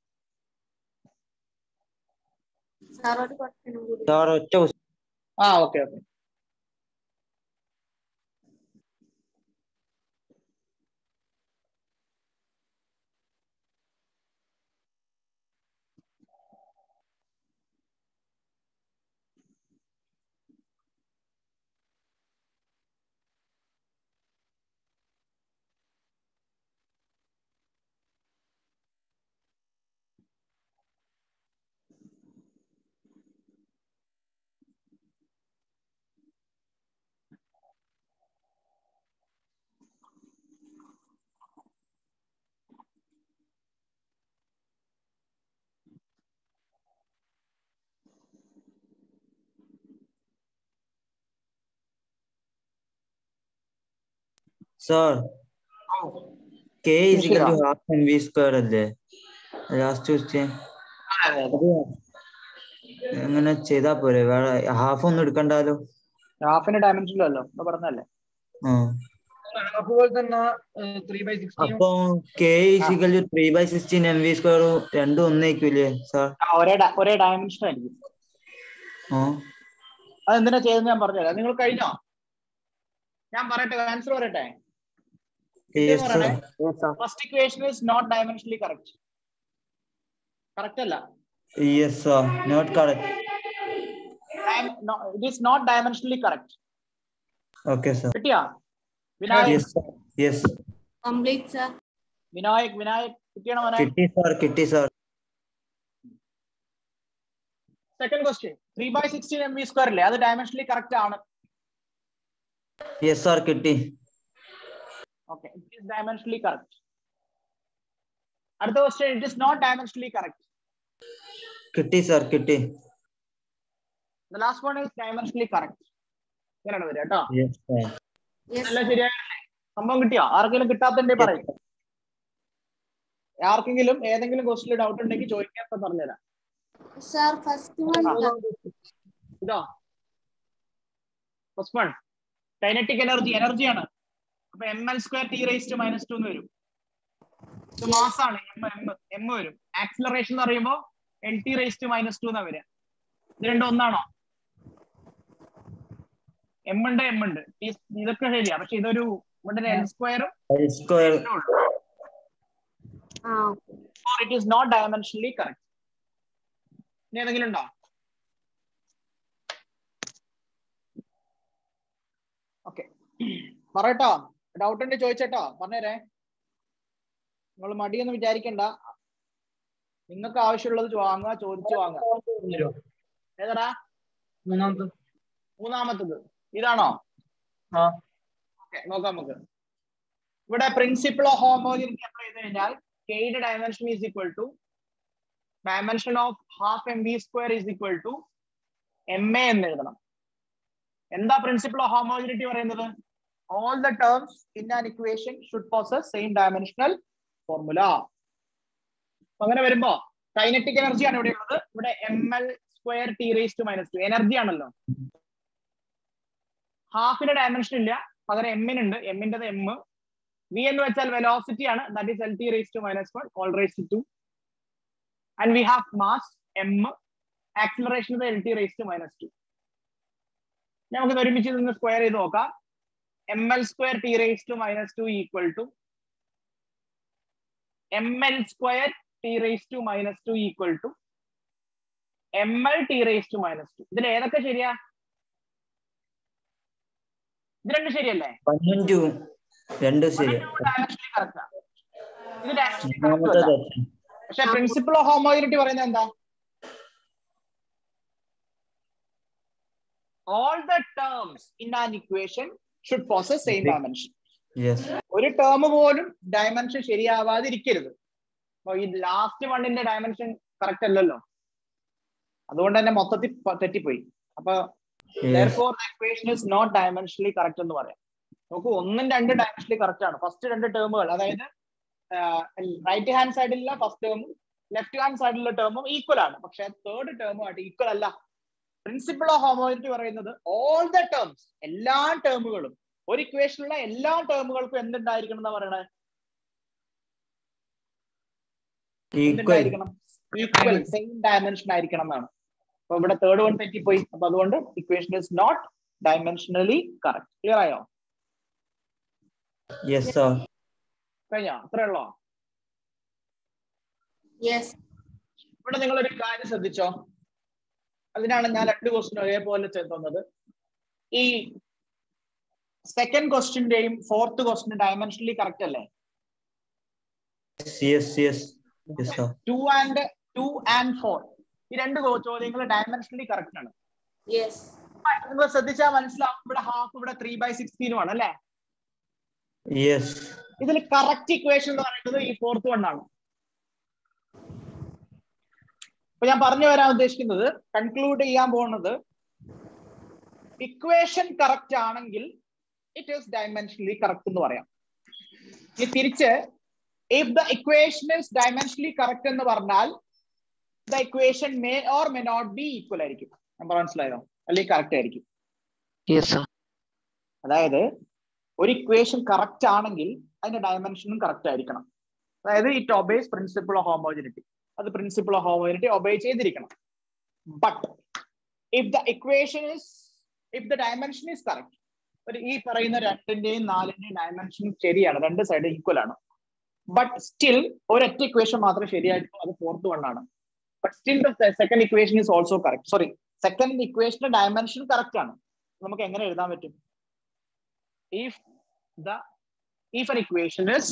സാർ ഒരു ക്വസ്റ്റ്യൻ കൂടി Sir, ഒറ്റ question. ആ okay okay Sir, K is equal to half mv square അല്ലേ ലാസ്റ്റ് ക്വസ്റ്റ്യൻ അങ്ങനെ ചെയ്താ പോരെ വേറെ ഹാഫ് ഒന്നും എടുക്കണ്ടാലോ ഹാഫിന്റെ ഡയമെൻഷനിലല്ലോ എന്ന് പറഞ്ഞല്ലേ ആ അതുപോലെ തന്നെ ത്രീ ബൈ സിക്സ്റ്റീനും അപ്പൊ K is equal to three by sixteen M V square രണ്ടും ഒന്നേക്കൂലേ സാർ ആ, ഒരേ ഡ- ഒരേ ഡയമെൻഷൻ ആയിരിക്കും ആ അത് എന്തിനാ ചെയ്തെന്ന് ഞാൻ പറഞ്ഞുതരാം നിങ്ങൾ കഴിഞ്ഞോ ഞാൻ പറയട്ടെ ആൻസർ പറയട്ടെ yes sir first equation is not dimensionally correct correct അല്ല yes sir not correct it is not dimensionally correct okay sir കിട്ടിയാ Vinayak yes sir yes complete sir Vinayak Vinayak കിട്ടിയണോ മോനെ കിട്ടി സാർ കിട്ടി sir second question three by sixteen M V square അല്ലേ അത് dimensionally correct ആണ് yes sir കിട്ടി okay it is dimensionally correct അടുത്ത question it is not dimensionally correct കിട്ടി സാർ കിട്ടി the last one is dimensionally correct ഇങ്ങനെയാണ് വരിക കേട്ടോ യെസ് സാർ യെസ് എല്ലാം ശരിയായല്ലേ സംഭവം കിട്ടിയോ ആർക്കെങ്കിലും കിട്ടാത്തതിന്റെ പറയും ആർക്കെങ്കിലും ഏതെങ്കിലും ക്വസ്റ്റിൽ ഡൗട്ട് ഉണ്ടെങ്കിൽ ചോദിക്കാത്ത പറഞ്ഞുതരാം സാർ ഫസ്റ്റ് വൺ ഇതോ ഫസ്റ്റ് വൺ കൈനറ്റിക് എനർജി എനർജിയാണ് അപ്പൊ M L square T raise to minus two എന്ന് വരും ഇത് മാസ് ആണ് എം എം എം വരും ആക്സിലറേഷൻ എന്ന് പറയുമ്പോൾ L T raise to minus two എന്നാ വരിക ഇത് രണ്ടും ഒന്നാണോ എം ഉണ്ട് എം ഉണ്ട് ഈ- ഇതൊക്കെ ശരിയാ പക്ഷെ ഇതൊരു ഇവിടെ എൽ സ്ക്വയറും സ്ക്വയർ ആ it is not dimensionally correct ഇനി ഏതെങ്കിലും ഉണ്ടോ ഓക്കെ പറയട്ടോ ഡൗട്ട് ഉണ്ട് ചോദിച്ചേട്ടോ പറഞ്ഞേരേ നിങ്ങൾ മടിയൊന്നും വിചാരിക്കണ്ട നിങ്ങൾക്ക് ആവശ്യമുള്ളത് ചോ- വാങ്ങുക ചോദിച്ചു വാങ്ങുക ഏതാടാ മൂന്നാമത്തെ മൂന്നാമത്തത് ഇതാണോ ആ ഓക്കെ നോക്കാം നമുക്ക് ഇവിടെ പ്രിൻസിപ്പിൾ ഓഫ് ഹോമോജിനിറ്റി അപ്ലൈ ചെയ്ത് കഴിഞ്ഞാൽ കെയുടെ dimension is equal to dimension of half M B square is equal to M A എന്ന് എഴുതണം എന്താ പ്രിൻസിപ്പിൾ ഓഫ് ഹോമോജിനിറ്റി പറയുന്നത് all the terms in an equation should possess same dimensional formula അങ്ങനെ വരുമ്പോ kinetic energy ആണ് ഇവിടെ ഉള്ളത് ഇവിടെ M L square T raise to minus two energy ആണല്ലോ ഹാഫിന്റെ ഡയമെൻഷൻ ഇല്ല പകരം എമ്മിനുണ്ട് എമ്മിൻ്റെത് എം വി എന്ന് വെച്ചാൽ വെലോസിറ്റി ആണ് that is L T raise to minus one all raise to two and we have mass M acceleration L T raise to minus two നമുക്ക് ഒരുമിച്ച് നിന്ന് സ്ക്വയർ ചെയ്ത് നോക്കാം M L square T raise to minus two equal to M L square T raise to minus two equal to M L T raise to minus two ഇതിൽ ഏതൊക്കെ ശരിയാ ഇത് രണ്ട് ശരിയല്ലേ വണ്ണും ടു രണ്ടും ശരി ഡയറക്ഷനിൽ കറക്റ്റാ ഇത് ഡയറക്ഷനിൽ മൂന്നാമത്തെ കറക്റ്റ് തെറ്റ് പക്ഷെ പ്രിൻസിപ്പിൾ ഓഫ് ഹോമോജിനിറ്റി പറയുന്നത് എന്താ all the terms in an equation should possess same dimension yes ഒരു ടേം പോലും ഡയമെൻഷൻ ശരിയാവാതിരിക്കരുത് അപ്പൊ ഈ ലാസ്റ്റ് വണ്ണിന്റെ ഡയമെൻഷൻ കറക്റ്റ് അല്ലല്ലോ അതുകൊണ്ട് തന്നെ മൊത്തത്തിൽ പ- തെറ്റിപ്പോയി അപ്പൊ therefore the equation is not dimensionally correct എന്ന് പറയാം നോക്കൂ ഒന്നും രണ്ട് ഡയമെൻഷനലി കറക്റ്റ് ആണ് ഫസ്റ്റ് രണ്ട് ടേമുകൾ അതായത് റൈറ്റ് ഹാൻഡ് സൈഡിലുള്ള ഫസ്റ്റ് ടേമും ലെഫ്റ്റ് ഹാൻഡ് സൈഡിലുള്ള ടേമും ഈക്വൽ ആണ് പക്ഷെ തേർഡ് ടേമുമായിട്ട് ഈക്വൽ അല്ല പ്രിൻസിപ്പിൾ ഓഫ് ഹോമോജിറ്റി പറയുന്നത് ഓൾ ദ ടേംസ് എല്ലാ ടേമുകളും ഒരു ഇക്വേഷനിലുള്ള എല്ലാ ടേമുകൾക്കും എന്തുണ്ടായിരിക്കണം എന്നാ പറയണേ ഈക്വൽ എന്തുണ്ടായിരിക്കണം ഈക്വൽ സെയിം ഡയമെൻഷൻ ആയിരിക്കണം എന്നാണ് അപ്പൊ ഇവിടെ തേർഡ് വൺ തെറ്റിപ്പോയി അപ്പൊ അതുകൊണ്ട് equation is not dimensionally correct clear ആയോ യെസ് സർ കഴിഞ്ഞോ അത്രേ ഉള്ളോ യെസ് ഇവിടെ നിങ്ങൾ ഒരു കാര്യം ശ്രദ്ധിച്ചോ അതിനാണ് ഞാൻ രണ്ട് ക്വസ്റ്റ്യൻ ഒരേപോലെ തന്നത് ഈ സെക്കൻഡ് ക്വസ്റ്റ്യന്റെയും ഫോർത്ത് ക്വസ്റ്റ്യൻ ഡയമെൻഷനലി കറക്റ്റ് അല്ലേ yes yes yes sir two and two and four ഈ രണ്ട് ചോദ്യങ്ങൾ ഡയമെൻഷനലി കറക്റ്റ് ആണ് യെസ് നിങ്ങൾ ശ്രദ്ധിച്ചാൽ മനസ്സിലാവും ഇവിടെ ഹാഫ് ഇവിടെ ത്രീ ബൈ സിക്സ്റ്റീനും ആണ് അല്ലേ യെസ് ഇതിൽ കറക്റ്റ് ഇക്വേഷൻ എന്ന് പറയുന്നത് ഈ ഫോർത്ത് വൺ ആണ് അപ്പൊ ഞാൻ പറഞ്ഞു വരാൻ ഉദ്ദേശിക്കുന്നത് കൺക്ലൂഡ് ചെയ്യാൻ പോകുന്നത് ഇക്വേഷൻ കറക്റ്റ് ആണെങ്കിൽ ഇറ്റ് ഈസ് ഡയമെൻഷനലി കറക്റ്റ് എന്ന് പറയാം ഇനി തിരിച്ച് if the equation is dimensionally correct എന്ന് പറഞ്ഞാൽ the equation may or may not be equal ആയിരിക്കും നമ്മൾ മനസ്സിലായോ അല്ലെങ്കിൽ കറക്റ്റ് ആയിരിക്കും Yes, sir. അതായത് ഒരു ഇക്വേഷൻ കറക്റ്റ് ആണെങ്കിൽ അതിന്റെ ഡയമെൻഷനും കറക്റ്റ് ആയിരിക്കണം അതായത് it obeys principle of homogeneity അത് പ്രിൻസിപ്പിൾ ഓഫ് ഹോമോജിനിറ്റി ഒബേ ചെയ്തിരിക്കണം but if the equation is if the dimension is correct ഒരു ഈ പറയുന്ന രണ്ടിന്റെയും നാലിന്റെയും ഡയമെൻഷൻ ശരിയാണ് രണ്ട് സൈഡ് ഈക്വൽ ആണ് ബട്ട് സ്റ്റിൽ ഒരൊറ്റ ഇക്വേഷൻ മാത്രമേ ശരിയായിട്ടുള്ളൂ അത് ഫോർത്ത് വൺ ആണ് but still the second equation is also correct sorry second ഇക്വേഷന്റെ ഡയമെൻഷൻ കറക്റ്റ് ആണ് നമുക്ക് എങ്ങനെ എഴുതാൻ പറ്റും if the if an equation is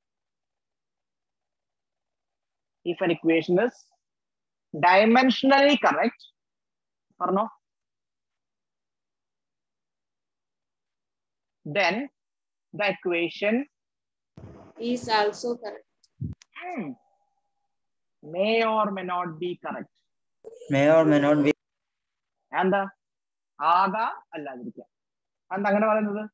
if an equation is dimensionally correct or no then the equation is also correct. hmm, may or may not be correct may or may not be എന്താ ആകാം അല്ലാതിരിക്കാം എന്താ അങ്ങനെ പറയുന്നത്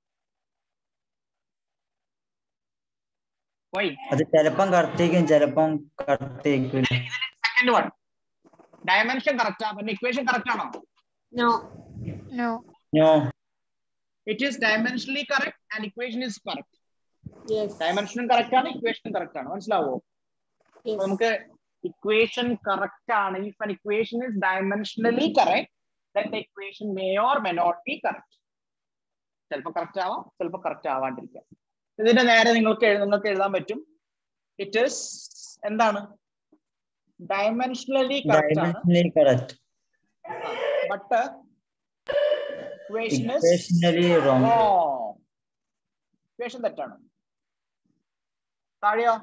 Y അത് ചിലപ്പം കറക്റ്റേക്കും ചിലപ്പം കറക്റ്റേക്കില്ല സെക്കൻഡ് വൺ ഡയമെൻഷൻ കറക്റ്റ് ആണ് ഇക്വേഷൻ കറക്റ്റ് ആണോ No. No. No it is dimensionally correct and equation is correct Yes. ഡയമെൻഷനും കറക്റ്റ് ആണ് ഇക്വേഷനും കറക്റ്റ് ആണ് മനസ്സിലാവോ അപ്പൊ Yes. നമുക്ക് ഇക്വേഷൻ കറക്റ്റ് ആണ് if an equation is dimensionally correct then the equation may or may not be correct ചിലപ്പോൾ correct ആവാം ചിലപ്പോൾ കറക്റ്റ് ആവാണ്ടിരിക്കാം ഇതിന്റെ നേരെ നിങ്ങൾക്ക് എഴു- നിങ്ങൾക്ക് എഴുതാൻ പറ്റും ഇറ്റ് ഇസ് എന്താണ് ഡയമെൻഷനലി കറക്റ്റ് ആണ് dimensionally correct but equation is equationally wrong equation തെറ്റാണ് താഴെയോ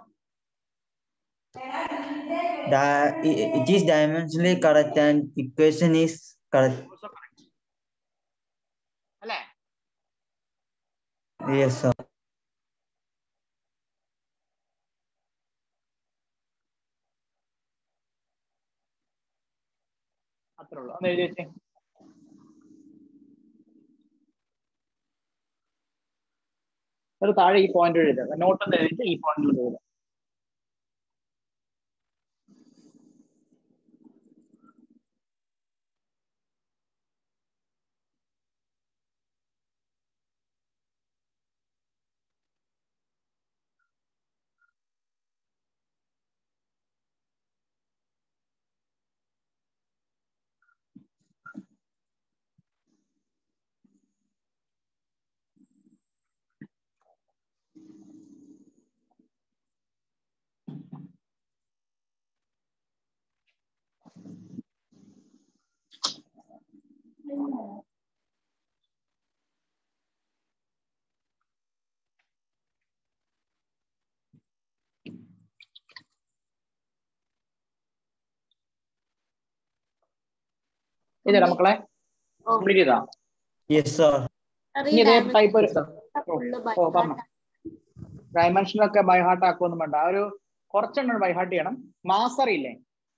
it is dimensionally correct and equation is correct Also correct. അല്ലേ yes sir അത്രേ ഉള്ളൂ ഒന്ന് എഴുതി വെച്ചേ ഒരു താഴെ ഈ പോയിന്റ് എഴുതുക നോട്ട് എന്ന് എഴുതിയിട്ട് ഈ പോയിന്റിൽ എഴുതുക ഇതേടാ മക്കളെ കംപ്ലീറ്റ് ചെയ്താ യെസ് സാർ ഇനി ഇതേ ടൈപ്പ് ഒരു ഫുള്ള് ഓ പറഞ്ഞോ ഡയമെൻഷനൊക്കെ ബൈ ഹാർട്ട് ആക്കുമൊന്നും വേണ്ട ആ ഒരു കുറച്ചെണ്ണം ബൈ ഹാർട്ട് ചെയ്യണം മാസ് അറിയില്ലേ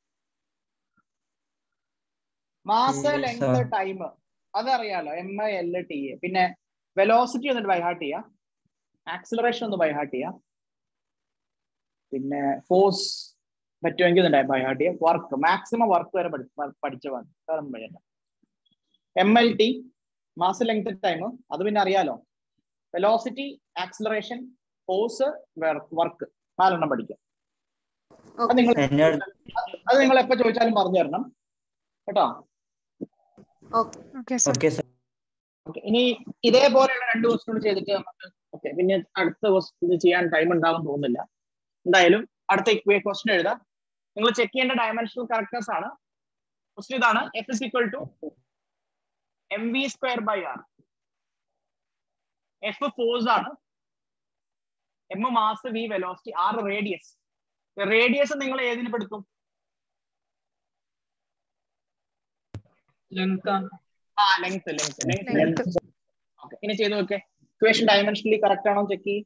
mass Yes, length sir. Time അതറിയാലോ എം ഐ എൽ ടി പിന്നെ വെലോസിറ്റി എന്നിട്ട് ബൈ ഹാർട്ട് ചെയ്യാം ആക്സിലറേഷൻ ഒന്ന് ബൈ ഹാർട്ട് ചെയ്യാം പിന്നെ ഫോഴ്സ് പറ്റുമെങ്കിൽ ഒന്ന് ബൈ ഹാർട്ട് ചെയ്യാം വർക്ക് മാക്സിമം വർക്ക് വരെ പഠി- പ- പഠിച്ച മതി വേറെ വഴിയല്ല M L T mass length time അത് പിന്നെ അറിയാലോ വെലോസിറ്റി ആക്സിലറേഷൻ ഫോഴ്സ് വർക്ക് നാലെണ്ണം പഠിക്കാം അത് നിങ്ങൾ എന്നോട് അത് നിങ്ങൾ എപ്പോ ചോദിച്ചാലും പറഞ്ഞു തരണം കേട്ടോ okay okay sir okay sir okay ഇനി ഇതേപോലെയുള്ള രണ്ട് ക്വസ്റ്റ്യൻ ചെയ്തിട്ട് നമുക്ക് ഓക്കെ പിന്നെ അടുത്ത ക്വസ്റ്റ്യൻ ചെയ്യാൻ ടൈം ഉണ്ടാവും തോന്നുന്നില്ല എന്തായാലും അടുത്ത ക്വസ്റ്റ്യൻ എഴുതാം നിങ്ങൾ ചെക്ക് ചെയ്യേണ്ട ഡയമെൻഷണൽ കറക്റ്റ്നസ് ആണ് ക്വസ്റ്റ്യൻ ഇതാണ് F is equal to M V square by R F force ആണ് M mass V velocity R radius radius നിങ്ങൾ ഏതിന് പെടുത്തും ലെങ്ത് ആ length length Length. Length okay ഇനി ചെയ്ത് നോക്കെ ഇക്വേഷൻ ഡയമെൻഷനലി കറക്റ്റ് ആണോ ചെക്ക് ചെയ്യും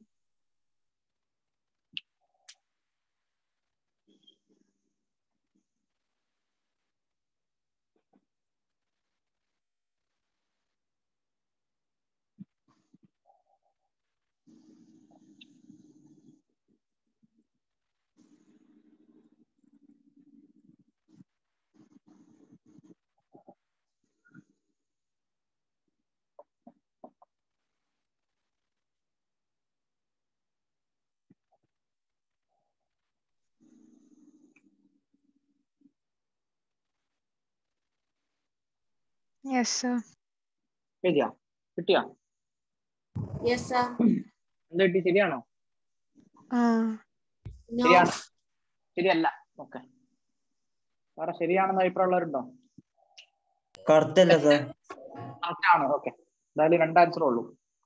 യെസ് സർ ശരിയാ കിട്ടിയാ യെസ് സാർ എന്ത് കിട്ടി ശരിയാണോ ആ നോ ശരിയാണ് ശരിയല്ല ഓക്കെ വേറെ ശരിയാണെന്ന് അഭിപ്രായമുള്ളവരുണ്ടോ കറക്റ്റ് അല്ല സാർ കറക്റ്റ് ആണ് ഓക്കെ എന്തായാലും രണ്ട് ആൻസർ ഉള്ളൂ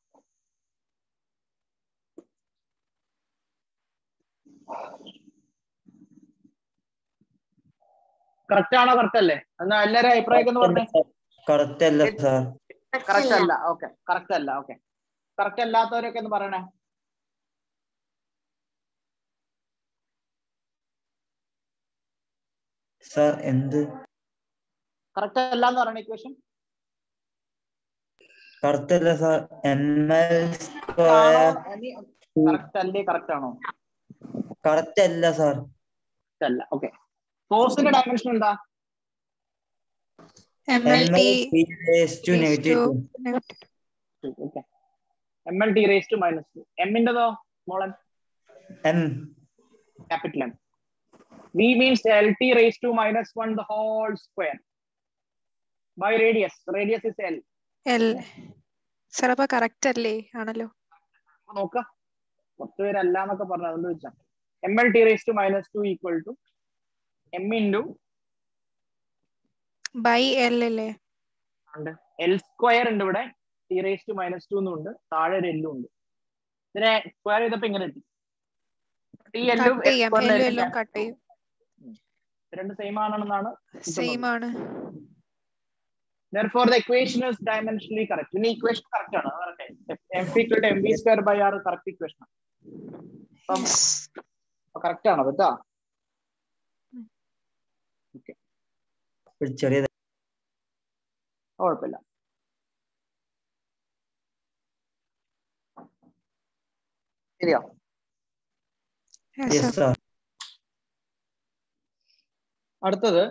കറക്റ്റ് ആണോ കറക്റ്റ് അല്ലേ എന്നാ എല്ലാരും അഭിപ്രായം എന്ന് പറഞ്ഞേ കറക്റ്റ് അല്ല സാർ കറക്റ്റ് അല്ല ഓക്കെ കറക്റ്റ് അല്ല ഓക്കെ കറക്റ്റ് അല്ലാത്തവരൊക്കെ ഒന്ന് പറയണേ സാർ എന്ത് കറക്റ്റ് അല്ല എന്ന് പറയണ ഇക്വേഷൻ കറക്റ്റ് അല്ല sir M L square correct അല്ലേ കറക്റ്റ് ആണോ കറക്റ്റ് അല്ല സാർ Correct അല്ല ഓക്കെ ഫോഴ്സിന്റെ ഡയമെൻഷൻ എന്താ M M L L T to negative okay M L T raise to minus two എമ്മിൻ്റെതോ മോളൻ M capital M. V means LT raised to minus 1 the whole square by radius. Radius is L. L sir അപ്പൊ correct അല്ലേ ആണല്ലോ അപ്പൊ നോക്ക കുറച്ച് പേര് അല്ല എന്നൊക്കെ പറഞ്ഞു അതുകൊണ്ട് വെച്ചാൽ M L T raise to minus two equal to M into by L അല്ലേ എൽ സ്ക്വയർ ഉണ്ട് ഇവിടെ T raise to minus two എന്നും ഉണ്ട് താഴെ ഒരു എല്ലും ഉണ്ട് ഇതിനെ സ്ക്വയർ ചെയ്തപ്പോ ഇങ്ങനെ എത്തി ടി എല്ലും കട്ട് ചെയ്യാം എല്ലും എല്ലും കട്ട് ചെയ്യും രണ്ട് സെയിം ആണെന്നാണ് സെയിം ആണ് therefore the equation is dimensionally correct ഇനി equation correct ആണ് അതറിയട്ടെ m equal to mv square by r correct equation ആണ് അപ്പം Yes. കറക്റ്റ് ആണ് കേട്ടോ ഒരു ചെറിയ കുഴപ്പമില്ല ശരിയോ Yes, യെസ് sir. സാർ അടുത്തത്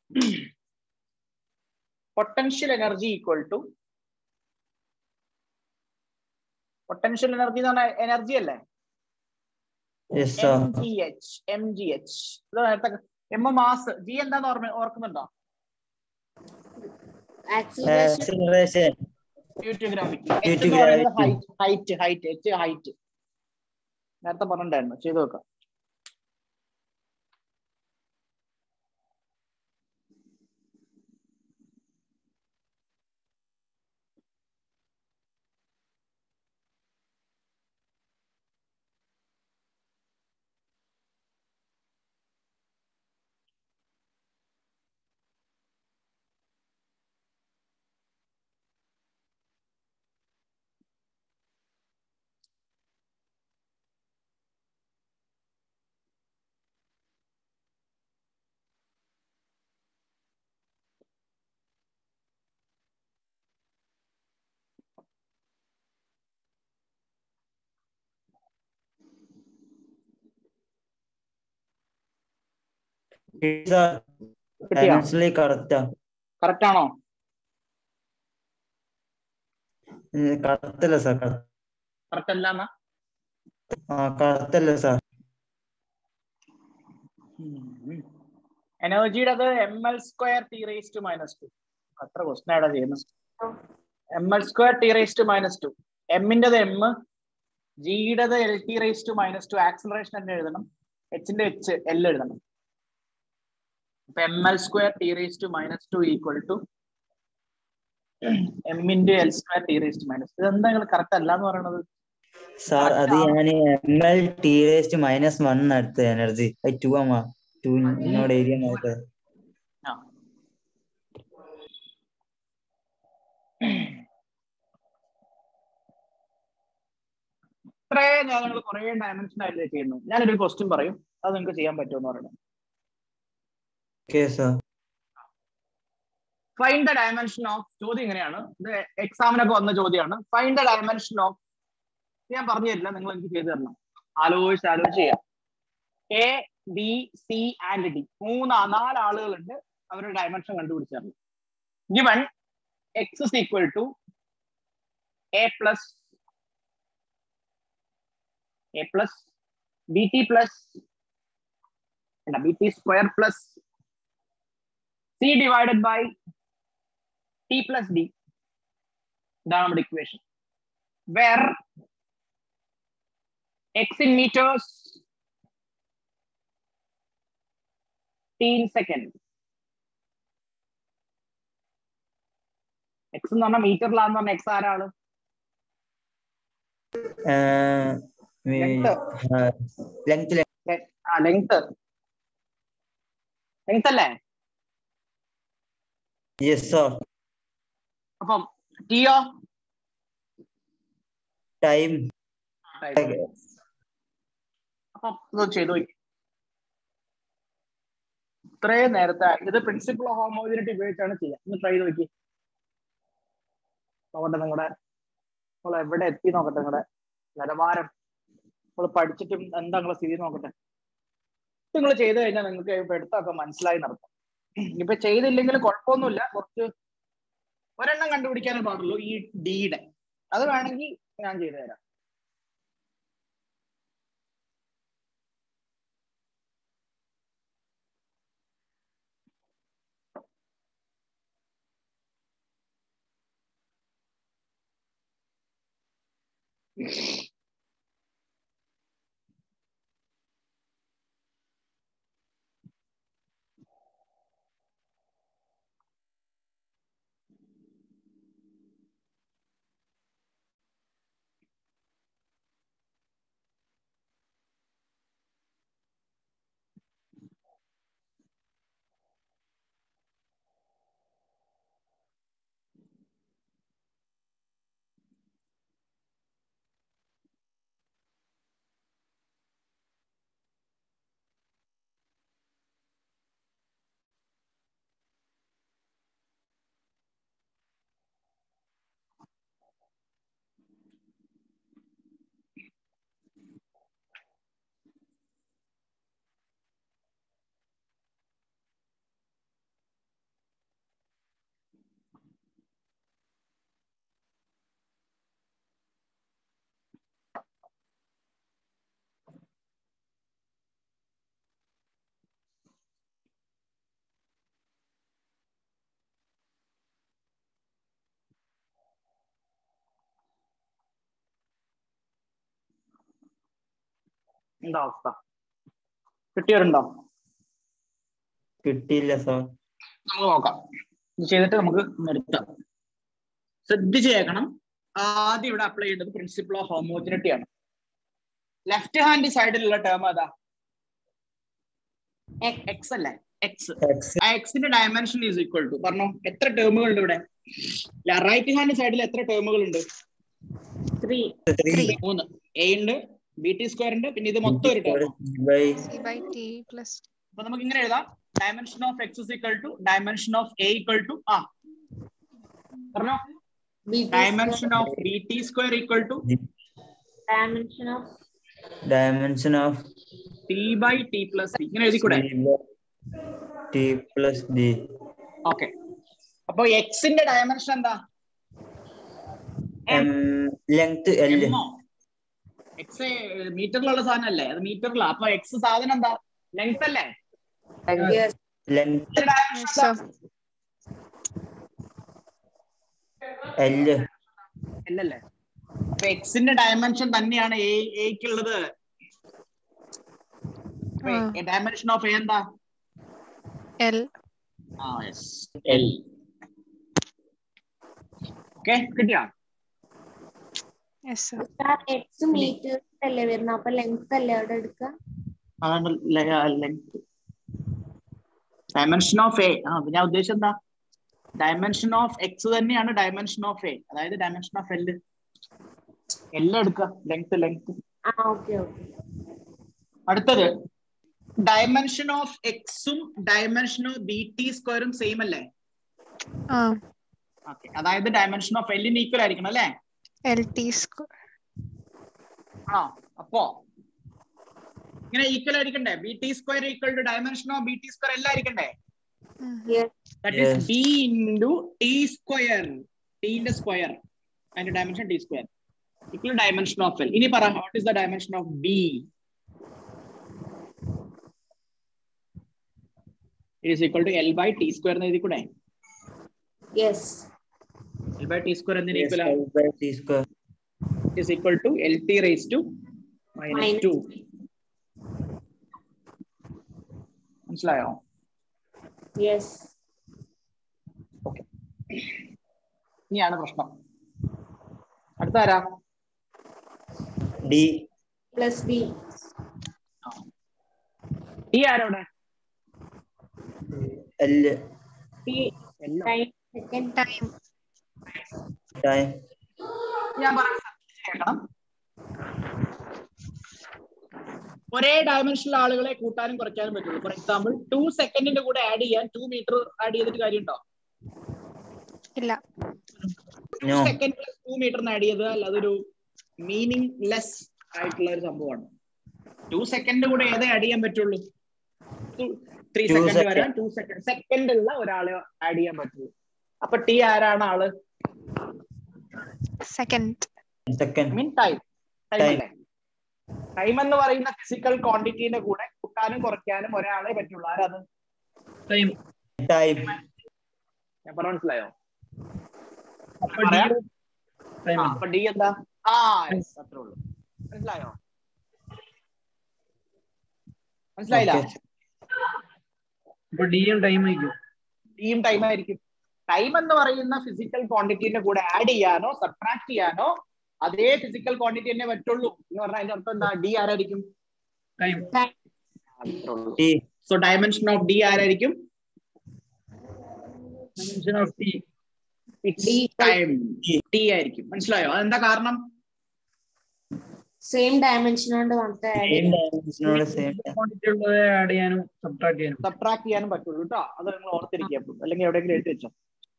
potential energy equal to potential energy എന്ന് പറഞ്ഞാൽ എനർജി അല്ലേ yes sir M G H M G H ഇത് നേരത്തെ എം മാസ് ജി എന്താന്ന് ഓർമ്മ ഓർക്കുന്നുണ്ടോ Acceleration. Acceleration due to gravity Due H to എന്ന് പറയുന്നത് gravity. Height height H height നേരത്തെ പറഞ്ഞിട്ടുണ്ടായിരുന്നു ചെയ്തു നോക്കാം സാർ കിട്ടിയോ ആൻസർലി കറക്റ്റാ കറക്റ്റ് ആണോ കറക്റ്റല്ല സാർ കറക്റ്റ് അല്ല എന്നാ ആ കറക്റ്റല്ല സാർ എനർജിയുടെ അത് M L square T raise to minus two അത്ര ക്വസ്റ്റൻ ആയിട്ടാ ചെയ്യുന്നത് M L square T raise to minus two എമ്മിൻ്റെത് എം ജിയുടേത് L T raise to minus two acceleration തന്നെ എഴുതണം എച്ചിന്റെ എച്ച് എൽ എഴുതണം അപ്പൊ M L square T raise to minus two equal to M into L square T raise to minus ഇത് എന്താ നിങ്ങൾ കറക്റ്റ് അല്ല എന്ന് പറയുന്നത് സാർ അത് ഞാൻ M L T raised minus one എടുത്ത എനർജി അത് ടു അമ്മ ടൂനോട് ഏരിയ നോക്കുക ആ ഇത്രയും ഞാൻ നിങ്ങൾ കുറെ ഡയമെൻഷൻ ആയിട്ട് ചെയ്യുന്നു ഞാനൊരു ക്വസ്റ്റ്യൻ പറയും അത് നിങ്ങൾക്ക് ചെയ്യാൻ പറ്റുമെന്ന് പറയണം okay sir find the dimension of ചോദ്യം ഇങ്ങനെയാണ് ഇത് എക്സാമിനൊക്കെ വന്ന ചോദ്യമാണ് ഫൈൻഡ് ദ ഡയമെൻഷൻ ഓഫ് ഞാൻ പറഞ്ഞു തരില്ല നിങ്ങൾ എനിക്ക് ചെയ്തു തരണം ആലോചിച്ച് ആലോചിച്ച് ചെയ്യാം A B C and D മൂന്ന് നാല് ആളുകളുണ്ട് അവരുടെ ഡയമെൻഷൻ കണ്ടുപിടിച്ചു തരണം given X is equal to A plus A plus B T plus അല്ല B T square plus C divided by T plus D ഇതാണ് നമ്മുടെ equation where X in metres T in second X എന്ന് പറഞ്ഞാൽ മീറ്ററിലാന്ന് പറഞ്ഞ X ആരാണ് length ആ length length അല്ലേ യെസ് സാർ അപ്പം ടിയോ ടൈം അപ്പം ഇത് ചെയ്തു നോക്കി ഇത്രയും നേരത്തെ ഇത് പ്രിൻസിപ്പിൾ ഓഫ് ഹോമോജിനിറ്റി ഉപയോഗിച്ചാണ് ചെയ്യുക ഒന്ന് ട്രൈ ചെയ്ത് നോക്കി നോക്കട്ടെ നിങ്ങളുടെ നിങ്ങൾ എവിടെ എത്തി നോക്കട്ടെ നിങ്ങളുടെ നിലവാരം നിങ്ങൾ പഠിച്ചിട്ടും എന്താ നിങ്ങളെ സ്ഥിതി നോക്കട്ടെ നിങ്ങൾ ചെയ്തു കഴിഞ്ഞാൽ നിങ്ങൾക്ക് ഇപ്പൊ എടുത്തൊക്കെ മനസ്സിലായി നടത്തും ഇപ്പൊ ചെയ്തില്ലെങ്കിൽ കുഴപ്പമൊന്നുമില്ല കുറച്ച് ഒരെണ്ണം കണ്ടുപിടിക്കാനേ പാടുള്ളൂ ഈ ഡിയുടെ അത് വേണമെങ്കിൽ ഞാൻ ചെയ്തു തരാം എന്താ അവസ്ഥ കിട്ടിയവരുണ്ടോ കിട്ടിയില്ല സാർ നമുക്ക് നോക്കാം ഇത് ചെയ്തിട്ട് നമുക്ക് നിർത്താം ശ്രദ്ധിച്ച് കേൾക്കണം ആദ്യം ഇവിടെ അപ്ലൈ ചെയ്യേണ്ടത് പ്രിൻസിപ്പിൾ ഓഫ് ഹോമോജിനിറ്റി ആണ് ലെഫ്റ്റ് ഹാൻഡ് സൈഡിലുള്ള ടേം അതാ എക്സ് അല്ലേ എക്സ് എക്സ് ആ എക്സിന്റെ ഡയമെൻഷൻ ഈസ് ഈക്വൽ ടു പറഞ്ഞോ എത്ര ടേമുകൾ ഉണ്ട് ഇവിടെ റൈറ്റ് ഹാൻഡ് സൈഡിൽ എത്ര ടേമുകൾ ഉണ്ട് ത്രീ ത്രീ മൂന്ന് എ ഉണ്ട് ബി ടി സ്ക്വയർ ഉണ്ട് പിന്നെ ഇത് മൊത്തം ഒരു term by C by T plus അപ്പൊ നമുക്ക് ഇങ്ങനെ എഴുതാം dimension of X is equal to dimension of A equal to ആ പറഞ്ഞോ dimension of B T square equal to dimension of dimension of T by T plus ഇങ്ങനെ എഴുതിക്കൂടെ T plus D okay അപ്പൊ എക്സിന്റെ ഡയമെൻഷൻ എന്താ M length L X മീറ്ററിലുള്ള സാധനം അല്ലേ അത് മീറ്ററിലാ അപ്പൊ എക്സ് സാധനം എന്താ ലെങ്ത് അല്ലേ ലെങ്ത് yes sir എൽ അല്ലല്ലേ അപ്പൊ എക്സിന്റെ ഡയമെൻഷൻ തന്നെയാണ് എ എക്കുള്ളത് ആ. ഡയമെൻഷൻ ഓഫ് എ എന്താ L ആ യെസ് എൽ ഓക്കെ കിട്ടിയാ yes sir എക്സ് മീറ്റർ അല്ലേ വരുന്നത് അപ്പൊ ലെങ്ത് അല്ലേ അവിടെ എടുക്കുക അതാണ് ലെങ്ത് ഡയമെൻഷൻ ഓഫ് എ ആ ഞാൻ ഉദ്ദേശിച്ചത് എന്താ ഡയമെൻഷൻ ഓഫ് എക്സ് തന്നെയാണ് ഡയമെൻഷൻ ഓഫ് എ അതായത് ഡയമെൻഷൻ ഓഫ് എൽ എല്ലാം എടുക്കുക ലെങ്ത് ലെങ്ത് ആ ഓക്കെ ഓക്കെ അടുത്തത് ഡയമെൻഷൻ ഓഫ് എക്സും ഡയമെൻഷൻ ഓഫ് ബി ടി സ്ക്വയറും സെയിം അല്ലേ ആ ഓക്കെ അതായത് ഡയമെൻഷൻ ഓഫ് എല്ലിന് ഈക്വൽ ആയിരിക്കണം അല്ലേ L T square ആ അപ്പോ ഇങ്ങനെ ഈക്വൽ ആയിരിക്കണ്ടേ B T square equal to dimension of B T square എല്ലാം ആയിരിക്കണ്ടേ Mhm. That is Yes. B into T square ടിന്റെ സ്ക്വയർ അതിന്റെ dimension T square equal dimension of L ഇനി പറ what is the dimension of B it is equal to L by T square എന്ന് എഴുതി കൂടെ yes L by T square എന്തിന് equal L by T square is equal to LT raised to minus Minus 2. മനസ്സിലായോ yes ഇനിയാണ് പ്രശ്നം അടുത്ത ആരാ D plus D ഈ ആരോടെ എൽ ഡി എല്ലാം സെക്കൻഡ് time ടൈം ഞാൻ പറയുന്നത് ശ്രദ്ധിച്ച് കേൾക്കണം ഒരേ ഡയമെൻഷനിലെ ആളുകളെ കൂട്ടാനും കുറയ്ക്കാനും പറ്റുള്ളൂ ഫോർ എക്സാമ്പിൾ ടു സെക്കൻഡിന്റെ കൂടെ ആഡ് ചെയ്യാൻ ടു മീറ്റർ ആഡ് ചെയ്തിട്ട് കാര്യമുണ്ടോ ഇല്ല two No. Second plus two metre add ചെയ്താൽ അതൊരു മീനിങ് ലെസ് ആയിട്ടുള്ള ഒരു സംഭവമാണ് ടു സെക്കൻഡ് കൂടെ ഏതേ ആഡ് ചെയ്യാൻ പറ്റുള്ളൂ ത്രീ Two സെക്കൻഡ് second. വരാൻ ടു സെക്കൻഡ് സെക്കൻഡ് ഉള്ള ഒരാളെ ആഡ് ചെയ്യാൻ പറ്റുള്ളൂ അപ്പൊ ടി ആരാണ് ആള് second second mean time time Time. അല്ലേ ടൈം എന്ന് പറയുന്ന ഫിസിക്കൽ ക്വാണ്ടിറ്റീന്റെ കൂടെ കൂട്ടാനും കുറയ്ക്കാനും ഒരാളെ പറ്റുള്ളൂ ആരത് ടൈം ടൈം ഞാൻ പറഞ്ഞ മനസ്സിലായോ അപ്പൊ പറയാം. ടൈം ആ, അപ്പൊ ഡി എന്താ ആ yes, അത്രേ ഉള്ളൂ മനസ്സിലായോ മനസ്സിലായില്ല Okay. അപ്പൊ ഡിയും ടൈം ആയിരിക്കും ഡിയും ടൈം ആയിരിക്കും ടൈം എന്ന് പറയുന്ന ഫിസിക്കൽ ക്വാണ്ടിറ്റീന്റെ കൂടെ ആഡ് ചെയ്യാനോ സബ്ട്രാക്ട് ചെയ്യാനോ അതേ ഫിസിക്കൽ ക്വാണ്ടിറ്റി തന്നെ പറ്റുള്ളൂ എന്ന് പറഞ്ഞാൽ അതിന്റെ അർത്ഥം എന്താ ഡി ആരായിരിക്കും time T so dimension of D ആരായിരിക്കും dimension of T time T ആയിരിക്കും മനസ്സിലായോ അതെന്താ കാരണം സെയിം ഡയമെൻഷൻ കൊണ്ട് മാത്രമേ add സെയിം ചെയ്യാൻ ഡയമെൻഷനോട് സെയിം ക്വാണ്ടിറ്റി ഉള്ളത് ആഡ് ചെയ്യാനും സബ്ട്രാക്ട് ചെയ്യാനും സബ്ട്രാക്ട് ചെയ്യാനും പറ്റുള്ളൂ കേട്ടോ അത് നിങ്ങൾ ഓർത്തിരിക്കുക അപ്പൊ. അല്ലെങ്കിൽ എവിടെയെങ്കിലും എഴുതി വെച്ചോ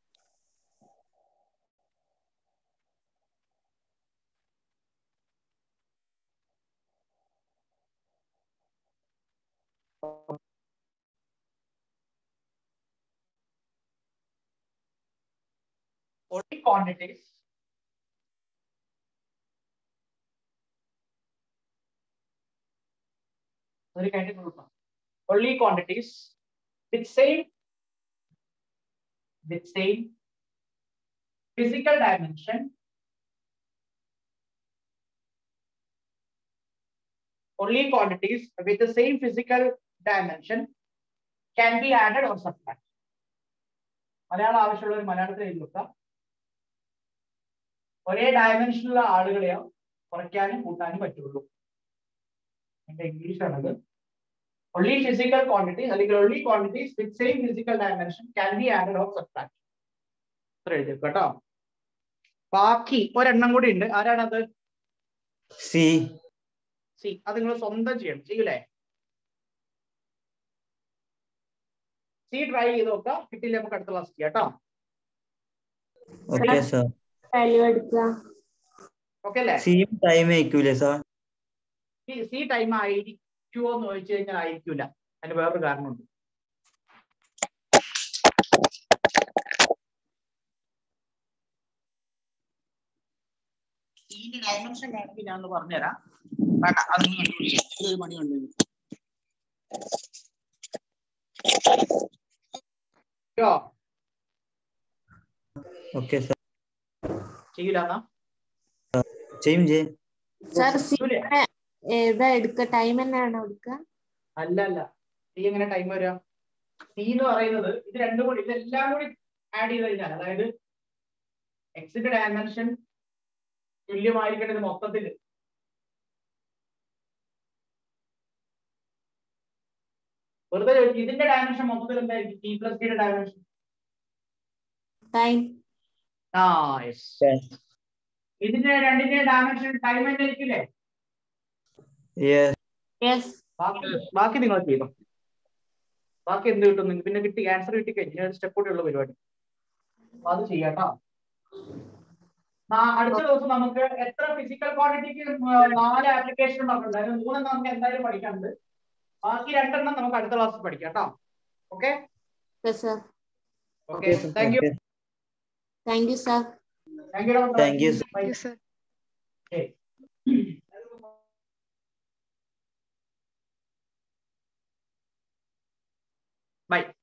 only quantities ഒരു കാര്യം നോക്കാം only quantities with same with same physical dimension only quantities with the same physical dimension can be added or subtracted. Malayalam ആവശ്യമുള്ള ഒരു മലയാളത്തിൽ എഴുതി വെക്കാം ഒരേ ഡയമെൻഷനുള്ള ആളുകളെയോ കുറയ്ക്കാനും കൂട്ടാനും പറ്റുള്ളൂ എന്റെ ഇംഗ്ലീഷ് ആണത് only physical quantities അല്ലെങ്കിൽ only quantities with same physical dimension can be added or subtracted ഇത്ര എഴുതി വെക്കാം കേട്ടോ ബാക്കി ഒരെണ്ണം കൂടി ഉണ്ട് ആരാണത് സി സി അത് നിങ്ങൾ സ്വന്തം ചെയ്യണം ചെയ്യൂലേ സി ട്രൈ ചെയ്ത് നോക്കാം കിട്ടിയില്ല നമുക്ക് അടുത്ത ക്ലാസ് ചെയ്യാം കേട്ടോ ഓക്കെ സാർ വാല്യൂ എടുക്കുക ഓക്കെ അല്ലേ സിയും ടൈം ആയിരിക്കൂലേ സാർ സി ടൈം ആയിരിക്കുമോ എന്ന് ചോദിച്ചു കഴിഞ്ഞാൽ ആയിരിക്കൂല അതിന് വേറൊരു കാരണമുണ്ട് ഇതിന്റെ ഡയമെൻഷൻ വേണമെങ്കിൽ ഞാൻ ഒന്ന് പറഞ്ഞുതരാം വേണ്ട അത് നിങ്ങൾ കണ്ടുപിടിക്കുക. ഇതിലൊരു പണിയുണ്ട് യോ ഓക്കെ സാർ ചെയ്യൂല എന്നാ ചെയ്യും ചെയ്യും സാർ സി ചെയ്യൂലേ? ഏതാ എടുക്കുക ടൈം തന്നെയാണോ എടുക്കുക അല്ല അല്ല സി എങ്ങനെ ടൈം വരാം സി എന്ന് പറയുന്നത് ഇത് രണ്ടും കൂടി ഇതെല്ലാം കൂടി ആഡ് ചെയ്ത് കഴിഞ്ഞാൽ അതായത് എക്സിന്റെ ഡയമെൻഷൻ തുല്യമായിരിക്കേണ്ടത് മൊത്തത്തിൽ വെറുതെ ചോദിച്ചു ഇതിന്റെ ഡയമെൻഷൻ മൊത്തത്തിൽ എന്തായിരിക്കും ടി പ്ലസ് ടിയുടെ ഡയമെൻഷൻ ടൈം ആ യെസ് ഇതിന്റെ രണ്ടിന്റെ ഡയമെൻഷൻ ടൈം തന്നെ ആയിരിക്കില്ലേ യെസ് യെസ് ബാക്കി ബാക്കി നിങ്ങൾ ചെയ്തോ ബാക്കി എന്ത് കിട്ടും നിങ്ങൾക്ക് പിന്നെ കിട്ടി ആൻസർ കിട്ടി കഴിഞ്ഞ ഒരു സ്റ്റെപ്പ് കൂടി ഉള്ള പരിപാടി അപ്പൊ അത് ചെയ്യാട്ടോ നാ- അടുത്ത ദിവസം നമുക്ക് എത്ര ഫിസിക്കൽ ക്വാണ്ടിറ്റിക്ക് നാല് ആപ്ലിക്കേഷൻ പറഞ്ഞിട്ടുണ്ട് അതിന് മൂന്നെണ്ണം നമുക്ക് എന്തായാലും പഠിക്കാനുണ്ട് ബാക്കി രണ്ടെണ്ണം നമുക്ക് അടുത്ത ക്ലാസ്സിൽ പഠിക്കാം കേട്ടോ okay sir okay thank you thank you sir thank you Thank you, sir. Yes, sir. By